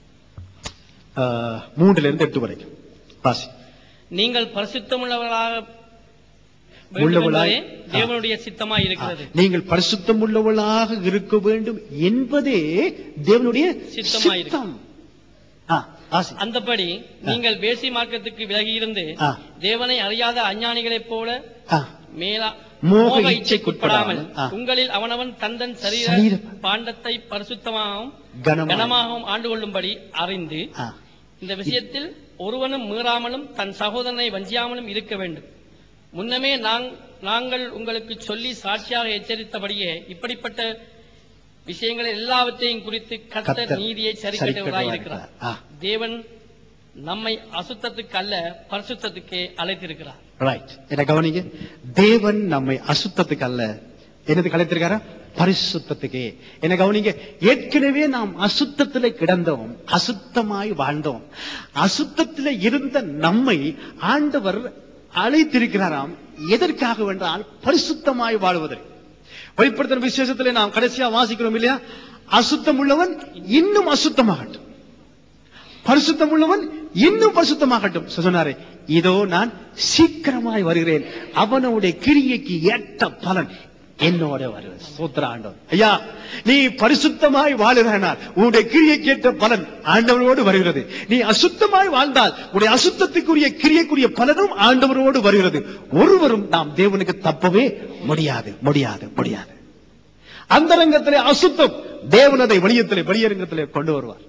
Speaker 1: ஆஹ், மூன்றுல இருந்து எட்டு வரைக்கும் வாசி
Speaker 2: நீங்கள் பரிசுத்தமுள்ளவர்களாக வேண்டும்
Speaker 1: உள்ளவளாய்
Speaker 2: என்பதே தேவனுடைய சித்தமாய் இருக்கிறது
Speaker 1: ஆ, நீங்கள் பரிசுத்தம் உள்ளவளாக இருக்க வேண்டும் என்பதே தேவனுடைய
Speaker 2: சித்தமாய் இருக்கு.
Speaker 1: சித்தம் ஆ, வாசி.
Speaker 2: அந்தபடி நீங்கள் வேசி மார்க்கத்துக்கு விலகி இருந்து
Speaker 1: ஆ.
Speaker 2: தேவனை அறியாத அஞ்ஞானிகளைப் போல
Speaker 1: ஆ,
Speaker 2: மேலா
Speaker 1: மோக
Speaker 2: மோக
Speaker 1: இச்சைக்குட்படாமல்,
Speaker 2: இச்சைக்குட்படாமல்
Speaker 1: ஆ.
Speaker 2: உங்களில் அவனவன் தந்தன் சரீர
Speaker 1: சரீர
Speaker 2: பாண்டத்தை பரிசுத்தமாகவும்
Speaker 1: கனமாய்.
Speaker 2: கனமாகவும் ஆண்டு கொள்ளும்படி அறிந்து
Speaker 1: ஆ.
Speaker 2: இந்த விஷயத்தில் ஒருவனும் மீறாமலும் தன் சகோதரனை வஞ்சியாமலும் இருக்க வேண்டும் முன்னமே நாங்- நாங்கள் உங்களுக்கு சொல்லி சாட்சியாக எச்சரித்தபடியே இப்படிப்பட்ட விஷயங்களை எல்லாவற்றையும் குறித்து கர்த்தர்
Speaker 1: கர்த்தர்
Speaker 2: நீதியை
Speaker 1: சரிக்கட்டுவார்
Speaker 2: சரிக்கட்டுவராய் இருக்கிறார்
Speaker 1: ஆ.
Speaker 2: தேவன் நம்மை அசுத்தத்துக்கு அல்ல பரிசுத்தத்துக்கே அழைத்திருக்கிறார்
Speaker 1: ரைட் என்ன கவனிங்க தேவன் நம்மை அசுத்தத்துக்கு அல்ல என்னது கலைத்திருக்காரா பரிசுத்தத்துக்கே என்ன கவனிங்க ஏற்கனவே நாம் அசுத்தத்திலே கிடந்தோம் அசுத்தமாய் வாழ்ந்தோம் அசுத்தத்திலே இருந்த நம்மை ஆண்டவர் அழைத்திருக்கிறாராம் எதற்காக வென்றால் பரிசுத்தமாய் வாழ்வதற்கு வெளிப்படுத்தின விசேஷத்திலே நாம் கடைசியா வாசிக்கிறோம் இல்லையா அசுத்தம் உள்ளவன் இன்னும் அசுத்தமாகட்டும் பரிசுத்தம் உள்ளவன் இன்னும் பரிசுத்தமாகட்டும் சொன்னாரே இதோ நான் சீக்கிரமாய் வருகிறேன் அவனுடைய கிரியைக்கு ஏற்ற பலன் என்னோட வருவது சூத்திர ஆண்டவர் ஐயா நீ பரிசுத்தமாய் வாழுகிறானால் உன்னுடைய கிரியைக்கு ஏற்ற பலன் ஆண்டவரோடு வருகிறது நீ அசுத்தமாய் வாழ்ந்தால் உன்னுடைய அசுத்தத்துக்குரிய கிரியைக்குரிய பலனும் ஆண்டவரோடு வருகிறது ஒருவரும் நாம் தேவனுக்கு தப்பவே முடியாது முடியாது முடியாது அந்தரங்கத்திலே அசுத்தம் தேவன் அதை வெளியத்திலே வெளியரங்கத்திலே கொண்டு வருவார்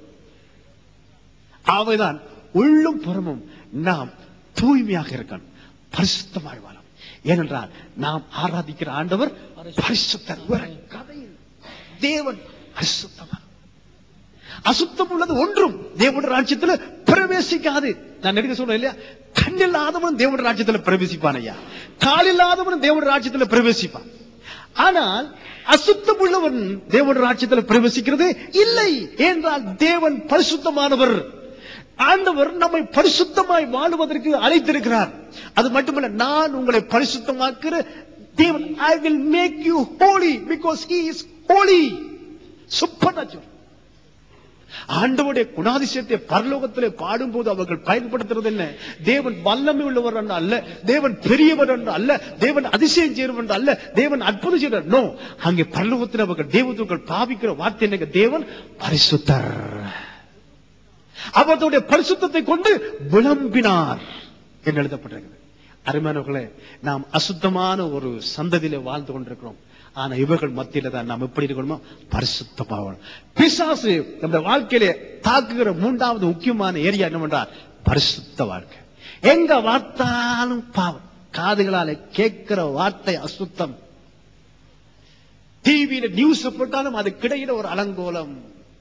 Speaker 1: ஆவைதான் உள்ளும் புறமும் நாம் தூய்மையாக இருக்கணும் பரிசுத்தமாய் வாழணும் ஏனென்றால் நாம் ஆராதிக்கிற ஆண்டவர் பரிசுத்தர் வேற கதை இல்லை. தேவன் பரிசுத்தமா அசுத்தம் உள்ளது ஒன்றும் தேவனுடைய ராஜ்யத்துல பிரவேசிக்காது நான் நெடுக்க சொல்றேன் இல்லையா கண்ணில்லாதவன் தேவனுடைய ராஜ்யத்துல பிரவேசிப்பான் ஐயா காலில்லாதவன் தேவனுடைய ராஜ்யத்துல பிரவேசிப்பான் ஆனால் அசுத்தம் உள்ளவன் தேவனுடைய ராஜ்யத்துல பிரவேசிக்கிறது இல்லை என்றால் தேவன் பரிசுத்தமானவர் ஆண்டவர் நம்மை பரிசுத்தமாய் வாழுவதற்கு அழைத்திருக்கிறார் அது மட்டுமல்ல நான் உங்களை பரிசுத்தமாக்குற தேவன் I will make you holy because he is holy super ஆண்டவருடைய குணாதிசயத்தை பரலோகத்திலே பாடும்போது அவர்கள் பயன்படுத்துறது என்ன தேவன் வல்லமை உள்ளவர் என்று அல்ல தேவன் பெரியவர் என்று அல்ல தேவன் அதிசயம் செய்வர் என்று அல்ல தேவன் அற்புதம் செய்வார் நோ அங்கே பரலோகத்தில் அவர்கள் தேவதூர்கள் பாவிக்கிற வார்த்தை என்னங்க தேவன் பரிசுத்தர் அவர்களுடைய பரிசுத்தத்தை கொண்டு விளம்பினார் என்று எழுதப்பட்டிருக்கிறது அருமையானவர்களே நாம் அசுத்தமான ஒரு சந்ததியில வாழ்ந்து கொண்டிருக்கிறோம் ஆனா இவர்கள் மத்தியில தான் நாம் எப்படி இருக்கணுமோ பரிசுத்தமாக பிசாசு நம்ம வாழ்க்கையில தாக்குகிற மூன்றாவது முக்கியமான ஏரியா என்னவென்றால் பரிசுத்த வாழ்க்கை எங்க வார்த்தாலும் பாவம் காதுகளால கேட்கிற வார்த்தை அசுத்தம் டிவியில நியூஸ் போட்டாலும் அது கிடையில ஒரு அலங்கோலம்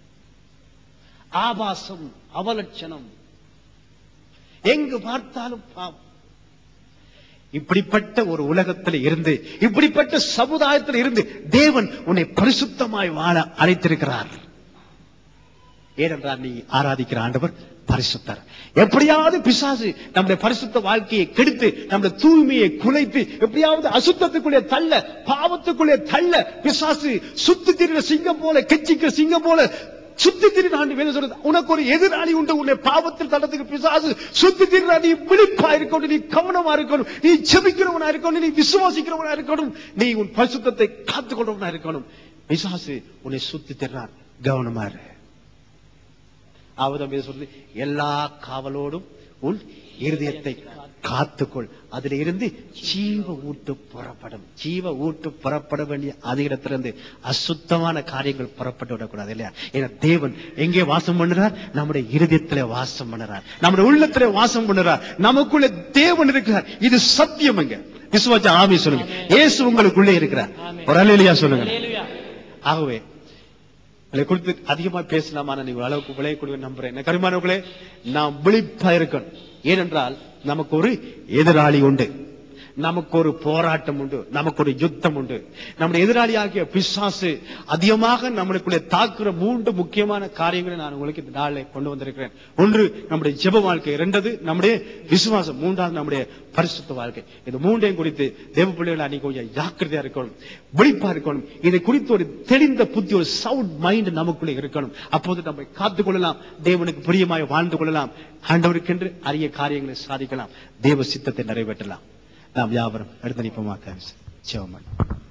Speaker 1: ஆபாசம் அவலட்சணம் எங்கு பார்த்தாலும் பாவம் இப்படிப்பட்ட ஒரு உலகத்தில் இருந்து இப்படிப்பட்ட சமுதாயத்தில் இருந்து தேவன் உன்னை பரிசுத்தமாய் வாழ அழைத்திருக்கிறார் ஏனென்றால் நீ ஆராதிக்கிற ஆண்டவர் பரிசுத்தர் எப்படியாவது பிசாசு நம்முடைய பரிசுத்த வாழ்க்கையை கெடுத்து நம்முடைய தூய்மையை குலைத்து எப்படியாவது அசுத்தத்துக்குள்ளே தள்ள பாவத்துக்குள்ளே தள்ள பிசாசு சுத்தி திரிகிற சிங்கம் போல கெச்சிக்கிற சிங்கம் போல சுத்தி திரிகிற ஆண்டு வேலை சொல்றது உனக்கு ஒரு எதிராளி உண்டு உன்னை பாவத்தில் தள்ளத்துக்கு பிசாசு சுத்தி திரிகிற நீ விழிப்பா இருக்கணும் நீ கவனமா இருக்கணும் நீ செபிக்கிறவனா இருக்கணும் நீ விசுவாசிக்கிறவனா இருக்கணும் நீ உன் பரிசுத்தத்தை காத்துக்கொண்டவனா இருக்கணும் பிசாசு உன்னை சுத்தி திரிறான் கவனமா இரு அவதம் சொல்றது எல்லா காவலோடும் உன் இருதயத்தை காத்துக்கொள் அதுல இருந்து ஜீவ ஊட்டு புறப்படும் ஜீவ ஊட்டு புறப்பட வேண்டிய அது இடத்திலிருந்து அசுத்தமான காரியங்கள் புறப்பட்டு விடக்கூடாது இல்லையா ஏன்னா தேவன் எங்கே வாசம் பண்ணுறார் நம்முடைய இருதயத்திலே வாசம் பண்ணுறார் நம்முடைய உள்ளத்திலே வாசம் பண்ணுறார் நமக்குள்ள தேவன் இருக்கிறார் இது சத்தியம் எங்க விசுவாச்ச ஆமி சொல்லுங்க இயேசு உங்களுக்குள்ளே இருக்கிறார் ஒரு அலையிலையா சொல்லுங்க
Speaker 2: அல்லேலூயா.
Speaker 1: ஆகவே இதை குறித்து அதிகமா பேசலாமா நான் நீங்க அளவுக்கு விளைய கொடுக்க நம்புறேன் என்ன கருமானவர்களே நாம் விழிப்பா இருக்கணும் ஏனென்றால் நமக்கு ஒரு எதிராளி உண்டு நமக்கு ஒரு போராட்டம் உண்டு நமக்கு ஒரு யுத்தம் உண்டு நம்முடைய எதிராளியாகிய பிசாசு அதிகமாக நம்மளுக்குள்ளே தாக்குற மூன்று முக்கியமான காரியங்களை நான் உங்களுக்கு இந்த நாளில் கொண்டு வந்திருக்கிறேன் ஒன்று நம்முடைய ஜெப வாழ்க்கை இரண்டது நம்முடைய விசுவாசம் மூன்றாவது நம்முடைய பரிசுத்த வாழ்க்கை இந்த மூன்றையும் குறித்து தேவ பிள்ளைகள் அன்னைக்கு கொஞ்சம் ஜாக்கிரதையா இருக்கணும் விழிப்பா இருக்கணும் இதை குறித்து ஒரு தெளிந்த புத்தி ஒரு சவுண்ட் மைண்ட் நமக்குள்ளே இருக்கணும் அப்போது நம்மை காத்துக் கொள்ளலாம் தேவனுக்கு பிரியமாய் வாழ்ந்து கொள்ளலாம் ஆண்டவருக்கென்று அரிய காரியங்களை சாதிக்கலாம் தேவ சித்தத்தை நிறைவேற்றலாம் நாம் யாவரும் அடுத்த நிப்பமாக சிவமன்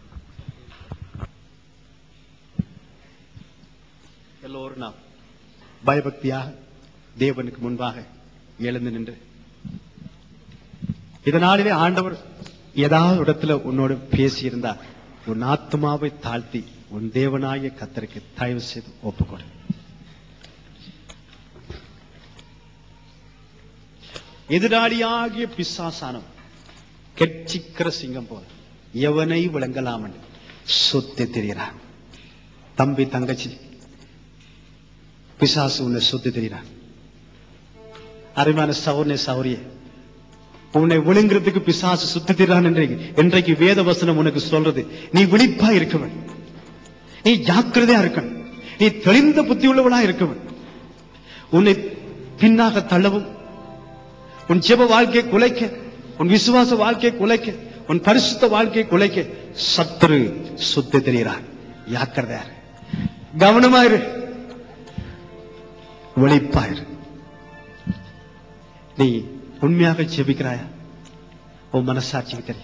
Speaker 1: எல்லோரும் நாம் பயபக்தியாக தேவனுக்கு முன்பாக எழுந்து நின்று இதனாலே ஆண்டவர் ஏதாவது இடத்துல உன்னோடு பேசியிருந்தா உன் ஆத்மாவை தாழ்த்தி உன் தேவனாகிய கத்தருக்கு தயவு செய்து ஒப்புக்கொடு எதிராளியாகிய பிசாசானம் கெட்சிக்கிற சிங்கம் போல எவனை விளங்கலாம் என்று சுத்தி திரிகிறான் தம்பி தங்கச்சி பிசாசு உன்னை சுத்தி திரிகிறான் அருமையான சௌர்ண சௌரிய உன்னை விழுங்குறதுக்கு பிசாசு சுத்தி திரிறான் இன்றைக்கு இன்றைக்கு வேத வசனம் உனக்கு சொல்றது நீ விழிப்பா இருக்கவன் நீ ஜாக்கிரதையா இருக்கணும் நீ தெளிந்த புத்தி உள்ளவளா இருக்கவன் உன்னை பின்னாக தள்ளவும் உன் ஜெப வாழ்க்கையை குலைக்க உன் விசுவாச வாழ்க்கையை குலைக்க உன் பரிசுத்த வாழ்க்கையை குலைக்க சத்துரு சுத்தி தெரிகிறான் ஜாக்கிரதையா இரு. கவனமா இரு விழிப்பாயிரு நீ உண்மையாக ஜெபிக்கிறாயா உன் மனசாட்சிக்கு தெரியும்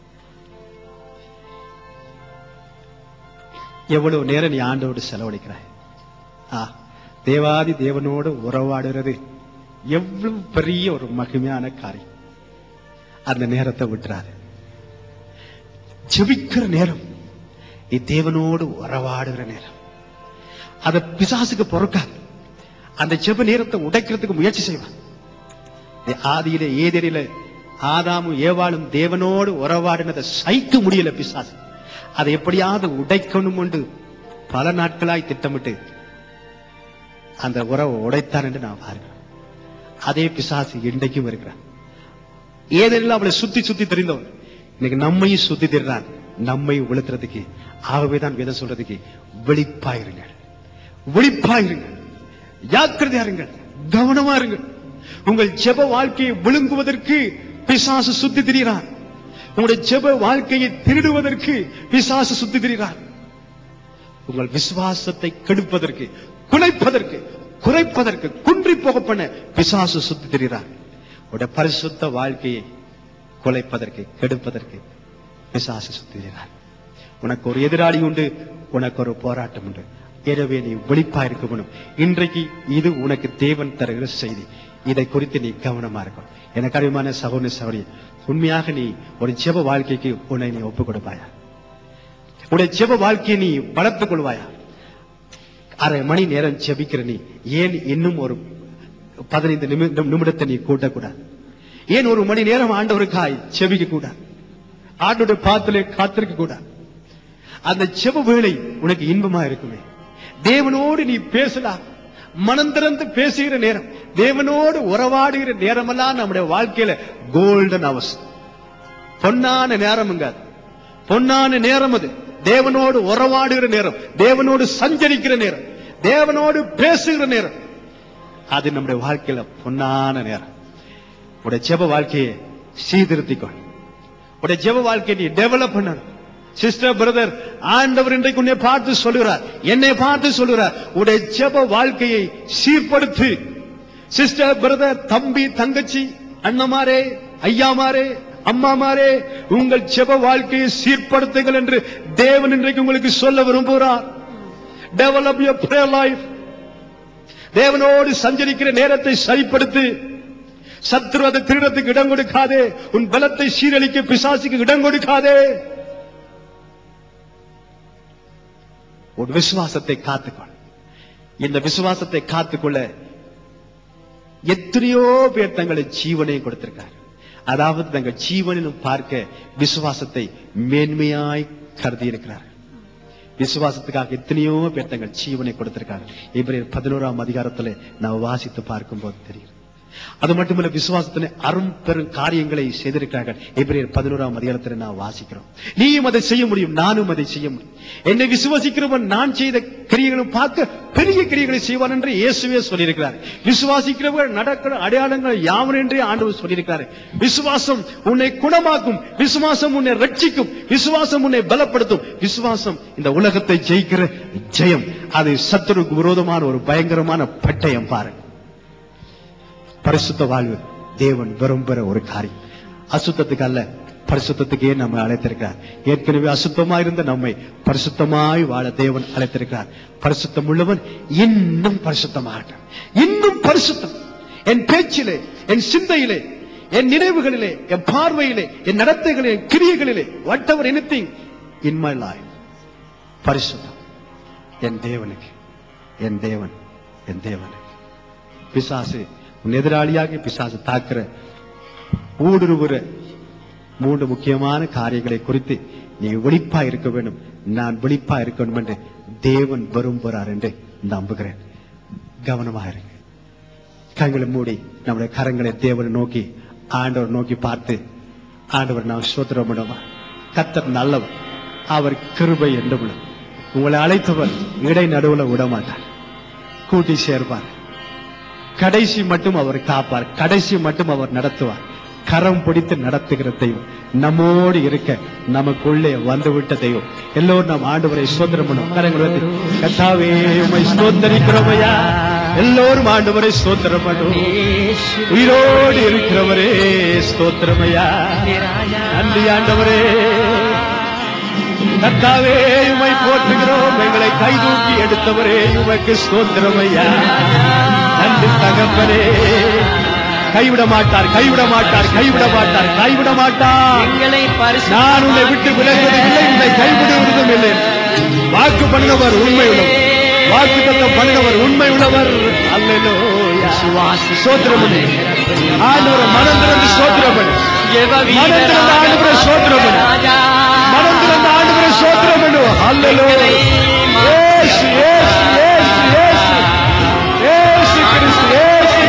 Speaker 1: எவ்வளவு நேரம் நீ ஆண்டோடு செலவழிக்கிறாய் ஆ தேவாதி தேவனோடு உறவாடுறது எவ்வளவு பெரிய ஒரு மகிமையான காரியம் அந்த நேரத்தை விட்டுறாரு ஜெபிக்கிற நேரம் நீ தேவனோடு உறவாடுகிற நேரம் அத பிசாசுக்கு பொறுக்காது அந்த ஜெப நேரத்தை உடைக்கிறதுக்கு முயற்சி செய்வான் இந்த ஆதியில ஏதேரில ஆதாமும் ஏவாளும் தேவனோடு உறவாடினதை சகிக்க முடியல பிசாசு அதை எப்படியாவது உடைக்கணும் என்று பல நாட்களாய் திட்டமிட்டு அந்த உறவை உடைத்தான் என்று நான் பார்க்கிறேன் அதே பிசாசு இன்றைக்கும் இருக்கிறான் ஏதெல்லாம் அவளை சுத்தி சுத்தி தெரிந்தவன் இன்னைக்கு நம்மையும் சுத்தி திடுறான் நம்மையும் விழுத்துறதுக்கு ஆகவேதான் வேதம் சொல்றதுக்கு விழிப்பாயிருங்கள் விழிப்பாயிருங்கள் ஜாக்கிரதையா இருங்கள் கவனமா இருங்கள் உங்கள் ஜெப வாழ்க்கையை விழுங்குவதற்கு பிசாசு சுத்தி திரிகிறான் உங்களுடைய ஜெப வாழ்க்கையை திருடுவதற்கு பிசாசு சுத்தி திரிகிறான் உங்கள் விசுவாசத்தை கெடுப்பதற்கு குலைப்பதற்கு குறைப்பதற்கு குன்றி போக பண்ண பிசாசு சுத்தி திரிகிறான் உடைய பரிசுத்த வாழ்க்கையை குலைப்பதற்கு கெடுப்பதற்கு பிசாசு சுத்தி திரிகிறான் உனக்கு ஒரு எதிராளி உண்டு உனக்கு ஒரு போராட்டம் உண்டு எனவே நீ விழிப்பா இருக்கணும் இன்றைக்கு இது உனக்கு தேவன் தருகிற செய்தி இதை குறித்து நீ கவனமா இருக்கணும் எனக்கு அறிவுமான சகோதர சகோதரி உண்மையாக நீ ஒரு ஜெப வாழ்க்கைக்கு உன்னை நீ ஒப்புக் கொடுப்பாயா உடைய ஜெப வாழ்க்கையை நீ வளர்த்துக் கொள்வாயா அரை மணி நேரம் ஜெபிக்கிற நீ ஏன் இன்னும் ஒரு பதினைந்து நிமிடம் நிமிடத்தை நீ கூட்டக்கூடாது ஏன் ஒரு மணி நேரம் ஆண்டவருக்காய் ஜெபிக்க கூடாது ஆண்டோட பாத்திலே காத்திருக்க கூடாது அந்த ஜெப வேளை உனக்கு இன்பமா இருக்குமே தேவனோடு நீ பேசலாம் மனம் திறந்து பேசுகிற நேரம் தேவனோடு உறவாடுகிற நேரமெல்லாம் நம்முடைய வாழ்க்கையில கோல்டன் அவர்ஸ் பொன்னான நேரமுங்க அது. பொன்னான நேரம் அது தேவனோடு உறவாடுகிற நேரம் தேவனோடு சஞ்சரிக்கிற நேரம் தேவனோடு பேசுகிற நேரம் அது நம்முடைய வாழ்க்கையில பொன்னான நேரம் உடைய ஜெப வாழ்க்கையை சீர்திருத்திக்கொள் உடைய ஜெப வாழ்க்கையை நீ டெவலப் பண்ணணும் சிஸ்டர் பிரதர் ஆண்டவர் இன்றைக்கு உன்னை பார்த்து சொல்லுகிறார் என்னை பார்த்து சொல்லுகிறார் உடைய ஜெப வாழ்க்கையை சீர்படுத்து சிஸ்டர் பிரதர் தம்பி தங்கச்சி அண்ணமாரே ஐயாமாரே அம்மாமாரே உங்கள் ஜெப வாழ்க்கையை சீர்படுத்துங்கள் என்று தேவன் இன்றைக்கு உங்களுக்கு சொல்ல விரும்புகிறார் டெவலப் யுவர் prayer லைஃப் தேவனோடு சஞ்சரிக்கிற நேரத்தை சரிப்படுத்து சத்ரு அதை திருடத்துக்கு இடம் கொடுக்காதே உன் பலத்தை சீரழிக்க பிசாசுக்கு இடம் கொடுக்காதே உன் விசுவாசத்தை காத்துக்கொள் இந்த விசுவாசத்தை காத்துக்கொள்ள எத்தனையோ பேர் தங்களை ஜீவனையும் கொடுத்திருக்கார் அதாவது தங்கள் ஜீவனிலும் பார்க்க விசுவாசத்தை மேன்மையாய் கருதி இருக்கிறார் விசுவாசத்துக்காக எத்தனையோ பேர் தங்கள் ஜீவனை கொடுத்திருக்காங்க இவரையர் பதினோராம் அதிகாரத்துல நான் வாசித்து பார்க்கும்போது தெரியும் அது மட்டுமல்ல விசுவாசத்திலே அரும் பெரும் காரியங்களை செய்திருக்கிறார்கள் எபிரேயர் பதினோராம் அதிகாரத்தில் நான் வாசிக்கிறோம் நீயும் அதை செய்ய முடியும் நானும் அதை செய்ய முடியும் என்னை விசுவாசிக்கிறவன் நான் செய்த கிரியைகளும் பார்க்க பெரிய கிரியைகளை செய்வான் என்று இயேசுவே சொல்லியிருக்கிறார் விசுவாசிக்கிறவர்கள் நடக்கிற அடையாளங்கள் யாவன் என்றே ஆண்டவர் சொல்லியிருக்கிறார் விசுவாசம் உன்னை குணமாக்கும் விசுவாசம் உன்னை ரட்சிக்கும் விசுவாசம் உன்னை பலப்படுத்தும் விசுவாசம் இந்த உலகத்தை ஜெயிக்கிற ஜெயம் அது சத்துருக்கு விரோதமான ஒரு பயங்கரமான பட்டயம் பாருங்க பரிசுத்த வாழ்வு தேவன் விரும்புகிற ஒரு காரியம் அசுத்தத்துக்கு அல்ல பரிசுத்தத்துக்கே நம்ம அழைத்திருக்கிறார் ஏற்கனவே அசுத்தமாய் இருந்த நம்மை பரிசுத்தமாய் வாழ தேவன் அழைத்திருக்கிறார் பரிசுத்தம் உள்ளவன் இன்னும் பரிசுத்தமாகட்டும் இன்னும் பரிசுத்தம் என் பேச்சிலே என் சிந்தையிலே என் நினைவுகளிலே என் பார்வையிலே என் நடத்தைகளிலே என் கிரியைகளிலே whatever anything in my life பரிசுத்தம் என் தேவனுக்கு என் தேவன் என் தேவனுக்கு பிசாசு உன் எதிராளியாக பிசாசு தாக்குற ஊடுருவுற மூன்று முக்கியமான காரியங்களை குறித்து நீ விழிப்பா இருக்க வேண்டும் நான் விழிப்பா இருக்க வேண்டும் என்று தேவன் விரும்புகிறார் என்று நம்புகிறேன் கவனமா இருங்க கண்களை மூடி நம்முடைய கரங்களை தேவனை நோக்கி ஆண்டவர் நோக்கி பார்த்து ஆண்டவர் நாம் சோத்திரம் பண்ணுவோமா கத்தர் நல்லவர் அவர் கிருபை என்று உங்களை அழைத்தவர் இடை நடுவுல விட மாட்டார் கூட்டி சேர்ப்பார் கடைசி மட்டும் அவர் காப்பார் கடைசி மட்டும் அவர் நடத்துவார் கரம் பிடித்து நடத்துகிற தெய்வம் நம்மோடு இருக்க நமக்குள்ளே வந்து விட்ட தெய்வம் எல்லோரும் நாம் ஆண்டவரை சோதனம் பண்ணும் கரங்கள் வந்து கத்தாவே உமை ஸ்தோத்தரிக்கிறோமையா எல்லோரும் ஆண்டவரை ஸ்தோத்திரம் பண்ணும் உயிரோடு இருக்கிறவரே ஸ்தோத்திரமையா நன்றி ஆண்டவரே கர்த்தாவே உமை போற்றுகிறோம் எங்களை கைதூக்கி எடுத்தவரே உமக்கு ஸ்தோத்திரமையா நன்றி தகப்பனே கைவிட மாட்டார் கைவிட மாட்டார் கைவிட மாட்டார் கைவிட மாட்டார்
Speaker 2: எங்களை
Speaker 1: நான் உன்னை விட்டு விலகுவதில்லை உன்னை கைவிடுவதும் இல்லை வாக்கு பண்ணினவர் உண்மை உள்ளவர் வாக்கு தத்தம் பண்ணினவர் உண்மை உள்ளவர் அல்லேலூயா சோத்திரம் பண்ணு ஆண்டவரை மனம் திறந்து சோத்திரம் பண்ணு மனம் திறந்து ஆண்டவரை சோத்திரம் பண்ணு மனம் திறந்து ஆண்டவரை சோத்திரம் பண்ணு அல்லேலூயா இயேசு இயேசு இயேசு இயேசு இயேசு கிறிஸ்து இயேசு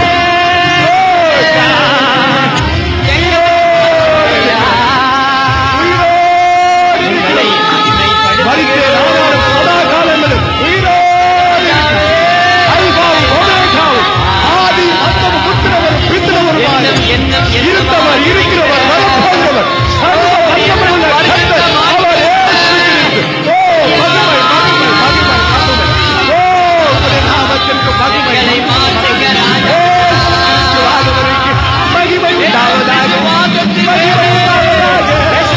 Speaker 1: மறித்தேன் ஆனாலும் சதா காலங்களில் உயிரோடு இருக்கிறேன். அல்பாவும் ஒமேகாவும், ஆதி அந்தமும் புத்திரவரும் பிந்திரவருமாய் இருந்தவர் இருக்கிறவர் வரப்போகிறவர் சர்வ வல்லமையுள்ள கர்த்தர் அவர் இயேசு கிறிஸ்து. ஓ, மகிமை, மகிமை, மகிமை, மகிமை. ஓ, உம்முடைய நாமத்திற்கு மகிமை, மகிமை. இயேசு கிறிஸ்து ஆண்டவருக்கு மகிமை உண்டாவதாக. மகிமை உண்டாவதாக.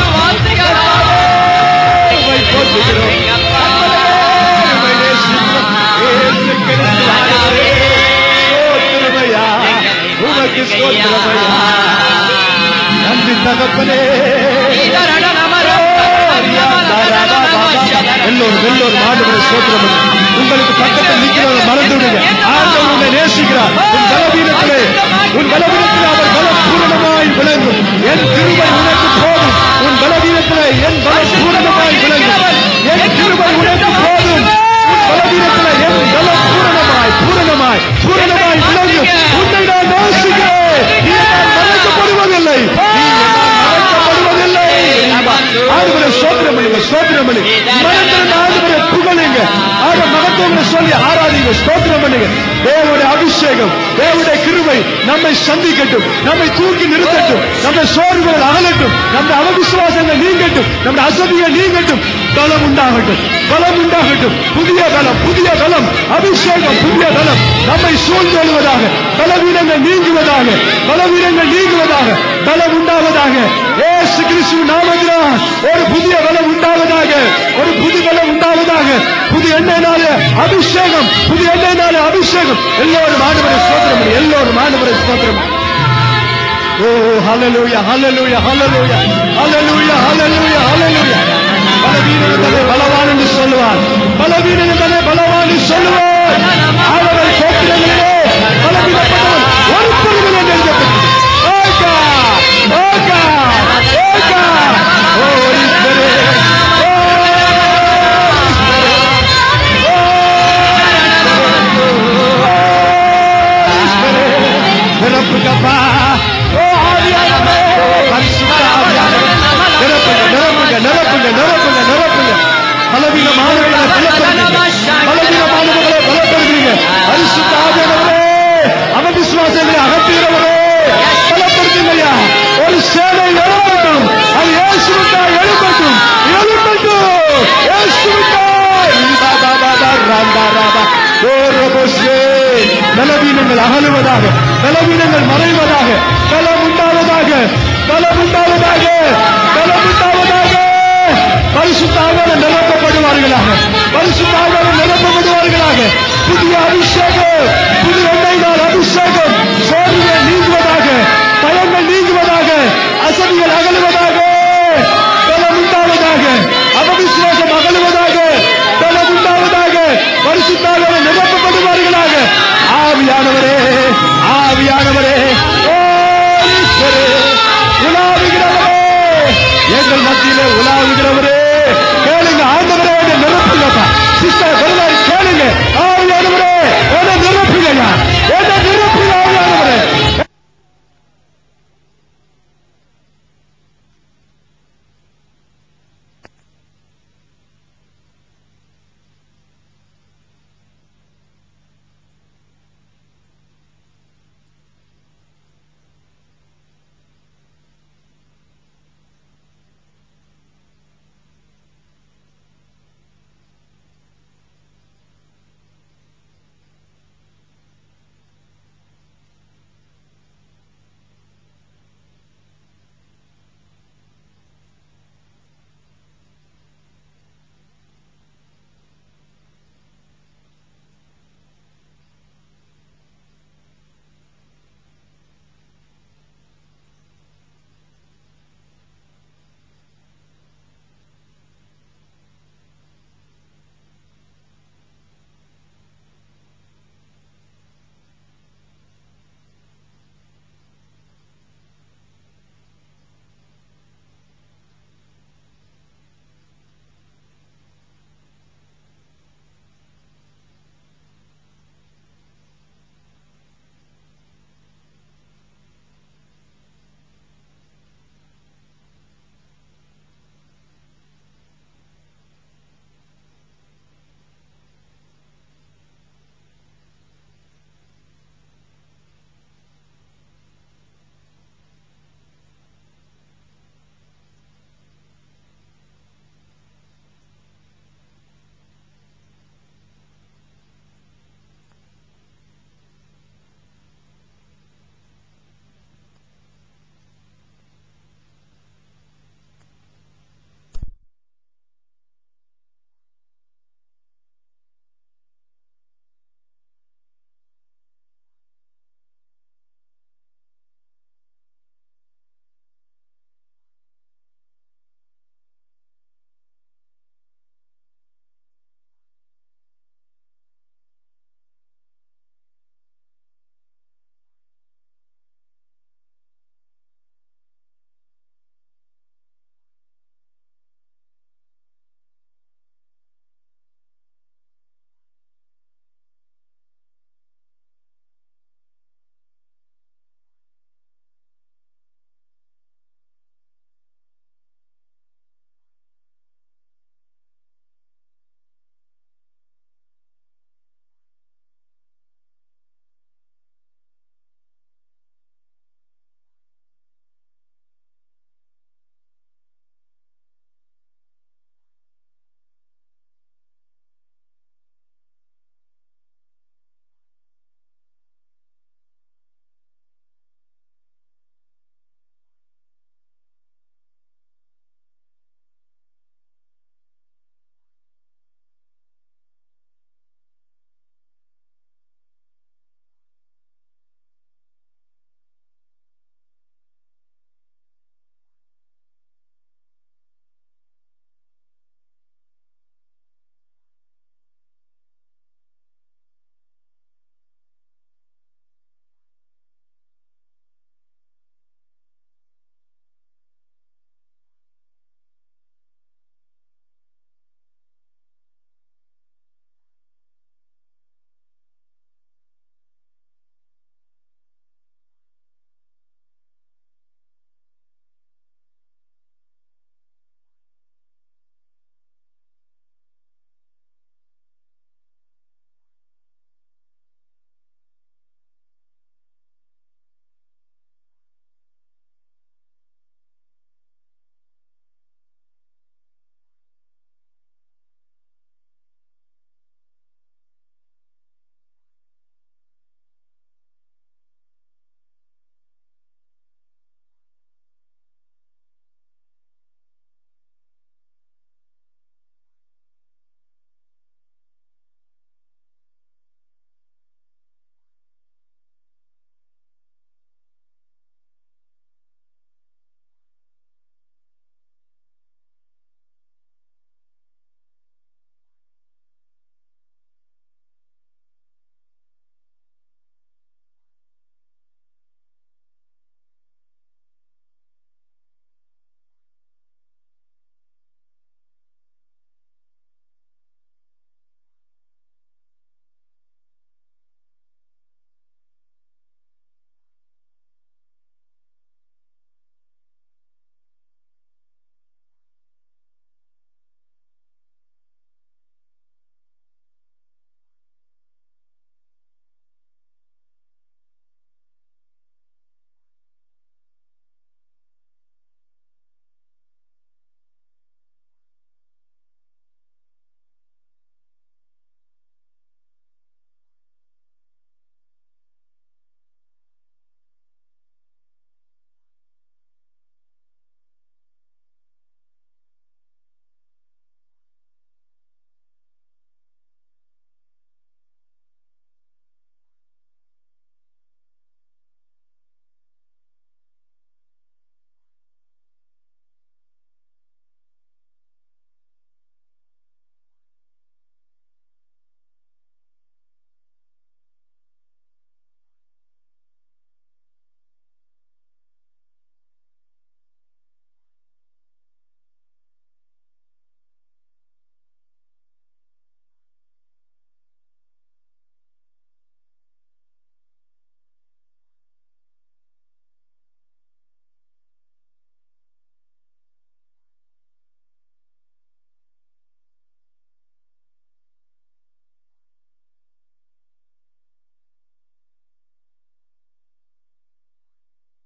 Speaker 1: உம்மை போற்றுகிறோம். உம்மை நேசிக்கிறோம். இயேசு கிறிஸ்து ஆண்டவரே, ஸ்தோத்திரமையா. உமக்கு ஸ்தோத்திரமையா. நன்றி தகப்பனே எல்லோரும் எல்லோரும் ஆண்டவரை சோத்திரம் பண்ணு. உங்களுக்கு பக்கத்தில் நிற்கிறவங்க மறந்து விடுங்க ஆண்டவர் உன்னை நேசிக்கிறார் உன் பலவீனத்திலே உன் பலவீனத்திலே அவர் பலம் பூரணமாய் விளங்கும் என் கிருபை உனக்கு போதும் உன் பலவீனத்திலே என் பலம் பூரணமாய் விளங்கும் என் கிருபை உனக்கு போதும் உன் பலவீனத்திலே என் பலம் பூரணமாய் பூரணமாய் பூரணமாய் விளங்கும் உன்னை நான் நேசிக்கிறேன் நீ நான் மறைக்கப்படுவதில்லை நீ நான் மறைக்கப்படுவதில்லை
Speaker 3: சோத்திரம் பண்ணுங்க சோத்திரம் பண்ணுங்க மனதில் ஆண்டவரை புகழுங்க ஆக மகத்துவங்களை சொல்லி ஆராதிங்க ஸ்தோத்திரம் பண்ணுங்க தேவனுடைய அபிஷேகம் தேவனுடைய கிருபை நம்மை சந்திக்கட்டும் நம்மை தூக்கி நிறுத்தட்டும் நம்ம சோர்வுகள் அகலட்டும் நம்ம அவவிசுவாசங்கள் நீங்கட்டும் நம்ம அசதிகள் நீங்கட்டும் பலம் உண்டாகட்டும் பலம் உண்டாகட்டும் புதிய பலம் புதிய பலம் அபிஷேகம் புதிய பலம் நம்மை சூழ்ந்தொழுவதாக பலவீனங்கள் நீங்குவதாக பலவீனங்கள் நீங்குவதாக பலம் உண்டாவதாக ஏசு கிறிஸ்து நாமத்தினால் ஒரு புதிய பலம் உண்டாவதாக ஒரு புது பலம் உண்டாவதாக புது எண்ணெய்னால அபிஷேகம் புது எண்ணெய்னால அபிஷேகம் எல்லோரும் ஆண்டவரை ஸ்தோத்திரம் பண்ணு. எல்லோரும் ஆண்டவரை ஸ்தோத்திரம் பண்ணு. ஓ ஹalleluya ஹalleluya ஹalleluya ஹalleluya ஹalleluya ஹalleluya பலவீனங்களை பலவான் என்று சொல்லுவார் பலவீனங்களை பலவான் என்று சொல்லுவார் ஆண்டவர் சோத்திரங்களே பலவீனப்பட்டவன் ஒரு பொருள் என்று எழுதப்பட்டது ஓ God ஓ God ஓ God ஓ Holy Spirit ஓ Holy Spirit ஓ Holy Spirit நிரப்புங்கப்பா ஓ ஆவியானவரே பரிசுத்த ஆவியானவரே நிரப்புங்க நிரப்புங்க நிரப்புங்க நிரப்புங்க நிரப்புங்க பலவீனமானவர்களை பலப்படுத்துங்க பலவீனமானவர்களை பலப்படுத்துங்க பரிசுத்த ஆவியானவரே அவன் விசுவாசங்களை அகற்றுகிறவரே பலப்படுத்துங்கய்யா ஒரு சேவை எழுப்பட்டும் அது இயேசுவுக்காய் எழுப்பட்டும் எழுப்பட்டும் இயேசுவுக்காய் ரீபா பாபா பா ராண்டா ராபா ஓ ரபோஷே பலவீனங்கள் அகலுவதாக பலவீனங்கள் மறைவதாக பலம் உண்டாவதாக பலம் உண்டாவதாக பலம் உண்டாவதாக பரிசுத்தாக நிரப்பப்படுவார்களாக பரிசுத்தாக நிரப்பப்படுவார்களாக புதிய அபிஷேகம் புதிய எண்ணெய்னால் அபிஷேகம் சோர்வுகள் நீங்குவதாக பயங்கள் நீங்குவதாக அசதிகள் அகலுவதாக பலம் உண்டாவதாக அவவிசுவாசம் அகலுவதாக பலம் உண்டாவதாக பரிசுத்தாக நிரப்பப்படுவார்களாக ஆவியானவரே ஆவியானவரே ஓ ஈஸ்வரே உலாவுகிறவரே எங்கள் மத்தியிலே உலாவுகிறவரே